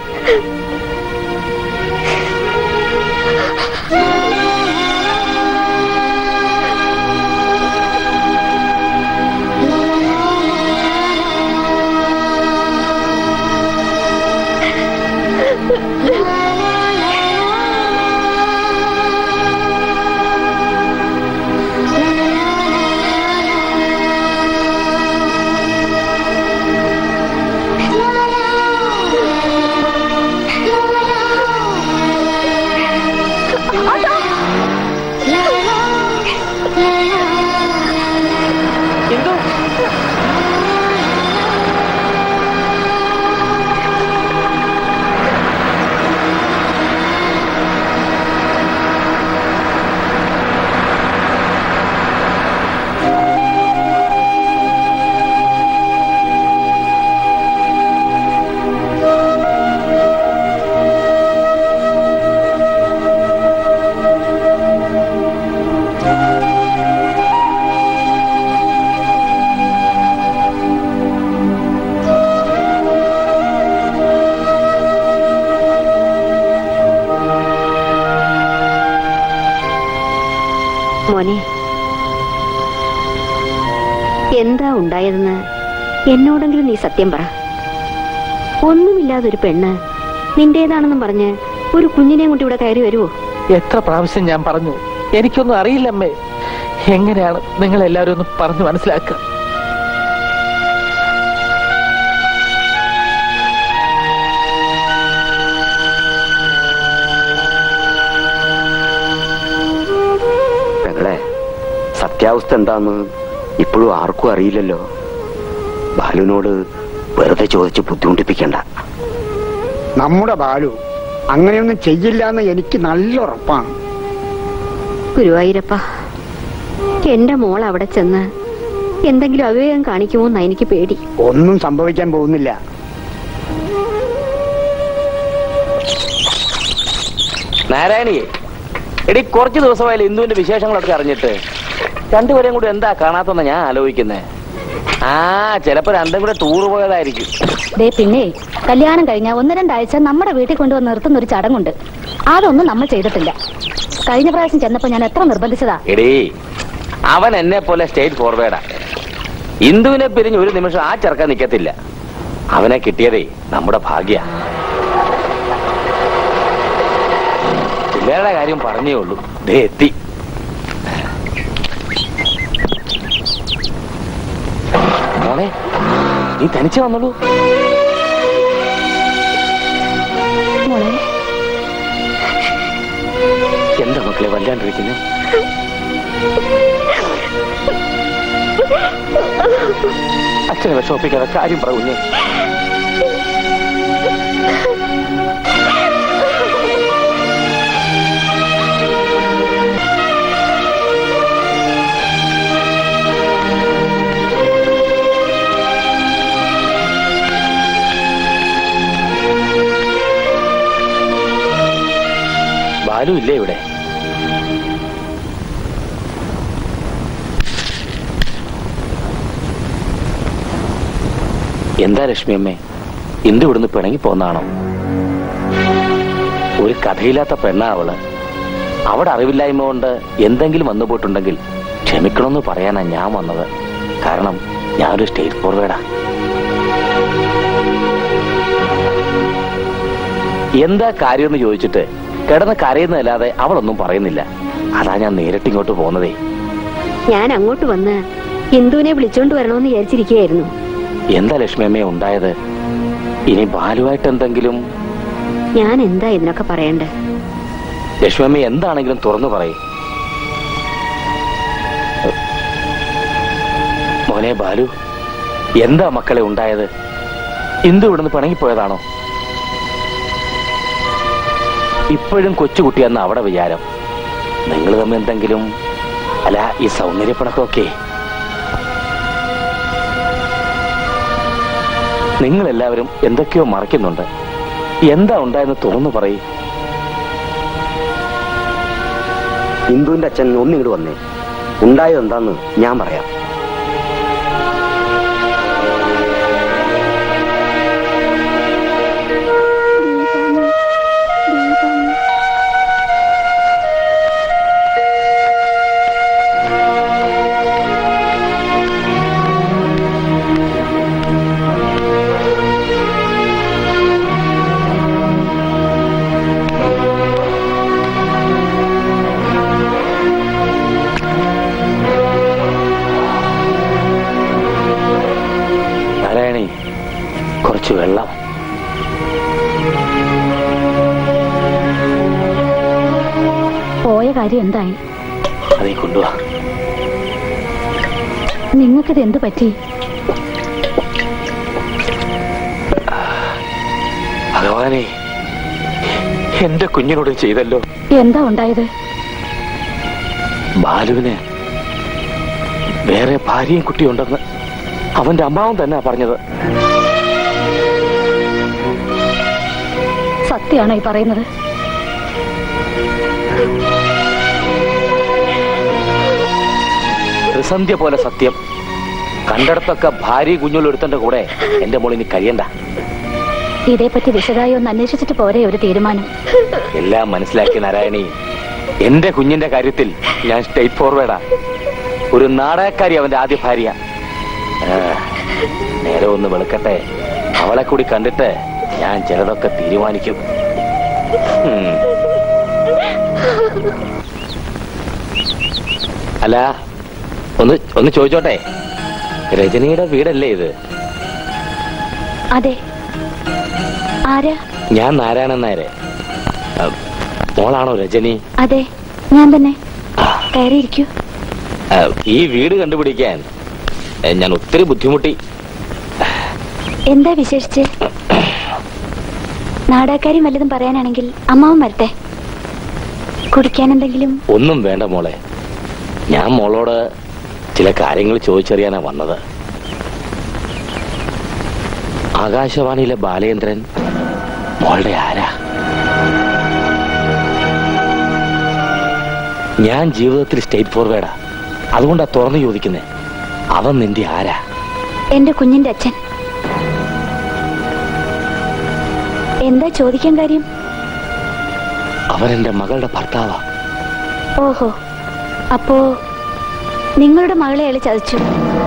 മോനെ എന്താ ഉണ്ടായതെന്ന് എന്നോടെങ്കിലും നീ സത്യം പറ ഒന്നുമില്ലാതൊരു പെണ്ണ് നിന്റേതാണെന്നും പറഞ്ഞ് ഒരു കുഞ്ഞിനെ കൊണ്ട് ഇവിടെ കയറി വരുവോ എത്ര പ്രാവശ്യം ഞാൻ പറഞ്ഞു എനിക്കൊന്നും അറിയില്ലമ്മേ എങ്ങനെയാണ് നിങ്ങൾ എല്ലാവരും ഒന്ന് പറഞ്ഞു മനസ്സിലാക്കുക പെങ്ങളെ സത്യാവസ്ഥ എന്താന്ന് ഇപ്പോഴും ആർക്കും അറിയില്ലല്ലോ ബാലുവിനോട് വെറുതെ ചോദിച്ച് ബുദ്ധിമുട്ടിപ്പിക്കണ്ട നമ്മുടെ ബാലു അങ്ങനെയൊന്നും ചെയ്യില്ല എന്ന് എനിക്ക് നല്ല ഉറപ്പാണ് ഗുരുവായൂരപ്പ എന്റെ മോൾ അവിടെ ചെന്ന് എന്തെങ്കിലും അവിവേകം കാണിക്കുമോന്നാ എനിക്ക് പേടി ഒന്നും സംഭവിക്കാൻ പോകുന്നില്ല നാരായണിയെ എടി കുറച്ച് ദിവസമായാലും ഇന്ദുവിന്റെ വിശേഷങ്ങളൊക്കെ അറിഞ്ഞിട്ട് രണ്ടുപേരെയും കൂടി എന്താ കാണാത്തെന്ന് ഞാൻ ആലോചിക്കുന്നേ ആ ചിലപ്പോ രണ്ടും കൂടെ ടൂർ പോയതായിരിക്കും ദേ പിന്നെ കല്യാണം കഴിഞ്ഞ ഒന്ന് രണ്ടാഴ്ച നമ്മുടെ വീട്ടിൽ കൊണ്ടുവന്ന് നിർത്തുന്ന ഒരു ചടങ്ങുണ്ട് അതൊന്നും നമ്മൾ ചെയ്തിട്ടില്ല കഴിഞ്ഞ പ്രാവശ്യം ചെന്നപ്പോ ഞാൻ എത്ര നിർബന്ധിച്ചതാ എടീ അവൻ എന്നെ പോലെ സ്റ്റേറ്റ് ഫോർവേഡാ ഇന്ദുവിനെ പിരിഞ്ഞ് ഒരു നിമിഷം ആ ചെറുക്കാൻ നിൽക്കത്തില്ല അവനെ കിട്ടിയതേ നമ്മുടെ ഭാഗ്യ പിള്ളേരുടെ കാര്യം പറഞ്ഞേ ഉള്ളൂ ദേ എത്തി മോളെ നീ തനിച്ച് വന്നുള്ളൂ മോളെ എന്താ മക്കളെ വല്ലാണ്ടിരിക്കുന്നത് അച്ഛനെ വിഷമിപ്പിക്കാതെ കാര്യം പറയുന്നു ബാലു ഇല്ലേ ഇവിടെ എന്താ ലക്ഷ്മി അമ്മേ ഇന്ദു ഇവിടുന്ന് പിണങ്ങി പോന്നാണോ ഒരു കഥയില്ലാത്ത പെണ്ണാ അവള് അവിടെ അറിവില്ലായ്മ കൊണ്ട് എന്തെങ്കിലും വന്നു പോയിട്ടുണ്ടെങ്കിൽ ക്ഷമിക്കണമെന്ന് പറയാനാ ഞാൻ വന്നത് കാരണം ഞാനൊരു സ്റ്റേറ്റ് ഫോർവേഡാ എന്താ കാര്യമെന്ന് ചോദിച്ചിട്ട് കിടന്ന് കരയുന്നതല്ലാതെ അവളൊന്നും പറയുന്നില്ല അതാ ഞാൻ നേരിട്ട് ഇങ്ങോട്ട് പോകുന്നതേ ഞാൻ അങ്ങോട്ട് വന്ന് ഹിന്ദുവിനെ വിളിച്ചോണ്ട് വരണമെന്ന് വിചാരിച്ചിരിക്കുകയായിരുന്നു എന്താ ലക്ഷ്മി അമ്മയെ ഉണ്ടായത് ഇനി ബാലുവായിട്ട് എന്തെങ്കിലും ഞാൻ എന്താ ഇതിനൊക്കെ പറയണ്ടേ ലക്ഷ്മി അമ്മ എന്താണെങ്കിലും തുറന്നു പറയും മോനെ ബാലു എന്താ മക്കളെ ഉണ്ടായത് ഇന്ദു ഇവിടുന്ന് പിണങ്ങിപ്പോയതാണോ ഇപ്പോഴും കൊച്ചുകുട്ടിയെന്ന അവിടെ വിചാരം നിങ്ങൾ തമ്മിൽ എന്തെങ്കിലും അല്ല ഈ സൗന്ദര്യപ്പണക്കമൊക്കെ നിങ്ങൾ എല്ലാവരും എന്തൊക്കെയോ മറയ്ക്കുന്നുണ്ട് എന്താ ഉണ്ടായെന്ന് തുറന്നു പറയും ഇന്ദുവിന്റെ അച്ഛൻ ഒന്നിങ്ങോട്ട് വന്നേ ഉണ്ടായത് എന്താന്ന് ഞാൻ പറയാം നാരായണി കുറച്ച് വെള്ളം പോയ കാര്യം എന്തായി അതേ കൊണ്ടുവാ നിങ്ങൾക്കിത് എന്ത് പറ്റി ഭഗവാനെ എന്റെ കുഞ്ഞിനോട് ചെയ്തല്ലോ എന്താ ഉണ്ടായത് ബാലുവിന് വേറെ ഭാര്യയും കുട്ടിയുണ്ടെന്ന് അവന്റെ അമ്മാവൻ തന്നെ പറഞ്ഞത് സത്യമാണോ ഈ പറയുന്നത് ത്രിസന്ധ്യ പോലെ സത്യം കണ്ടിടത്തൊക്കെ ഭാര്യ കുഞ്ഞുള്ളൊരുത്തന്റെ കൂടെ എന്റെ മോളിനി കഴിയണ്ട ഇതേപ്പറ്റി വിശദമായി ഒന്ന് അന്വേഷിച്ചിട്ട് പോരെ ഒരു തീരുമാനം എല്ലാം മനസ്സിലാക്കി നാരായണി എന്റെ കുഞ്ഞിന്റെ കാര്യത്തിൽ ഞാൻ സ്റ്റേറ്റ് ഫോർവേഡാ ഒരു നാടകക്കാരി അവന്റെ ആദ്യ ഭാര്യ ആ, നേരെ ഒന്ന് വെളുക്കട്ടെ അവളെ കൂടി കണ്ടിട്ട് ഞാൻ ചിലതൊക്കെ തീരുമാനിക്കും ഉം. അല്ല ഒന്ന് ഒന്ന് ചോദിച്ചോട്ടെ രജനിയുടെ വീടല്ലേ ഇത് അതെ ആരാ ഞാൻ നാരായണൻ നായരെ ആ, മോളാണോ രജനി അതെ ഞാൻ തന്നെ കയറിയിരിക്കൂ ആ, ഈ വീട് കണ്ടുപിടിക്കാൻ ഏ, ഞാൻ ഒത്തിരി ബുദ്ധിമുട്ടി എന്താ വിശേഷിച്ച് നാടകക്കാരി വല്ലതും പറയാനാണെങ്കിൽ അമ്മാവൻ വരട്ടെ കുടിക്കാൻ എന്തെങ്കിലും ഒന്നും വേണ്ട മോളെ ഞാൻ മോളോട് ചില കാര്യങ്ങൾ ചോദിച്ചറിയാനാ വന്നത് ആകാശവാണിയിലെ ബാലേന്ദ്രൻ മോളുടെ ആരാ ഞാൻ ജീവിതത്തിൽ സ്റ്റേറ്റ് ഫോർവേഡാ അതുകൊണ്ടാ തുറന്നു ചോദിക്കുന്നേ അവൻ നിന്റെ ആരാ എന്റെ കുഞ്ഞിന്റെ അച്ഛൻ എന്താ ചോദിക്കാൻ കാര്യം അവൻ എന്റെ മകളുടെ ഭർത്താവാ ഓഹോ അപ്പോ നിങ്ങളുടെ മകളെ അയാൾ ചതിച്ചു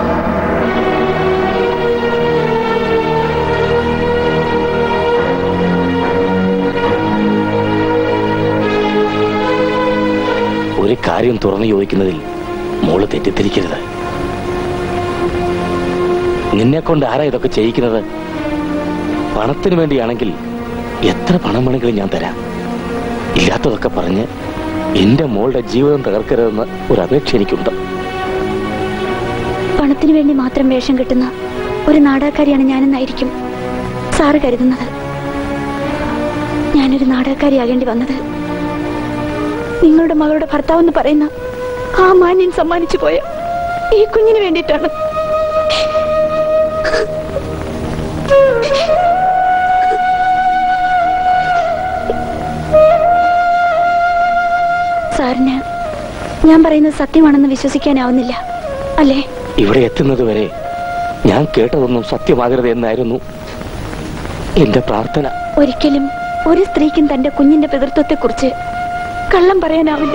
ഒരു കാര്യം തുറന്നു ചോദിക്കുന്നതിൽ മോള് തെറ്റിദ്ധരിക്കരുത് നിന്നെ കൊണ്ട് ആരാ ഇതൊക്കെ ചെയ്യിക്കുന്നത് പണത്തിന് വേണ്ടിയാണെങ്കിൽ എത്ര പണം വേണമെങ്കിലും ഞാൻ തരാം ഇല്ലാത്തതൊക്കെ പറഞ്ഞ് എന്റെ മോളുടെ ജീവിതം തകർക്കരുതെന്ന് ഒരു അപേക്ഷ എനിക്കുണ്ട് പണത്തിനു വേണ്ടി മാത്രം വേഷം കെട്ടുന്ന ഒരു നാടകക്കാരിയാണ് ഞാനെന്നായിരിക്കും സാറ് കരുതുന്നത് ഞാനൊരു നാടകക്കാരിയാകേണ്ടി വന്നത് നിങ്ങളുടെ മകളുടെ ഭർത്താവെന്ന് പറയുന്ന ആ മാന്യൻ സമ്മാനിച്ചു പോയ ഈ കുഞ്ഞിന് വേണ്ടിയിട്ടാണ് സാറിന് ഞാൻ പറയുന്നത് സത്യമാണെന്ന് വിശ്വസിക്കാനാവുന്നില്ല അല്ലേ ഇവിടെ എത്തുന്നത് വരെ ഞാൻ കേട്ടതൊന്നും സത്യമാകരുത് എന്നായിരുന്നു എന്റെ പ്രാർത്ഥന ഒരിക്കലും ഒരു സ്ത്രീക്കും തന്റെ കുഞ്ഞിന്റെ പിതൃത്വത്തെ കുറിച്ച് കള്ളം പറയാനാവില്ല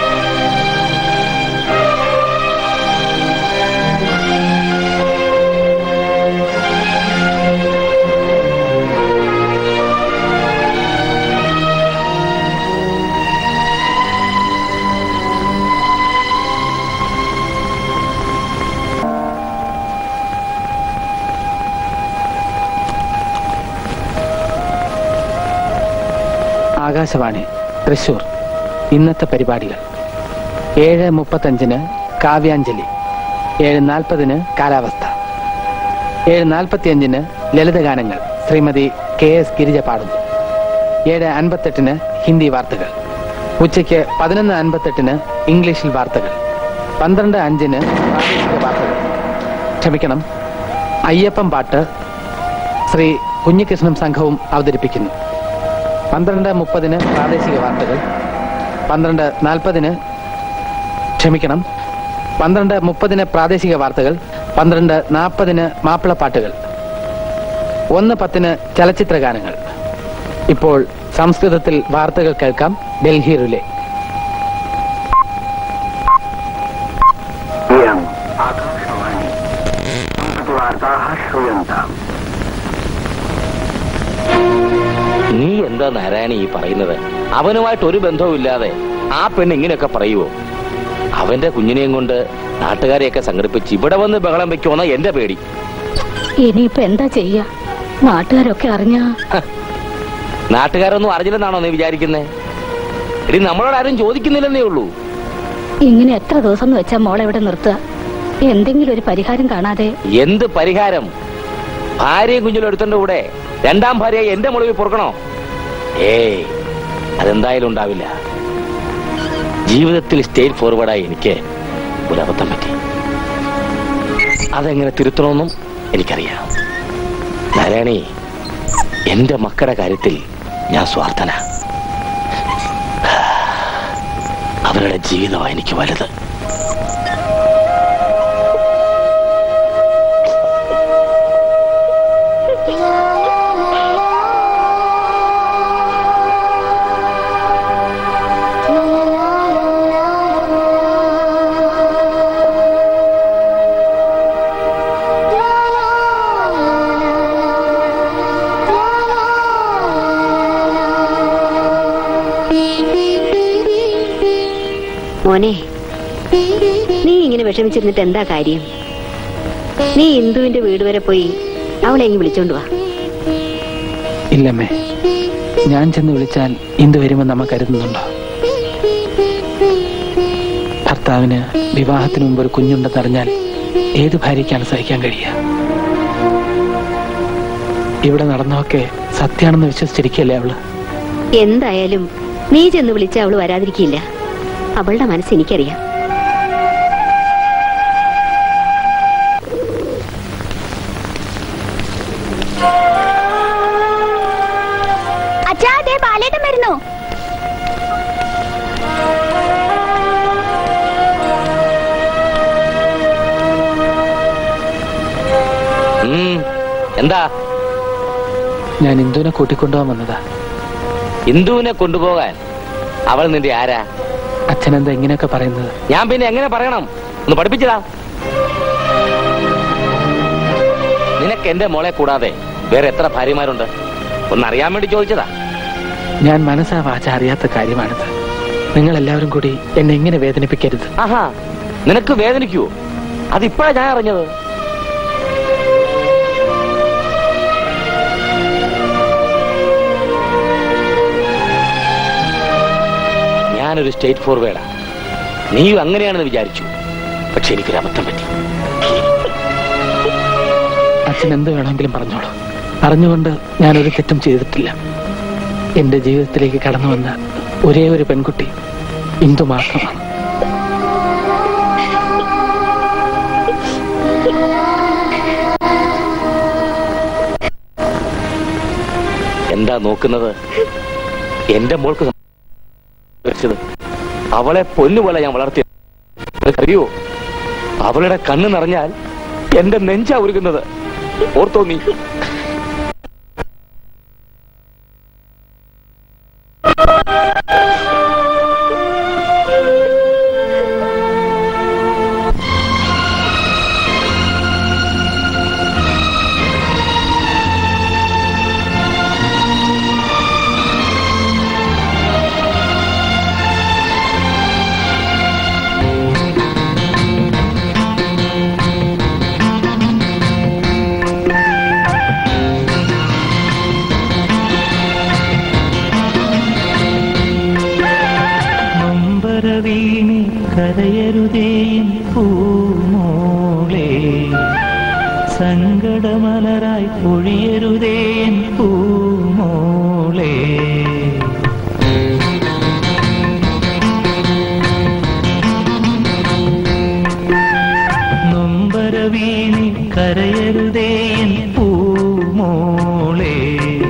ആകാശവാണി തൃശൂർ ഇന്നത്തെ പരിപാടികൾ ഏഴ് മുപ്പത്തഞ്ചിന് കാവ്യാഞ്ജലി ഏഴ് നാൽപ്പതിന് കാലാവസ്ഥ ഏഴ് നാൽപ്പത്തിയഞ്ചിന് ലളിതഗാനങ്ങൾ ശ്രീമതി കെ എസ് ഗിരിജ പാടുന്നു ഏഴ് അൻപത്തെട്ടിന് ഹിന്ദി വാർത്തകൾ ഉച്ചയ്ക്ക് പതിനൊന്ന് അൻപത്തെട്ടിന് ഇംഗ്ലീഷിൽ വാർത്തകൾ പന്ത്രണ്ട് അഞ്ചിന് പ്രാദേശിക വാർത്തകൾ ക്ഷമിക്കണം അയ്യപ്പം പാട്ട് ശ്രീ കുഞ്ഞികൃഷ്ണൻ സംഘവും അവതരിപ്പിക്കുന്നു പന്ത്രണ്ട് മുപ്പതിന് പ്രാദേശിക വാർത്തകൾ പന്ത്രണ്ട് നാൽപ്പതിന് ക്ഷമിക്കണം പന്ത്രണ്ട് മുപ്പതിന് പ്രാദേശിക വാർത്തകൾ പന്ത്രണ്ട് നാൽപ്പതിന് മാപ്പിളപ്പാട്ടുകൾ ഒന്ന് പത്തിന് ചലച്ചിത്ര ഗാനങ്ങൾ ഇപ്പോൾ സംസ്കൃതത്തിൽ വാർത്തകൾ കേൾക്കാം ഡൽഹി റിലേ നീ എന്താ നാരായണി ഈ പറയുന്നത് അവനുമായിട്ട് ഒരു ബന്ധവും ഇല്ലാതെ ആ പെണ്ണ് ഇങ്ങനെയൊക്കെ പറയുവോ അവന്റെ കുഞ്ഞിനെയും കൊണ്ട് നാട്ടുകാരെയൊക്കെ സംഘടിപ്പിച്ച് ഇവിടെ വന്ന് ബഹളം വെക്കുമെന്ന എന്റെ പേടി ഇനിയിപ്പോ എന്താ ചെയ്യാ നാട്ടുകാരൊക്കെ അറിഞ്ഞാ നാട്ടുകാരൊന്നും അറിഞ്ഞില്ലെന്നാണോ നീ വിചാരിക്കുന്നേ എടി നമ്മളോട് ആരും ചോദിക്കുന്നില്ലെന്നേ ഉള്ളൂ ഇങ്ങനെ എത്ര ദിവസം എന്ന് വെച്ചാ മോളെ ഇവിടെ നിർത്തുക എന്തെങ്കിലും ഒരു പരിഹാരം കാണാതെ എന്ത് പരിഹാരം ഭാര്യയും കുഞ്ഞിലും എടുത്തോണ്ട് കൂടെ രണ്ടാം ഭാര്യയെ എന്റെ മുളവിൽ പൊറുക്കണോ ഏയ് അതെന്തായാലും ഉണ്ടാവില്ല ജീവിതത്തിൽ സ്റ്റേറ്റ് ഫോർവേഡായി എനിക്ക് ഒരു അബദ്ധം പറ്റി അതെങ്ങനെ തിരുത്തണമെന്നും എനിക്കറിയാം നാരായണി എന്റെ മക്കളുടെ കാര്യത്തിൽ ഞാൻ സ്വാർത്ഥന അവരുടെ ജീവിതമാണ് എനിക്ക് വലുത് La la la മോനെ നീ ഇങ്ങനെ വിഷമിച്ചിരുന്നിട്ട് എന്താ കാര്യം നീ ഇന്ദുവിന്റെ വീട് വരെ പോയി അവളെ ഇങ്ങ് വിളിച്ചോണ്ട് വാ ഇല്ലമ്മേ ഞാൻ ചെന്ന് വിളിച്ചാൽ ഇന്ത് വരുമെന്ന് നമ്മ കരുതുന്നുണ്ടോ ഭർത്താവിന് വിവാഹത്തിന് മുമ്പ് ഒരു കുഞ്ഞുണ്ടെന്നറിഞ്ഞാൽ ഏത് ഭാര്യയ്ക്കാണ് സഹിക്കാൻ കഴിയുക ഇവിടെ നടന്നതൊക്കെ സത്യാണെന്ന് വിശ്വസിച്ചിരിക്കല്ലേ അവള് എന്തായാലും നീ ചെന്ന് വിളിച്ച അവള് വരാതിരിക്കില്ല അവളുടെ മനസ്സ് എനിക്കറിയാം അച്ഛാ അതേ ബാലേട്ടൻ വരുന്നു ഉം, എന്താ ഞാൻ ഇന്ദുവിനെ കൂട്ടിക്കൊണ്ടുപോകാൻ വന്നതാ ഇന്ദുവിനെ കൊണ്ടുപോകാൻ അവൾ നിന്റെ ആരാ അച്ഛനെന്താ ഇങ്ങനെയൊക്കെ പറയുന്നത് ഞാൻ പിന്നെ എങ്ങനെ പറയണം ഒന്ന് പഠിപ്പിച്ചതാ നിനക്ക് എന്റെ മോളെ കൂടാതെ വേറെ എത്ര ഭാര്യമാരുണ്ട് ഒന്നറിയാൻ വേണ്ടി ചോദിച്ചതാ ഞാൻ മനസ്സാ വാച അറിയാത്ത കാര്യമാണിത് നിങ്ങൾ എല്ലാവരും കൂടി എന്നെ ഇങ്ങനെ വേദനിപ്പിക്കരുത് ആഹാ നിനക്ക് വേദനിക്കുവോ അതിപ്പോഴാ ഞാൻ അറിഞ്ഞത് ഞാനൊരു സ്റ്റേറ്റ് ഫോർവേഡാ നീയും അങ്ങനെയാണെന്ന് വിചാരിച്ചു പക്ഷെ എനിക്കൊരു അബദ്ധം പറ്റി അച്ഛൻ എന്ത് വേണമെങ്കിലും പറഞ്ഞോളൂ പറഞ്ഞുകൊണ്ട് ഞാൻ ഒരു തെറ്റും ചെയ്തിട്ടില്ല എന്റെ ജീവിതത്തിലേക്ക് കടന്നു വന്ന ഒരേ ഒരു പെൺകുട്ടി ഇന്ദു മാത്രമാണ് എന്താ നോക്കുന്നത് എന്റെ മോൾക്ക് സം- വെച്ചത് അവളെ പൊന്നുപോലെ ഞാൻ വളർത്തി അറിയോ അവളുടെ കണ്ണ് നിറഞ്ഞാൽ എന്റെ നെഞ്ചാ ഉരുകുന്നത് ഓർത്തോ നീ നൊമ്പരവീണി കരയരുതേൻ പൂമോളെ സങ്കടമലരായി പൊഴിയരുതേൻ പൂമോളെ നൊമ്പരവീണി കരയരുതേൻ പൂമോളെ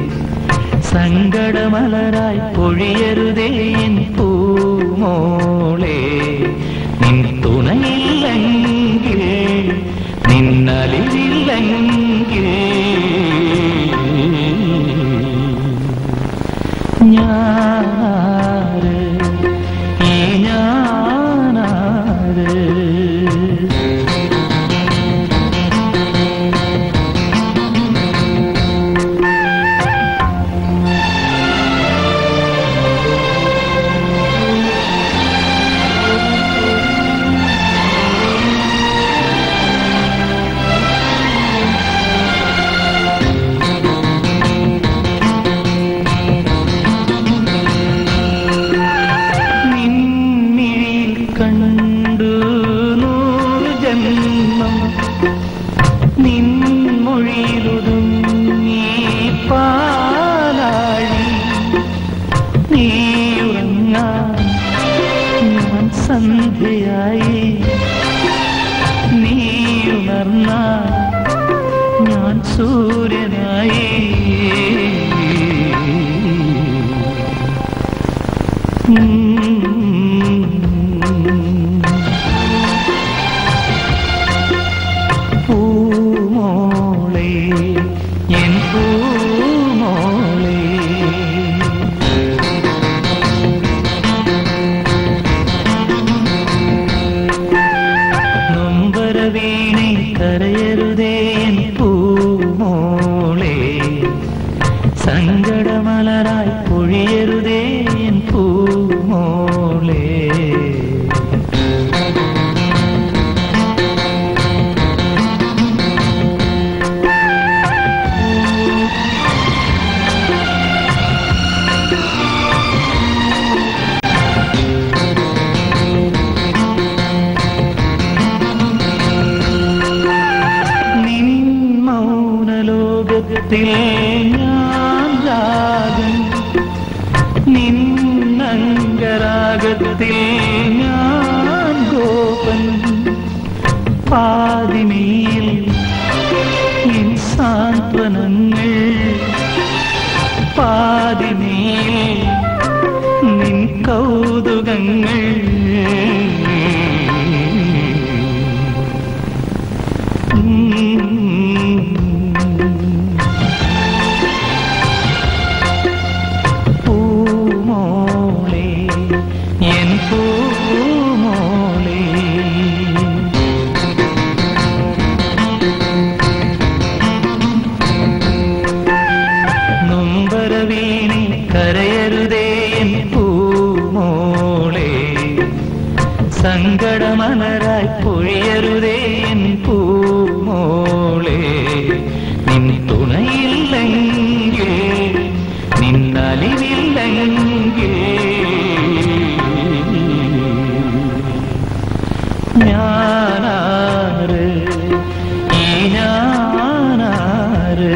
സങ്കടമലരായി പൊഴിയരുതേൻ പൂമോളെ നിൻ തുണയില്ലെങ്കിൽ നിന്നലില്ലെങ്കിൽ ഞാനാര് ഈ ഞാനാര് നിന്നിഴിൽ കണ്ടു നൂറ് ജന്മം നിൻമൊഴിയിലൊതുങ്ങി പാലാഴി നീയുറങ്ങാൻ ഞാൻ സന്ധ്യയായി നീയുണർന്നാൽ ഞാൻ സൂര്യനായി പൂമോളെ എൻ പൂമോളെ നൊമ്പരവീണി കരയരുതേ എൻ പൂമോളെ സ്വപ്നലോകത്തിൽ ഞാൻ രാഗം നിന്നംഗരാഗത്തിൽ ഞാൻ ഗോപൻ പാതിമേൽ എൻ സാന്ത്വനങ്ങൾ പാതിമേൽ നിൻ കൗതുകങ്ങൾ പൂമോളെ എൻ പൂമോളെ നൊമ്പരവീണി കരയരുതേ എൻ പൂമോളെ സങ്കടമലരായി പൊഴിയരുതേ എൻ പൂമോളെ നിൻ തുണയില്ലെങ്കിൽ നിന്നലിവില്ലെങ്കിൽ ഞാനാറ് ഈ ഞാനാറ്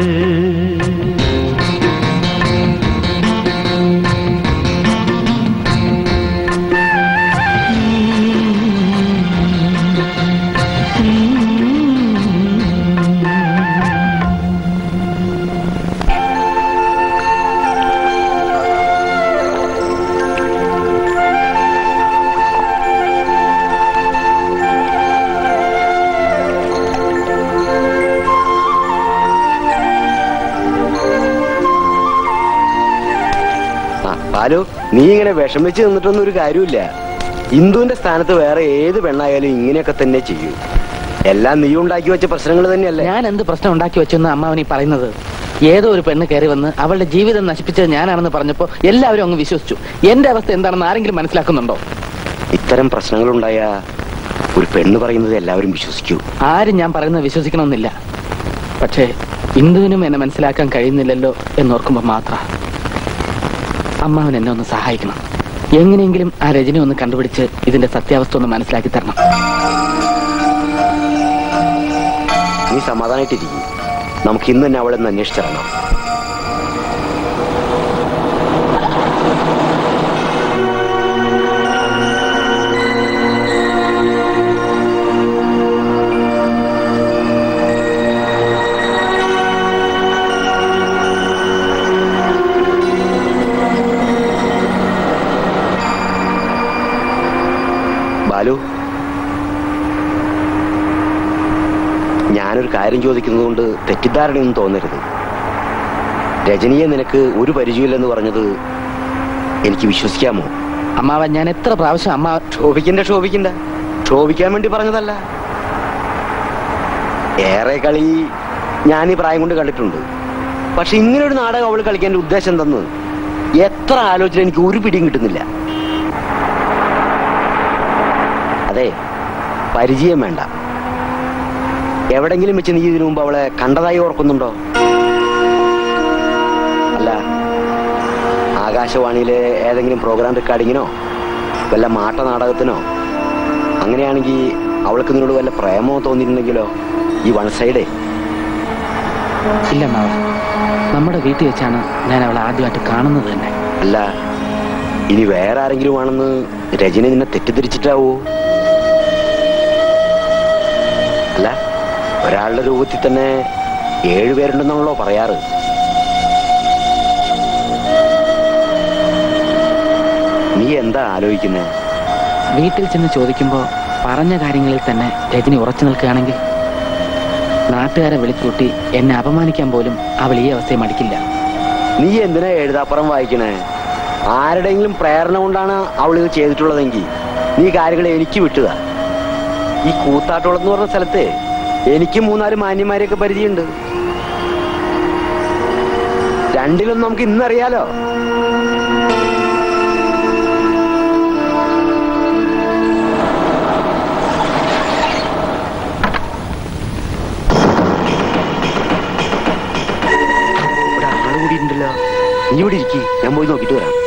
ആ ബാലു നീ ഇങ്ങനെ വിഷമിച്ച് നിന്നിട്ടൊന്നും ഒരു കാര്യമില്ല ഇന്ദുവിന്റെ സ്ഥാനത്ത് വേറെ ഏത് പെണ്ണായാലും ഇങ്ങനെയൊക്കെ തന്നെ ചെയ്യൂ എല്ലാം നീ ഉണ്ടാക്കി വെച്ച പ്രശ്നങ്ങൾ തന്നെയല്ലേ ഞാൻ എന്ത് പ്രശ്നം ഉണ്ടാക്കി വെച്ചെന്ന് അമ്മാവൻ ഈ പറയുന്നത് ഏതോ ഒരു പെണ്ണ് കയറി വന്ന് അവളുടെ ജീവിതം നശിപ്പിച്ചത് ഞാനാണെന്ന് പറഞ്ഞപ്പോ എല്ലാവരും അങ്ങ് വിശ്വസിച്ചു എന്റെ അവസ്ഥ എന്താണെന്ന് ആരെങ്കിലും മനസ്സിലാക്കുന്നുണ്ടോ ഇത്തരം പ്രശ്നങ്ങൾ ഉണ്ടായ ഒരു പെണ്ണ് പറയുന്നത് എല്ലാവരും വിശ്വസിക്കൂ ആരും ഞാൻ പറയുന്നത് വിശ്വസിക്കണമെന്നില്ല പക്ഷേ ഇന്ദുവിനും എന്നെ മനസ്സിലാക്കാൻ കഴിയുന്നില്ലല്ലോ എന്നോർക്കുമ്പോ മാത്രം അമ്മാവൻ എന്നെ ഒന്ന് സഹായിക്കണം എങ്ങനെയെങ്കിലും ആ രജനി ഒന്ന് കണ്ടുപിടിച്ച് ഇതിന്റെ സത്യാവസ്ഥ ഒന്ന് മനസ്സിലാക്കി തരണം നീ സമാധാനായിട്ടിരിക്കും നമുക്ക് ഇന്ന് തന്നെ അവളെ ഒന്ന് അന്വേഷിച്ചിറങ്ങാം ബാലു ഞാനൊരു കാര്യം ചോദിക്കുന്നത് കൊണ്ട് തെറ്റിദ്ധാരണയൊന്നും തോന്നരുത് രജനിയെ നിനക്ക് ഒരു പരിചയമില്ലെന്ന് പറഞ്ഞത് എനിക്ക് വിശ്വസിക്കാമോ അമ്മാവൻ ഞാൻ എത്ര പ്രാവശ്യം അമ്മ ക്ഷോഭിക്കണ്ട ക്ഷോഭിക്കണ്ട ക്ഷോഭിക്കാൻ വേണ്ടി പറഞ്ഞതല്ല ഏറെ കളി ഞാൻ ഈ പ്രായം കൊണ്ട് കണ്ടിട്ടുണ്ട് പക്ഷെ ഇങ്ങനെ ഒരു നാടകം അവൾ കളിക്കാൻ ഉദ്ദേശം എന്തെന്ന് എത്ര ആലോചന എനിക്ക് ഒരു പിടിയും കിട്ടുന്നില്ല അതെ പരിചയം വേണ്ട എവിടെങ്കിലും വെച്ച് നീ ഇതിനു മുമ്പ് അവളെ കണ്ടതായി ഓർക്കുന്നുണ്ടോ അല്ല ആകാശവാണിയിലെ ഏതെങ്കിലും പ്രോഗ്രാം റെക്കോർഡിങ്ങിനോ വല്ല മാട്ട നാടകത്തിനോ അങ്ങനെയാണെങ്കിൽ അവൾക്ക് നിന്നോട് വല്ല പ്രേമോ തോന്നിയിട്ടുണ്ടെങ്കിലോ ഈ വൺ സൈഡേ ഇല്ല അമ്മാവ നമ്മുടെ വീട്ടിൽ വെച്ചാണ് ഞാൻ അവളെ ആദ്യമായിട്ട് കാണുന്നത് തന്നെ അല്ല ഇനി വേറെ ആരെങ്കിലും ആണെന്ന് രജനി നിന്നെ തെറ്റിദ്ധരിച്ചിട്ടാവോ അല്ല ഒരാളുടെ രൂപത്തിൽ തന്നെ ഏഴുപേരുണ്ടെന്നാണല്ലോ പറയാറ് നീ എന്താ ആലോചിക്കുന്നത് വീട്ടിൽ ചെന്ന് ചോദിക്കുമ്പോ പറഞ്ഞ കാര്യങ്ങളിൽ തന്നെ രജനി ഉറച്ചു നിൽക്കുകയാണെങ്കിൽ നാട്ടുകാരെ വിളിച്ചുകൂട്ടി എന്നെ അപമാനിക്കാൻ പോലും അവൾ ഈ അവസ്ഥയെ മടിക്കില്ല നീ എന്തിനാ എഴുതാപ്പുറം വായിക്കണേ ആരുടെയെങ്കിലും പ്രേരണ കൊണ്ടാണ് അവൾ ഇത് ചെയ്തിട്ടുള്ളതെങ്കിൽ നീ കാര്യങ്ങൾ എനിക്ക് വിട്ടുക ഈ കൂത്താട്ടോളം എന്ന് പറഞ്ഞ സ്ഥലത്തെ എനിക്ക് മൂന്നാല് മാന്യന്മാരെയൊക്കെ പരിചയമുണ്ട് രണ്ടിലും നമുക്ക് ഇന്നറിയാലോ ഇവിടെ ആള് കൂടിയിട്ടുണ്ടല്ലോ നീ ഇവിടെ ഇരിക്കി ഞാൻ പോയി നോക്കിട്ട് വരാം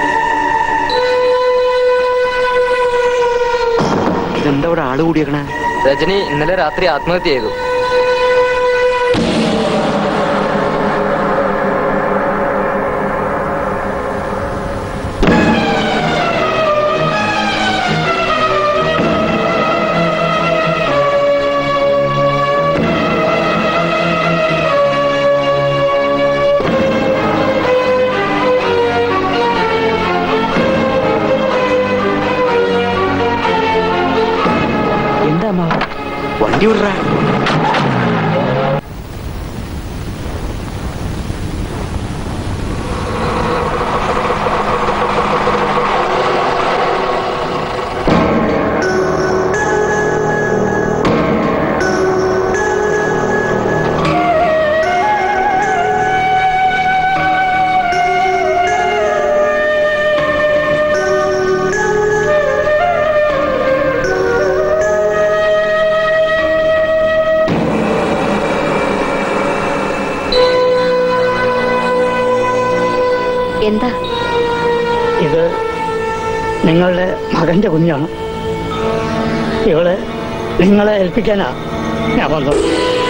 ഇതെന്താ ഇവിടെ ആള് കൂടിയേക്കണേ രജനി ഇന്നലെ രാത്രി ആത്മഹത്യ ചെയ്തു എന്താ വണ്ടി വിടറാ എന്താ ഇത് നിങ്ങളുടെ മകന്റെ കുഞ്ഞാണ് ഇവള് നിങ്ങളെ ഏൽപ്പിക്കാനാ ഞാൻ വന്നത്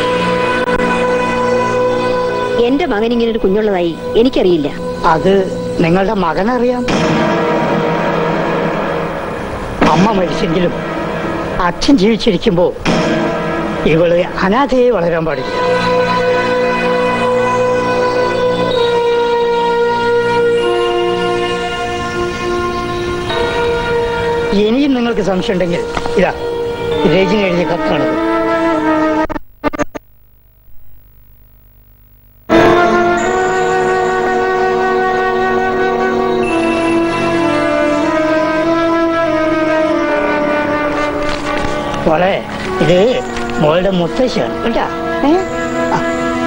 എന്റെ മകൻ ഇങ്ങനെ ഒരു കുഞ്ഞുള്ളതായി എനിക്കറിയില്ല അത് നിങ്ങളുടെ മകനറിയാം അമ്മ മരിച്ചെങ്കിലും അച്ഛൻ ജീവിച്ചിരിക്കുമ്പോ ഇവള് അനാഥയെ വളരാൻ പാടില്ല ഇനിയും നിങ്ങൾക്ക് സംശയം ഉണ്ടെങ്കിൽ ഇതാ രജനി എഴുതിയ കത്താണത് മോളെ ഇത് മോളുടെ മുത്തശ്ശിയാണ് കേട്ടാ ഏ? ആ.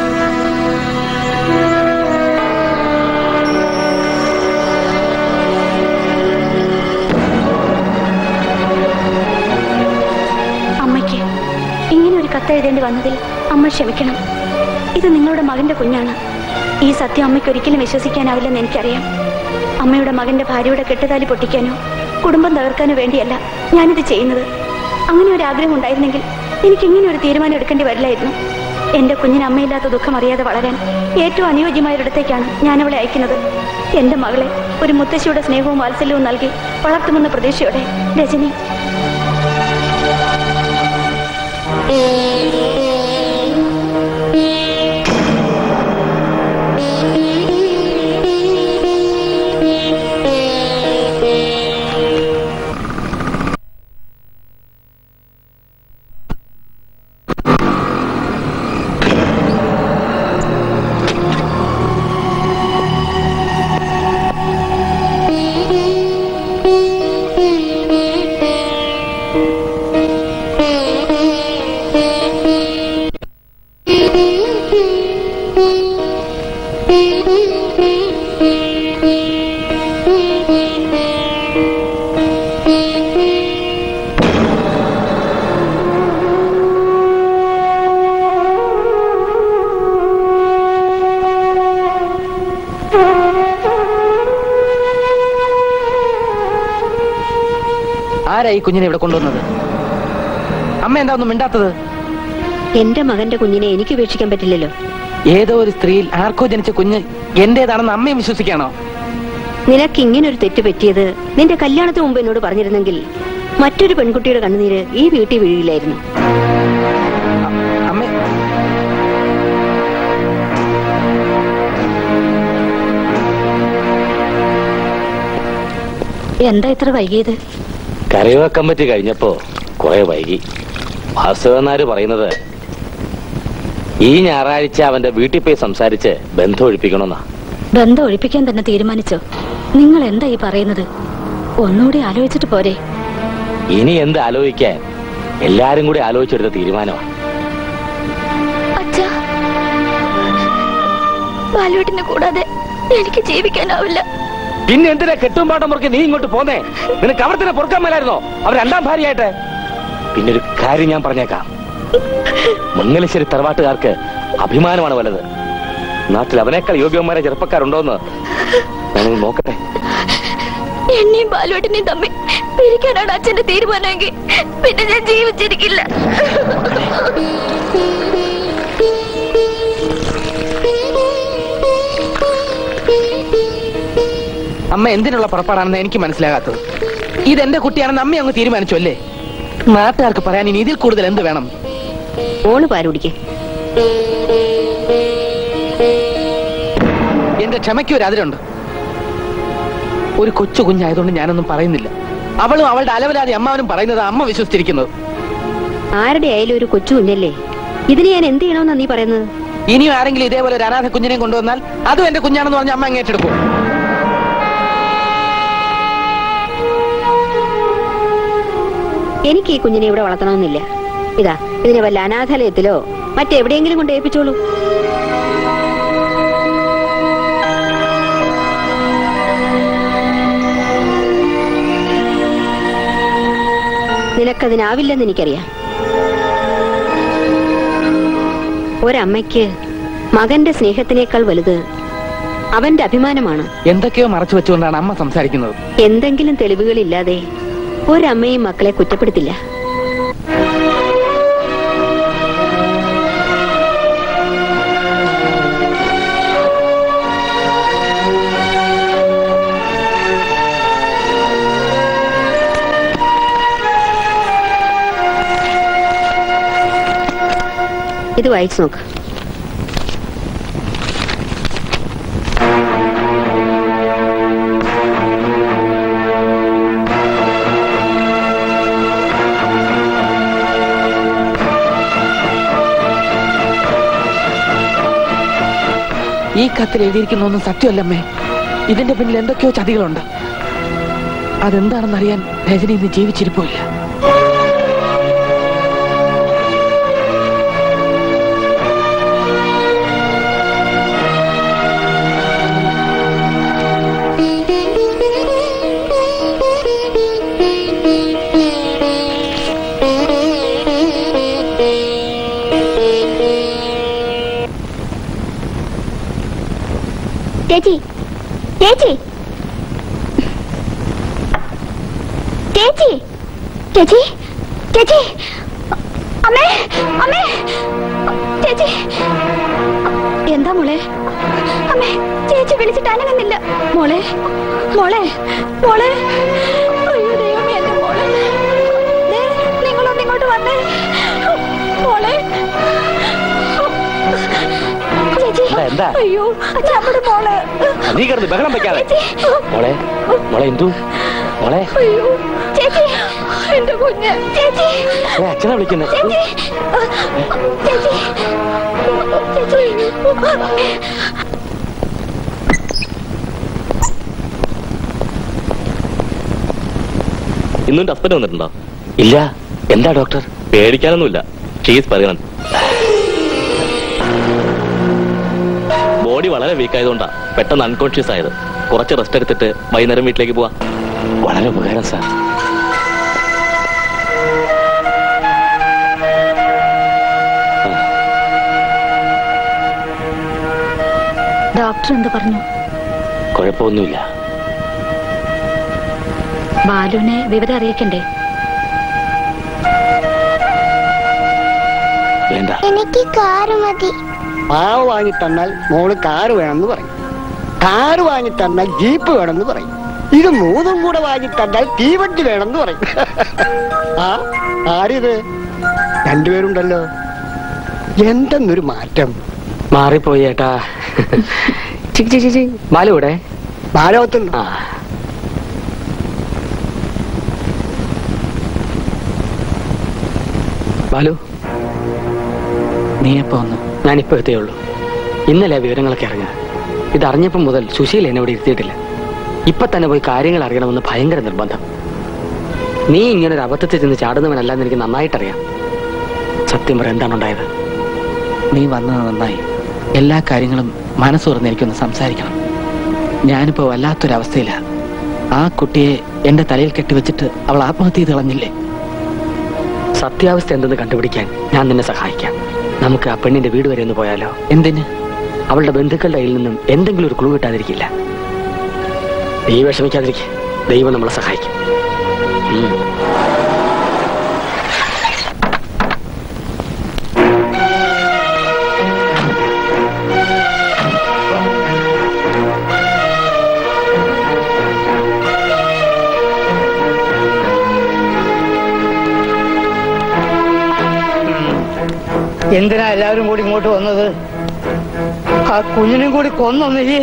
അമ്മയ്ക്ക് ഇങ്ങനെ ഒരു കത്ത് എഴുതേണ്ടി വന്നതിൽ അമ്മ ക്ഷമിക്കണം ഇത് നിങ്ങളുടെ മകന്റെ കുഞ്ഞാണ് ഈ സത്യം അമ്മയ്ക്ക് ഒരിക്കലും വിശ്വസിക്കാനാവില്ലെന്ന് എനിക്കറിയാം അമ്മയുടെ മകന്റെ ഭാര്യയുടെ കെട്ടുതാലി പൊട്ടിക്കാനോ കുടുംബം തകർക്കാനോ വേണ്ടിയല്ല ഞാനിത് ചെയ്യുന്നത് അങ്ങനെ ഒരു ആഗ്രഹം ഉണ്ടായിരുന്നെങ്കിൽ എനിക്ക് ഇങ്ങനെ ഒരു തീരുമാനം എടുക്കേണ്ടി വരില്ലായിരുന്നു എന്റെ കുഞ്ഞിന് അമ്മയില്ലാത്ത ദുഃഖം അറിയാതെ വളരാൻ ഏറ്റവും അനുയോജ്യമായ ഒരിടത്തേക്കാണ് ഞാൻ അവളെ അയക്കുന്നത് എന്റെ മകളെ ഒരു മുത്തശ്ശിയുടെ സ്നേഹവും വാത്സല്യവും നൽകി വളർത്തുമെന്ന പ്രതീക്ഷയോടെ രജനി ആരാ ഈ കുഞ്ഞിനെ ഇവിടെ കൊണ്ടുവന്നത് അമ്മ എന്താ ഒന്നും മിണ്ടാത്തത് എന്റെ മകന്റെ കുഞ്ഞിനെ എനിക്ക് ഉപേക്ഷിക്കാൻ പറ്റില്ലല്ലോ ഏതോ ഒരു സ്ത്രീയിൽ ആർക്കോ ജനിച്ച കുഞ്ഞ് എന്റേതാണെന്ന് അമ്മയും വിശ്വസിക്കാണോ നിനക്ക് ഇങ്ങനെ ഒരു തെറ്റ് പറ്റിയത് നിന്റെ കല്യാണത്തിന് മുമ്പ് എന്നോട് പറഞ്ഞിരുന്നെങ്കിൽ മറ്റൊരു പെൺകുട്ടിയുടെ കണ്ണുനീര് ഈ വീട്ടിൽ വീഴില്ലായിരുന്നു അമ്മ എന്താ ഇത്ര വൈകിയത് കരയോക്കം പറ്റി കഴിഞ്ഞപ്പോ കുറെ വൈകി വാസുവന്നാര് പറയുന്നത് ഈ ഞായറാഴ്ച അവന്റെ വീട്ടിൽ പോയി സംസാരിച്ച് ബന്ധം ഒഴിപ്പിക്കണമെന്നാ ബന്ധം ഒഴിപ്പിക്കാൻ തന്നെ തീരുമാനിച്ചോ നിങ്ങൾ എന്താ ഈ പറയുന്നത് ഒന്നുകൂടി ആലോചിച്ചിട്ട് പോരെ ഇനി എന്ത് ആലോചിക്കാൻ എല്ലാരും കൂടി ആലോചിച്ചെടുത്ത തീരുമാനമാണ് അച്ഛാ ബാലുവേട്ടിനെ കൂടാതെ എനിക്ക് ജീവിക്കാനാവില്ല പിന്നെ എന്തിനാ കെട്ടും പാട്ടം മുറുക്കി നീ ഇങ്ങോട്ട് പോന്നേ നിനക്ക് അവർ തന്നെ പൊറുക്കാൻ മേലായിരുന്നോ അവർ രണ്ടാം ഭാര്യയായിട്ട് പിന്നെ ഒരു കാര്യം ഞാൻ പറഞ്ഞേക്കാം മംഗലശ്ശേരി തറവാട്ടുകാർക്ക് അഭിമാനമാണ് വലുത് നാട്ടിൽ അവനേക്കാൾ യോഗ്യന്മാരെ ചെറുപ്പക്കാരുണ്ടോന്ന് ഞാനൊന്ന് നോക്കട്ടെ എന്നെയും ബാലുവേട്ടിനെയും തമ്മിൽ പിരിക്കാനാണ് അച്ഛന്റെ തീരുമാനമെങ്കിൽ പിന്നെ ഞാൻ ജീവിച്ചിരിക്കില്ല അമ്മ എന്തിനുള്ള പുറപ്പാടാണെന്ന് എനിക്ക് മനസ്സിലാകാത്തത് ഇതെന്റെ കുട്ടിയാണെന്ന് അമ്മ അങ്ങ് തീരുമാനിച്ചു അല്ലേ നാട്ടുകാർക്ക് പറയാൻ ഇനി ഇതിൽ കൂടുതൽ എന്ത് വേണം ഓള് പാലുടിക്കേ എന്റെ ക്ഷമയ്ക്ക് ഒരു അതിരുണ്ട് ഒരു കൊച്ചു കുഞ്ഞായതുകൊണ്ട് ഞാനൊന്നും പറയുന്നില്ല അവളും അവളുടെ അലവലാതി അമ്മാവനും പറയുന്നത് അമ്മ വിശ്വസിച്ചിരിക്കുന്നത് ആരുടെ ആയാലും ഒരു കൊച്ചു കുഞ്ഞല്ലേ ഇതിന് ഞാൻ എന്ത് ചെയ്യണമെന്നാ നീ പറയുന്നത് ഇനിയും ആരെങ്കിലും ഇതേപോലെ ഒരു അനാഥ കുഞ്ഞിനെ കൊണ്ടുവന്നാൽ അതും എന്റെ കുഞ്ഞാണെന്ന് പറഞ്ഞ അമ്മ അങ്ങേറ്റെടുക്കും എനിക്ക് ഈ കുഞ്ഞിനെ ഇവിടെ വളർത്തണമെന്നില്ല ഇതാ ഇതിനെ വല്ല അനാഥാലയത്തിലോ മറ്റെവിടെയെങ്കിലും കൊണ്ട് ഏൽപ്പിച്ചോളൂ നിനക്കതിനാവില്ലെന്ന് എനിക്കറിയാം ഒരമ്മയ്ക്ക് മകന്റെ സ്നേഹത്തിനേക്കാൾ വലുത് അവന്റെ അഭിമാനമാണ് എന്തൊക്കെയോ മറച്ചു വെച്ചുകൊണ്ടാണ് അമ്മ സംസാരിക്കുന്നത് എന്തെങ്കിലും തെളിവുകളില്ലാതെ ഒരമ്മയും മക്കളെ കുറ്റപ്പെടുത്തില്ല ഇത് വായിച്ചു നോക്ക് ഈ കത്തിൽ എഴുതിയിരിക്കുന്ന ഒന്നും സത്യമല്ലമ്മേ ഇതിന്റെ പിന്നിൽ എന്തൊക്കെയോ ചതികളുണ്ട് അതെന്താണെന്നറിയാൻ രജനി ഇന്ന് ജീവിച്ചിരിപ്പില്ല ചേച്ചി ചേച്ചി ചേച്ചി ചേച്ചി ചേച്ചി അമ്മേ അമ്മേ ചേച്ചി എന്താ മോളെ അമ്മേ ചേച്ചി വിളിച്ചിട്ട് അനങ്ങുന്നില്ല മോളെ മോളെ മോളെ അയ്യോ ദൈവമേ എന്റെ മോളെ ദേ, നിങ്ങളൊന്ന് ഇങ്ങോട്ട് വന്നേ മോളെ ചേച്ചി എന്താ, എന്താ? അയ്യോ അച്ഛാ അവിടെ മോളെ നീ കിടന്ന് ബഹളം വെക്കാതെ മോളെ മോളെ എന്തു മോളെ അയ്യോ ചേച്ചി എന്റെ കുഞ്ഞ് ചേച്ചി മോളെ അച്ഛനെ വിളിക്കുന്നത് ചേച്ചി ചേച്ചി ചേച്ചി ഇന്നും ഹസ്ബൻഡ് വന്നിട്ടുണ്ടോ ഇല്ല എന്താ ഡോക്ടർ പേടിക്കാനൊന്നുമില്ല ഷീസ് പറയണം ബോഡി വളരെ വീക്ക് ആയതുകൊണ്ടാ പെട്ടെന്ന് അൺകോൺഷ്യസ് ആയത് കുറച്ച് റെസ്റ്റ് എടുത്തിട്ട് വൈകുന്നേരം വീട്ടിലേക്ക് പോവാ വളരെ ഉപകാരം സാർ ഡോക്ടർ എന്ത് പറഞ്ഞു കുഴപ്പമൊന്നുമില്ല ബാലുവിനെ വിവരം അറിയിക്കണ്ടേ വേണ്ട എനിക്ക് കാറ് മതി മാവ് വാങ്ങി തന്നാൽ മോള് കാറ് വേണമെന്ന് പറയും കാറ് വാങ്ങി തന്നാൽ ജീപ്പ് വേണമെന്ന് പറയും ഇത് മൂന്നും കൂടെ വാങ്ങി തന്നാൽ തീവണ്ടി വേണമെന്ന് പറയും ആ ആരിത് രണ്ടുപേരുണ്ടല്ലോ എന്തെന്നൊരു മാറ്റം മാറിപ്പോയി ഏട്ടാ ചിക്ക് ചിക്ക് ചിക്ക്. ബാലു ഇവിടെ ഭാരവത്തുണ്ട് ആ ബാലു നീ എപ്പോ വന്നു ഞാനിപ്പോ എത്തേ ഉള്ളൂ ഇന്നലെ ആ വിവരങ്ങളൊക്കെ അറിഞ്ഞത് ഇതറിഞ്ഞപ്പം മുതൽ സുശീൽ എന്നെ ഇവിടെ ഇരുത്തിയിട്ടില്ല ഇപ്പൊ തന്നെ പോയി കാര്യങ്ങൾ അറിയണമെന്ന് ഭയങ്കര നിർബന്ധം നീ ഇങ്ങനെ ഒരു അബദ്ധത്തിൽ ചെന്ന് ചാടുന്നവനല്ലെന്ന് എനിക്ക് നന്നായിട്ടറിയാം സത്യം പറ എന്താണ് ഉണ്ടായത് നീ വന്നത് നന്നായി എല്ലാ കാര്യങ്ങളും മനസ്സ് തുറന്ന് എനിക്കൊന്ന് സംസാരിക്കണം ഞാനിപ്പോ വല്ലാത്തൊരവസ്ഥയില ആ കുട്ടിയെ എന്റെ തലയിൽ കെട്ടിവെച്ചിട്ട് അവൾ ആത്മഹത്യ ചെയ്ത് കളഞ്ഞില്ലേ സത്യാവസ്ഥ എന്തെന്ന് കണ്ടുപിടിക്കാൻ ഞാൻ നിന്നെ സഹായിക്കാം നമുക്ക് ആ പെണ്ണിന്റെ വീട് വരെ ഒന്ന് പോയാലോ എന്തിന് അവളുടെ ബന്ധുക്കളുടെ കയ്യിൽ നിന്നും എന്തെങ്കിലും ഒരു ക്ലൂ കിട്ടാതിരിക്കില്ല നീ വിഷമിക്കാതിരിക്കെ ദൈവം നമ്മളെ സഹായിക്കും എന്തിനാ എല്ലാവരും കൂടി ഇങ്ങോട്ട് വന്നത് ആ കുഞ്ഞിനും കൂടി കൊന്നൊന്നില്ലേ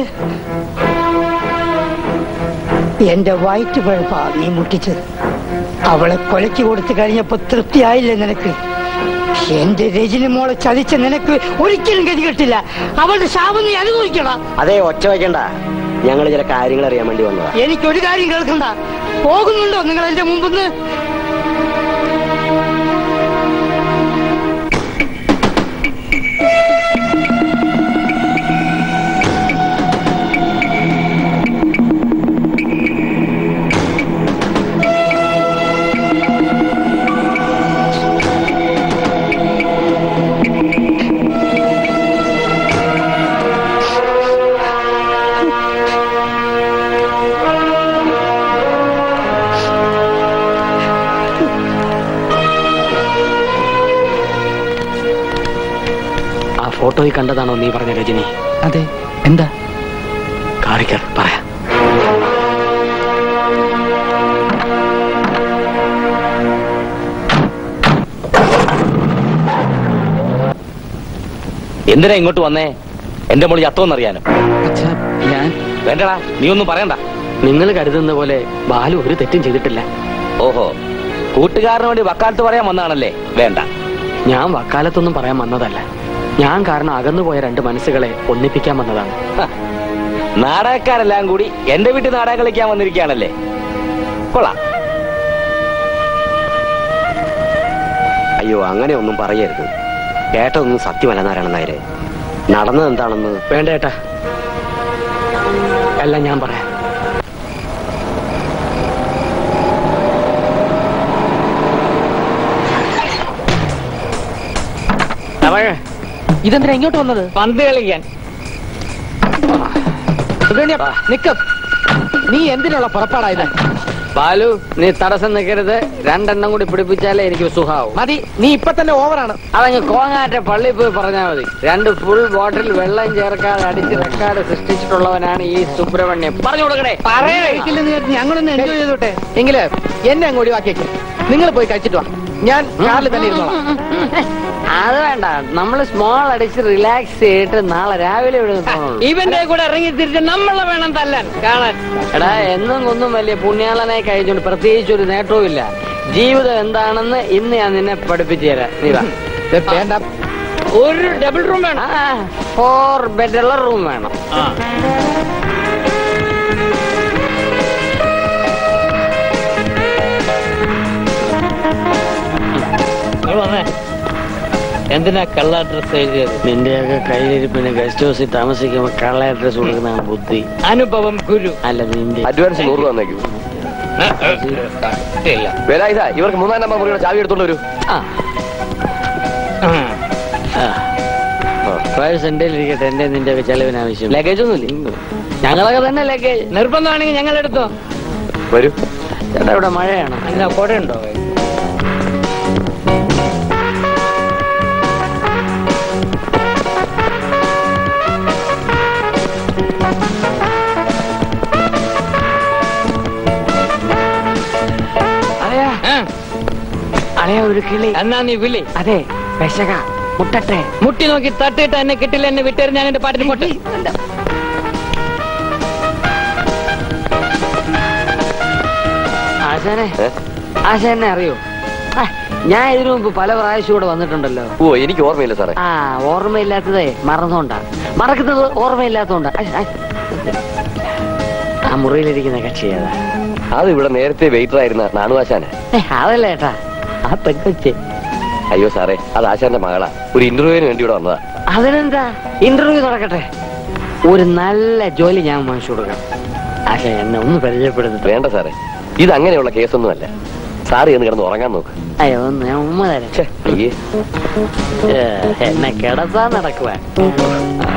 എന്റെ വയറ്റ് പഴുപ്പാ നീ മുട്ടിച്ചത് അവളെ കൊലച്ചു കൊടുത്തു കഴിഞ്ഞപ്പോ തൃപ്തിയായില്ലേ നിനക്ക് എന്റെ രജനി മോളെ ചതിച്ച നിനക്ക് ഒരിക്കലും ഗതി കിട്ടില്ല അവളുടെ ശാപം നീ അനുഭവിക്കണം അതെ ഒച്ച വയ്ക്കണ്ട ഞങ്ങൾ ചില കാര്യങ്ങൾ അറിയാൻ വേണ്ടി വന്നതാ എനിക്കൊരു കാര്യം കേൾക്കണ്ട പോകുന്നുണ്ടോ നിങ്ങൾ എന്റെ മുമ്പിന്ന് ആ ഫോട്ടോയിൽ കണ്ടതാണോ നീ പറഞ്ഞ രജനി അതെ എന്താ കാറിക്കർ പറയാം എന്തിനാ ഇങ്ങോട്ട് വന്നേ എന്റെ മോള് ചത്തോന്നറിയാനോ ഞാൻ വേണ്ടടാ നീ ഒന്നും പറയണ്ട നിങ്ങൾ കരുതുന്ന പോലെ ബാലു ഒരു തെറ്റും ചെയ്തിട്ടില്ല ഓഹോ കൂട്ടുകാരന് വേണ്ടി വക്കാലത്ത് പറയാൻ വന്നാണല്ലേ വേണ്ട ഞാൻ വക്കാലത്തൊന്നും പറയാൻ വന്നതല്ല ഞാൻ കാരണം അകന്നുപോയ രണ്ട് മനസ്സുകളെ ഒന്നിപ്പിക്കാൻ വന്നതാണ് ഹ, നാടകക്കാരെല്ലാം കൂടി എന്റെ വീട്ടിൽ നാടകം കളിക്കാൻ വന്നിരിക്കുകയാണല്ലേ കൊള്ളാം അയ്യോ അങ്ങനെ ഒന്നും പറയരുത് കേട്ടതൊന്നും സത്യമല്ല നാരായണൻ നായരെ നടന്നത് എന്താണെന്ന് വേണ്ട ഏട്ടാ എല്ലാം ഞാൻ പറയാം ഇതെന്തിനാ ഇങ്ങോട്ട് വന്നത് പന്ത് കളിക്കാൻ നിക്ക നീ എന്തിനുള്ള പുറപ്പാടായത് ബാലു നീ തടസ്സം നിൽക്കരുത് രണ്ടെണ്ണം കൂടി പിടിപ്പിച്ചാലേ എനിക്ക് സുഖാവും മതി നീ ഇപ്പൊ തന്നെ ഓവറാണ് അതങ്ങ് കോങ്ങാറ്റ പള്ളിയിൽ പോയി പറഞ്ഞാൽ മതി രണ്ട് ഫുൾ ബോട്ടിൽ വെള്ളം ചേർക്കാതെ അടിച്ച് റെക്കാർഡ് സൃഷ്ടിച്ചിട്ടുള്ളവനാണ് ഈ സുബ്രഹ്മണ്യം പറഞ്ഞു കൊടുക്കണേ ഞങ്ങളൊന്ന് എൻജോയ് ചെയ്തോട്ടെ എങ്കില് എന്നെ അങ്ങ് ഒഴിവാക്കിയേക്ക് നിങ്ങൾ പോയി കഴിച്ചിട്ട് വാ ഞാൻ കാറിൽ തന്നെ ഇരുന്നോളാം അത് വേണ്ട നമ്മള് സ്മോൾ അടിച്ച് റിലാക്സ് ചെയ്തിട്ട് നാളെ രാവിലെ ഇവിടെ നിൽക്കണുള്ളൂ. ഇവന്റെ കൂടെ ഇറങ്ങി തിരിച്ച് നമ്മളെ വേണം തല്ലാൻ കാണാൻ എടാ എന്നും കൊന്നും വലിയ പുണ്യാളനായി കഴിച്ചുകൊണ്ട് പ്രത്യേകിച്ച് ഒരു നേട്ടവും ഇല്ല ജീവിതം എന്താണെന്ന് ഇന്ന് ഞാൻ നിന്നെ പഠിപ്പിച്ചു തരാം നീ വാ വേണ്ട ഒരു ഡബിൾ റൂം വേണം ഫോർ ബെഡുള്ള റൂം വേണം എന്തിനാ കള്ള അഡ്രസ് എഴുതിയത് നിന്റെയൊക്കെ കയ്യിലിരിപ്പിന് ഗസ്റ്റ് ഹൗസിൽ താമസിക്കുമ്പോ കള്ള അഡ്രസ് കൊടുക്കുന്നതാണ് ബുദ്ധി അനുഭവം ഗുരു അല്ല നിന്റെ അഡ്വാൻസ് നൂറ് രൂപ തന്നേക്കൂ വേലായുധ ഇവർക്ക് മൂന്നാം നമ്പർ മുറിയുടെ ചാവി എടുത്തോണ്ട് വരൂ പേഴ്സ് എന്റെ ഇരിക്കട്ടെ എന്റെ നിന്റെ ഒക്കെ ചെലവിന് ആവശ്യം ലഗേജ് ഒന്നുമില്ല ഞങ്ങളൊക്കെ തന്നെ ലഗേജ് നിർബന്ധമാണെങ്കിൽ ഞങ്ങൾ എടുത്തോ വരൂ ചേട്ടാ ഇവിടെ മഴയാണ് എന്നാ കുടയുണ്ടോ അളയാ അളയാ ഒരു കിളി എന്നാ നീ വിളി അതെ പെശക മുട്ടട്ടെ മുട്ടി നോക്കി തട്ടിയിട്ട് എന്നെ കിട്ടില്ല എന്നെ വിട്ടേര് ഞാൻ എന്റെ പാട്ടിന് പോട്ടെ ആശാനെ ആശാനെ അറിയോ ആ, ഞാൻ ഇതിനു മുമ്പ് പല പ്രാവശ്യം ഇവിടെ വന്നിട്ടുണ്ടല്ലോ ഓ എനിക്ക് ഓർമ്മയില്ല സാറേ ആ ഓർമ്മയില്ലാത്തതേ മറന്നോണ്ടാ മറക്കുന്നത് ഓർമ്മയില്ലാത്തോണ്ടാ ആ, ആ. ആ മുറിയിലിരിക്കുന്ന കക്ഷി ഏതാ അത് ഇവിടെ നേരത്തെ വെയിറ്റർ ആയിരുന്ന നാണുവാശാന് ഏ, അതല്ല ഏട്ടാ ആ പെക്കൊച്ചെ അയ്യോ സാറേ അത് ആശാന്റെ മകളാ ഒരു ഇന്റർവ്യൂവിന് വേണ്ടി ഇവിടെ വന്നതാ അതിനെന്താ ഇന്റർവ്യൂ നടക്കട്ടെ ഒരു നല്ല ജോലി ഞാൻ വാങ്ങിച്ചു കൊടുക്കാം ആശ എന്നെ ഒന്ന് പരിചയപ്പെടുത്തി വേണ്ട സാറേ ഇത് അങ്ങനെയുള്ള കേസൊന്നുമല്ല സാറ് എന്ന് കിടന്ന് ഉറങ്ങാൻ നോക്ക് അയ്യോ ഒന്ന് ഞാൻ ഉമ്മ തരാം ഛെ, അയ്യേ ഏ, എന്നെ കിടത്താൻ നടക്കുവാ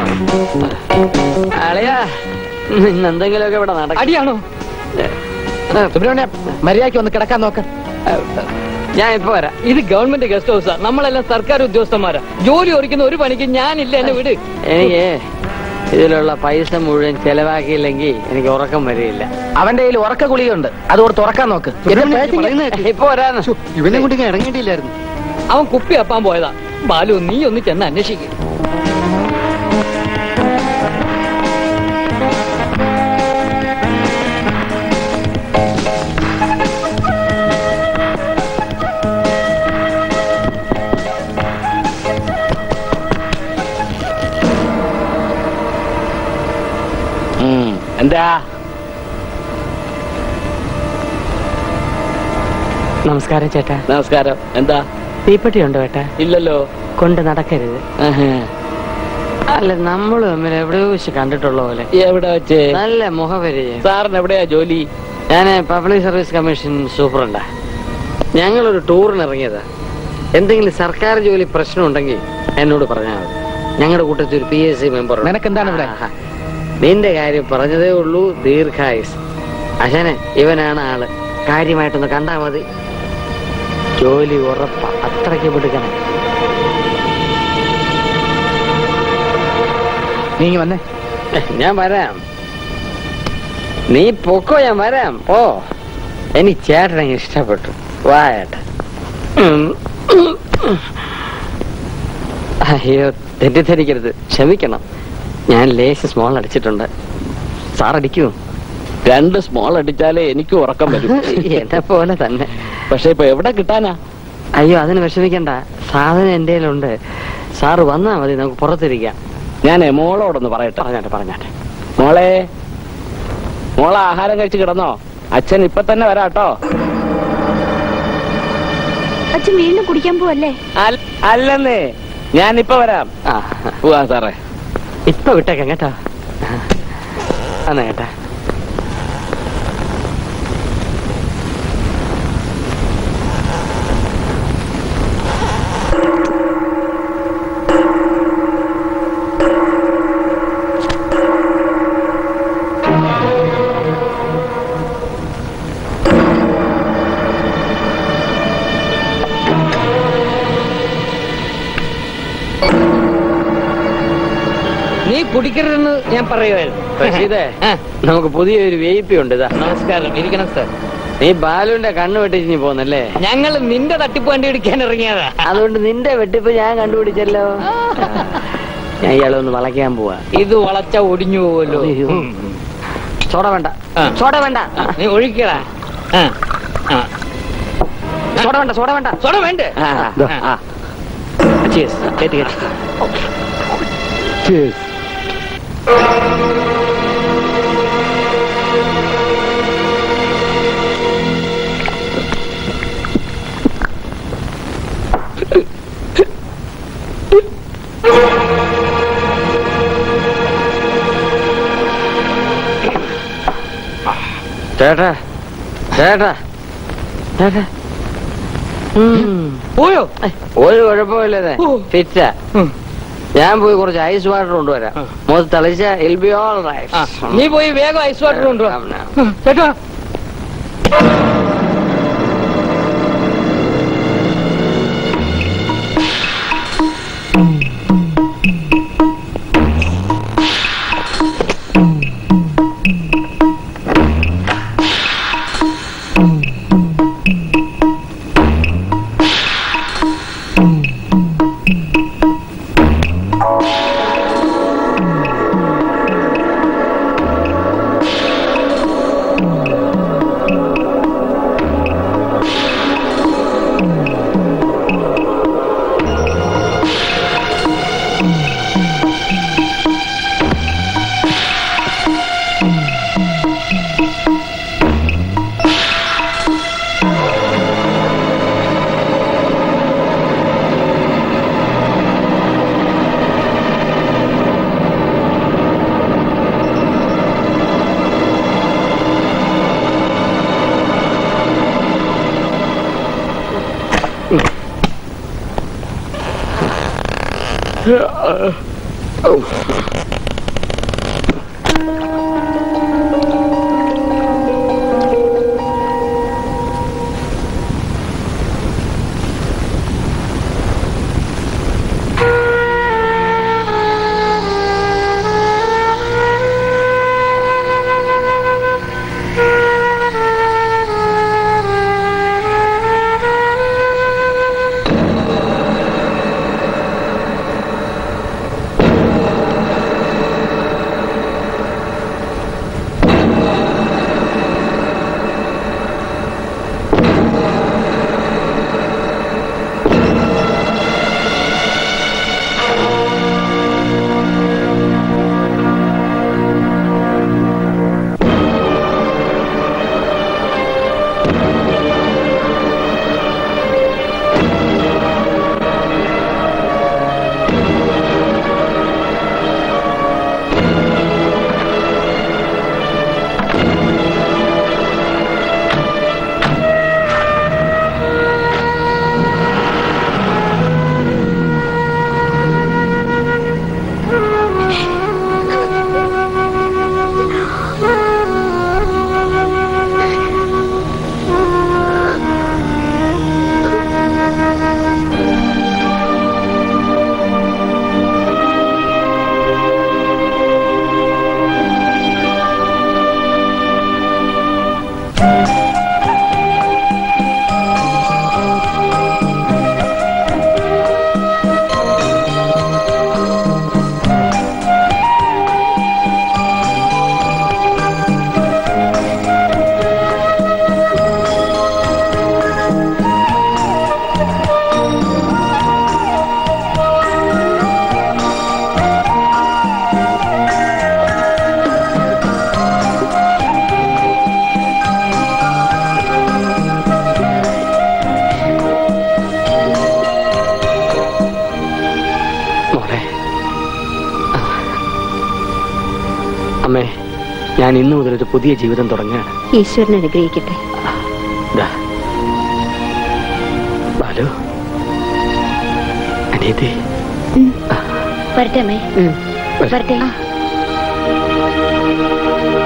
അളിയാ ഇന്ന് എന്തെങ്കിലുമൊക്കെ ഇവിടെ നടക്കും അടിയാണോ സുബ്രഹ്മണ്യ മര്യാദയ്ക്ക് ഒന്ന് കിടക്കാൻ നോക്ക് ഞാൻ ഇപ്പൊ വരാം ഇത് ഗവൺമെന്റ് ഗസ്റ്റ് ഹൗസാ നമ്മളെല്ലാം സർക്കാർ ഉദ്യോഗസ്ഥന്മാരാ ജോലി ഒരിക്കുന്ന ഒരു പണിക്ക് ഞാനില്ല എന്നെ വിട് എനിക്ക് ഇതിലുള്ള പൈസ മുഴുവൻ ചെലവാക്കിയില്ലെങ്കിൽ എനിക്ക് ഉറക്കം വരികയില്ല അവന്റെ കയ്യിൽ ഉറക്ക ഗുളികയുണ്ട് അത് കൊടുത്ത് ഉറക്കാൻ നോക്ക് എന്നെ പേടിച്ച് ഇപ്പൊ വരാന്ന് ഇവനെ കൊണ്ട് ഇറങ്ങിയിട്ടില്ലായിരുന്നു അവൻ കുപ്പി അപ്പാൻ പോയതാ ബാലു നീ ഒന്ന് ചെന്ന് അന്വേഷിക്കും എന്താ നമസ്കാരം ചേട്ടാ നമസ്കാരം എന്താ തീപ്പെട്ടി ഉണ്ടോ ചേട്ടാ ഇല്ലല്ലോ കൊണ്ട് നടക്കരുത് അല്ല നമ്മൾ തമ്മിൽ എവിടെയോ വെച്ച് കണ്ടിട്ടുള്ള പോലെ എവിടെ വെച്ച് നല്ല മുഖപരിചയം സാറിന് എവിടെയാ ജോലി ഞാൻ പബ്ലിക് സർവീസ് കമ്മീഷൻ സൂപ്പറുണ്ടാ ഞങ്ങളൊരു ടൂറിന് ഇറങ്ങിയതാ എന്തെങ്കിലും സർക്കാർ ജോലി പ്രശ്നമുണ്ടെങ്കിൽ എന്നോട് പറഞ്ഞാൽ മതി ഞങ്ങളുടെ കൂട്ടത്തിൽ ഒരു പി എസ് സി മെമ്പർ നിനക്കെന്താണ് ഇവിടെ നിന്റെ കാര്യം പറഞ്ഞതേ ഉള്ളൂ ദീർഘായുസ് അശനെ ഇവനാണ് ആള് കാര്യമായിട്ടൊന്ന് കണ്ടാ മതി ജോലി ഉറപ്പ അത്രയ്ക്ക് പിടിക്കണം നീ ഇങ്ങ് വന്നേ ഞാൻ വരാം നീ പൊക്കോ ഞാൻ വരാം ഓ എനിക്ക് ചേട്ടനെ ഇഷ്ടപ്പെട്ടു വാ ചേട്ടൻ ഉം. അയ്യോ തെറ്റിദ്ധരിക്കരുത് ക്ഷമിക്കണം ഞാൻ ലേശം സ്മോൾ അടിച്ചിട്ടുണ്ട് സാർ അടിക്കൂ രണ്ട് സ്മോൾ അടിച്ചാലേ എനിക്ക് ഉറക്കം വരും എന്നെ പോലെ തന്നെ പക്ഷെ ഇപ്പൊ എവിടെ കിട്ടാനാ അയ്യോ അതിന് വിഷമിക്കണ്ട സാധനം എന്റെ കയ്യിലുണ്ട് സാറ് വന്നാ മതി നമുക്ക് പുറത്തിരിക്കാം ഞാൻ മോളോടൊന്ന് പറയട്ടെ പറഞ്ഞാട്ടെ പറഞ്ഞാട്ടെ മോളെ മോളെ ആഹാരം കഴിച്ച് കിടന്നോ അച്ഛൻ ഇപ്പൊ തന്നെ വരാട്ടോ അച്ഛൻ വീണ്ടും കുടിക്കാൻ പോവല്ലേ അൽ- അല്ലെന്നേ ഞാൻ ഇപ്പൊ വരാം ആ പോവാ സാറേ ഇപ്പൊ വിട്ടേക്കാം കേട്ടോ എന്നാ കേട്ടാ നീ കുടിക്കരുതെന്ന് ഞാൻ പറയുമായിരുന്നു റഷീദേ നമുക്ക് പുതിയൊരു വി പി ഉണ്ട് ഇതാ നമസ്കാരം ഇരിക്കണം സാർ നീ ബാലുവിന്റെ കണ്ണ് വെട്ടിച്ചിഞ്ഞ് പോന്നല്ലേ ഞങ്ങൾ നിന്റെ തട്ടിപ്പ് കണ്ടുപിടിക്കാൻ ഇറങ്ങിയതാ അതുകൊണ്ട് നിന്റെ വെട്ടിപ്പ് ഞാൻ കണ്ടുപിടിച്ചല്ലോ ഞാൻ ഇയാളെ ഒന്ന് വളയ്ക്കാൻ പോവാ ഇത് വളച്ച ഒടിഞ്ഞു പോവല്ലോ അയ്യോ. ഉം. സോഡ വേണ്ട ആ. സോഡ വേണ്ട ആ, നീ ഒഴിക്കടാ ആ, ആ. സോഡ വേണ്ട സോഡ വേണ്ട സോഡ വേണ്ടേ ആ, ആ, ആ. Cheers. കേട്ട് കേട്ട് ചേട്ടാ ചേട്ടാ ചേട്ടാ പോയോ ഒരു കുഴപ്പമില്ലേ ഫിറ്റാ ഞാൻ പോയി കുറച്ച് ഐസ് വാട്ടർ കൊണ്ടുവരാം മുഖത്ത് തളിച്ച ഇൽ ബി ഓൾ ആ, നീ പോയി വേഗം ഐസ് വാട്ടർ കൊണ്ടുവാ ചേട്ടാ അമ്മേ ഞാൻ ഇന്നു മുതൽ ഒരു പുതിയ ജീവിതം തുടങ്ങുകയാണ് ഈശ്വരൻ അനുഗ്രഹിക്കട്ടെ ദാ. ബാലു അനിയത്തി വരട്ടെ അമ്മേ വരട്ടെ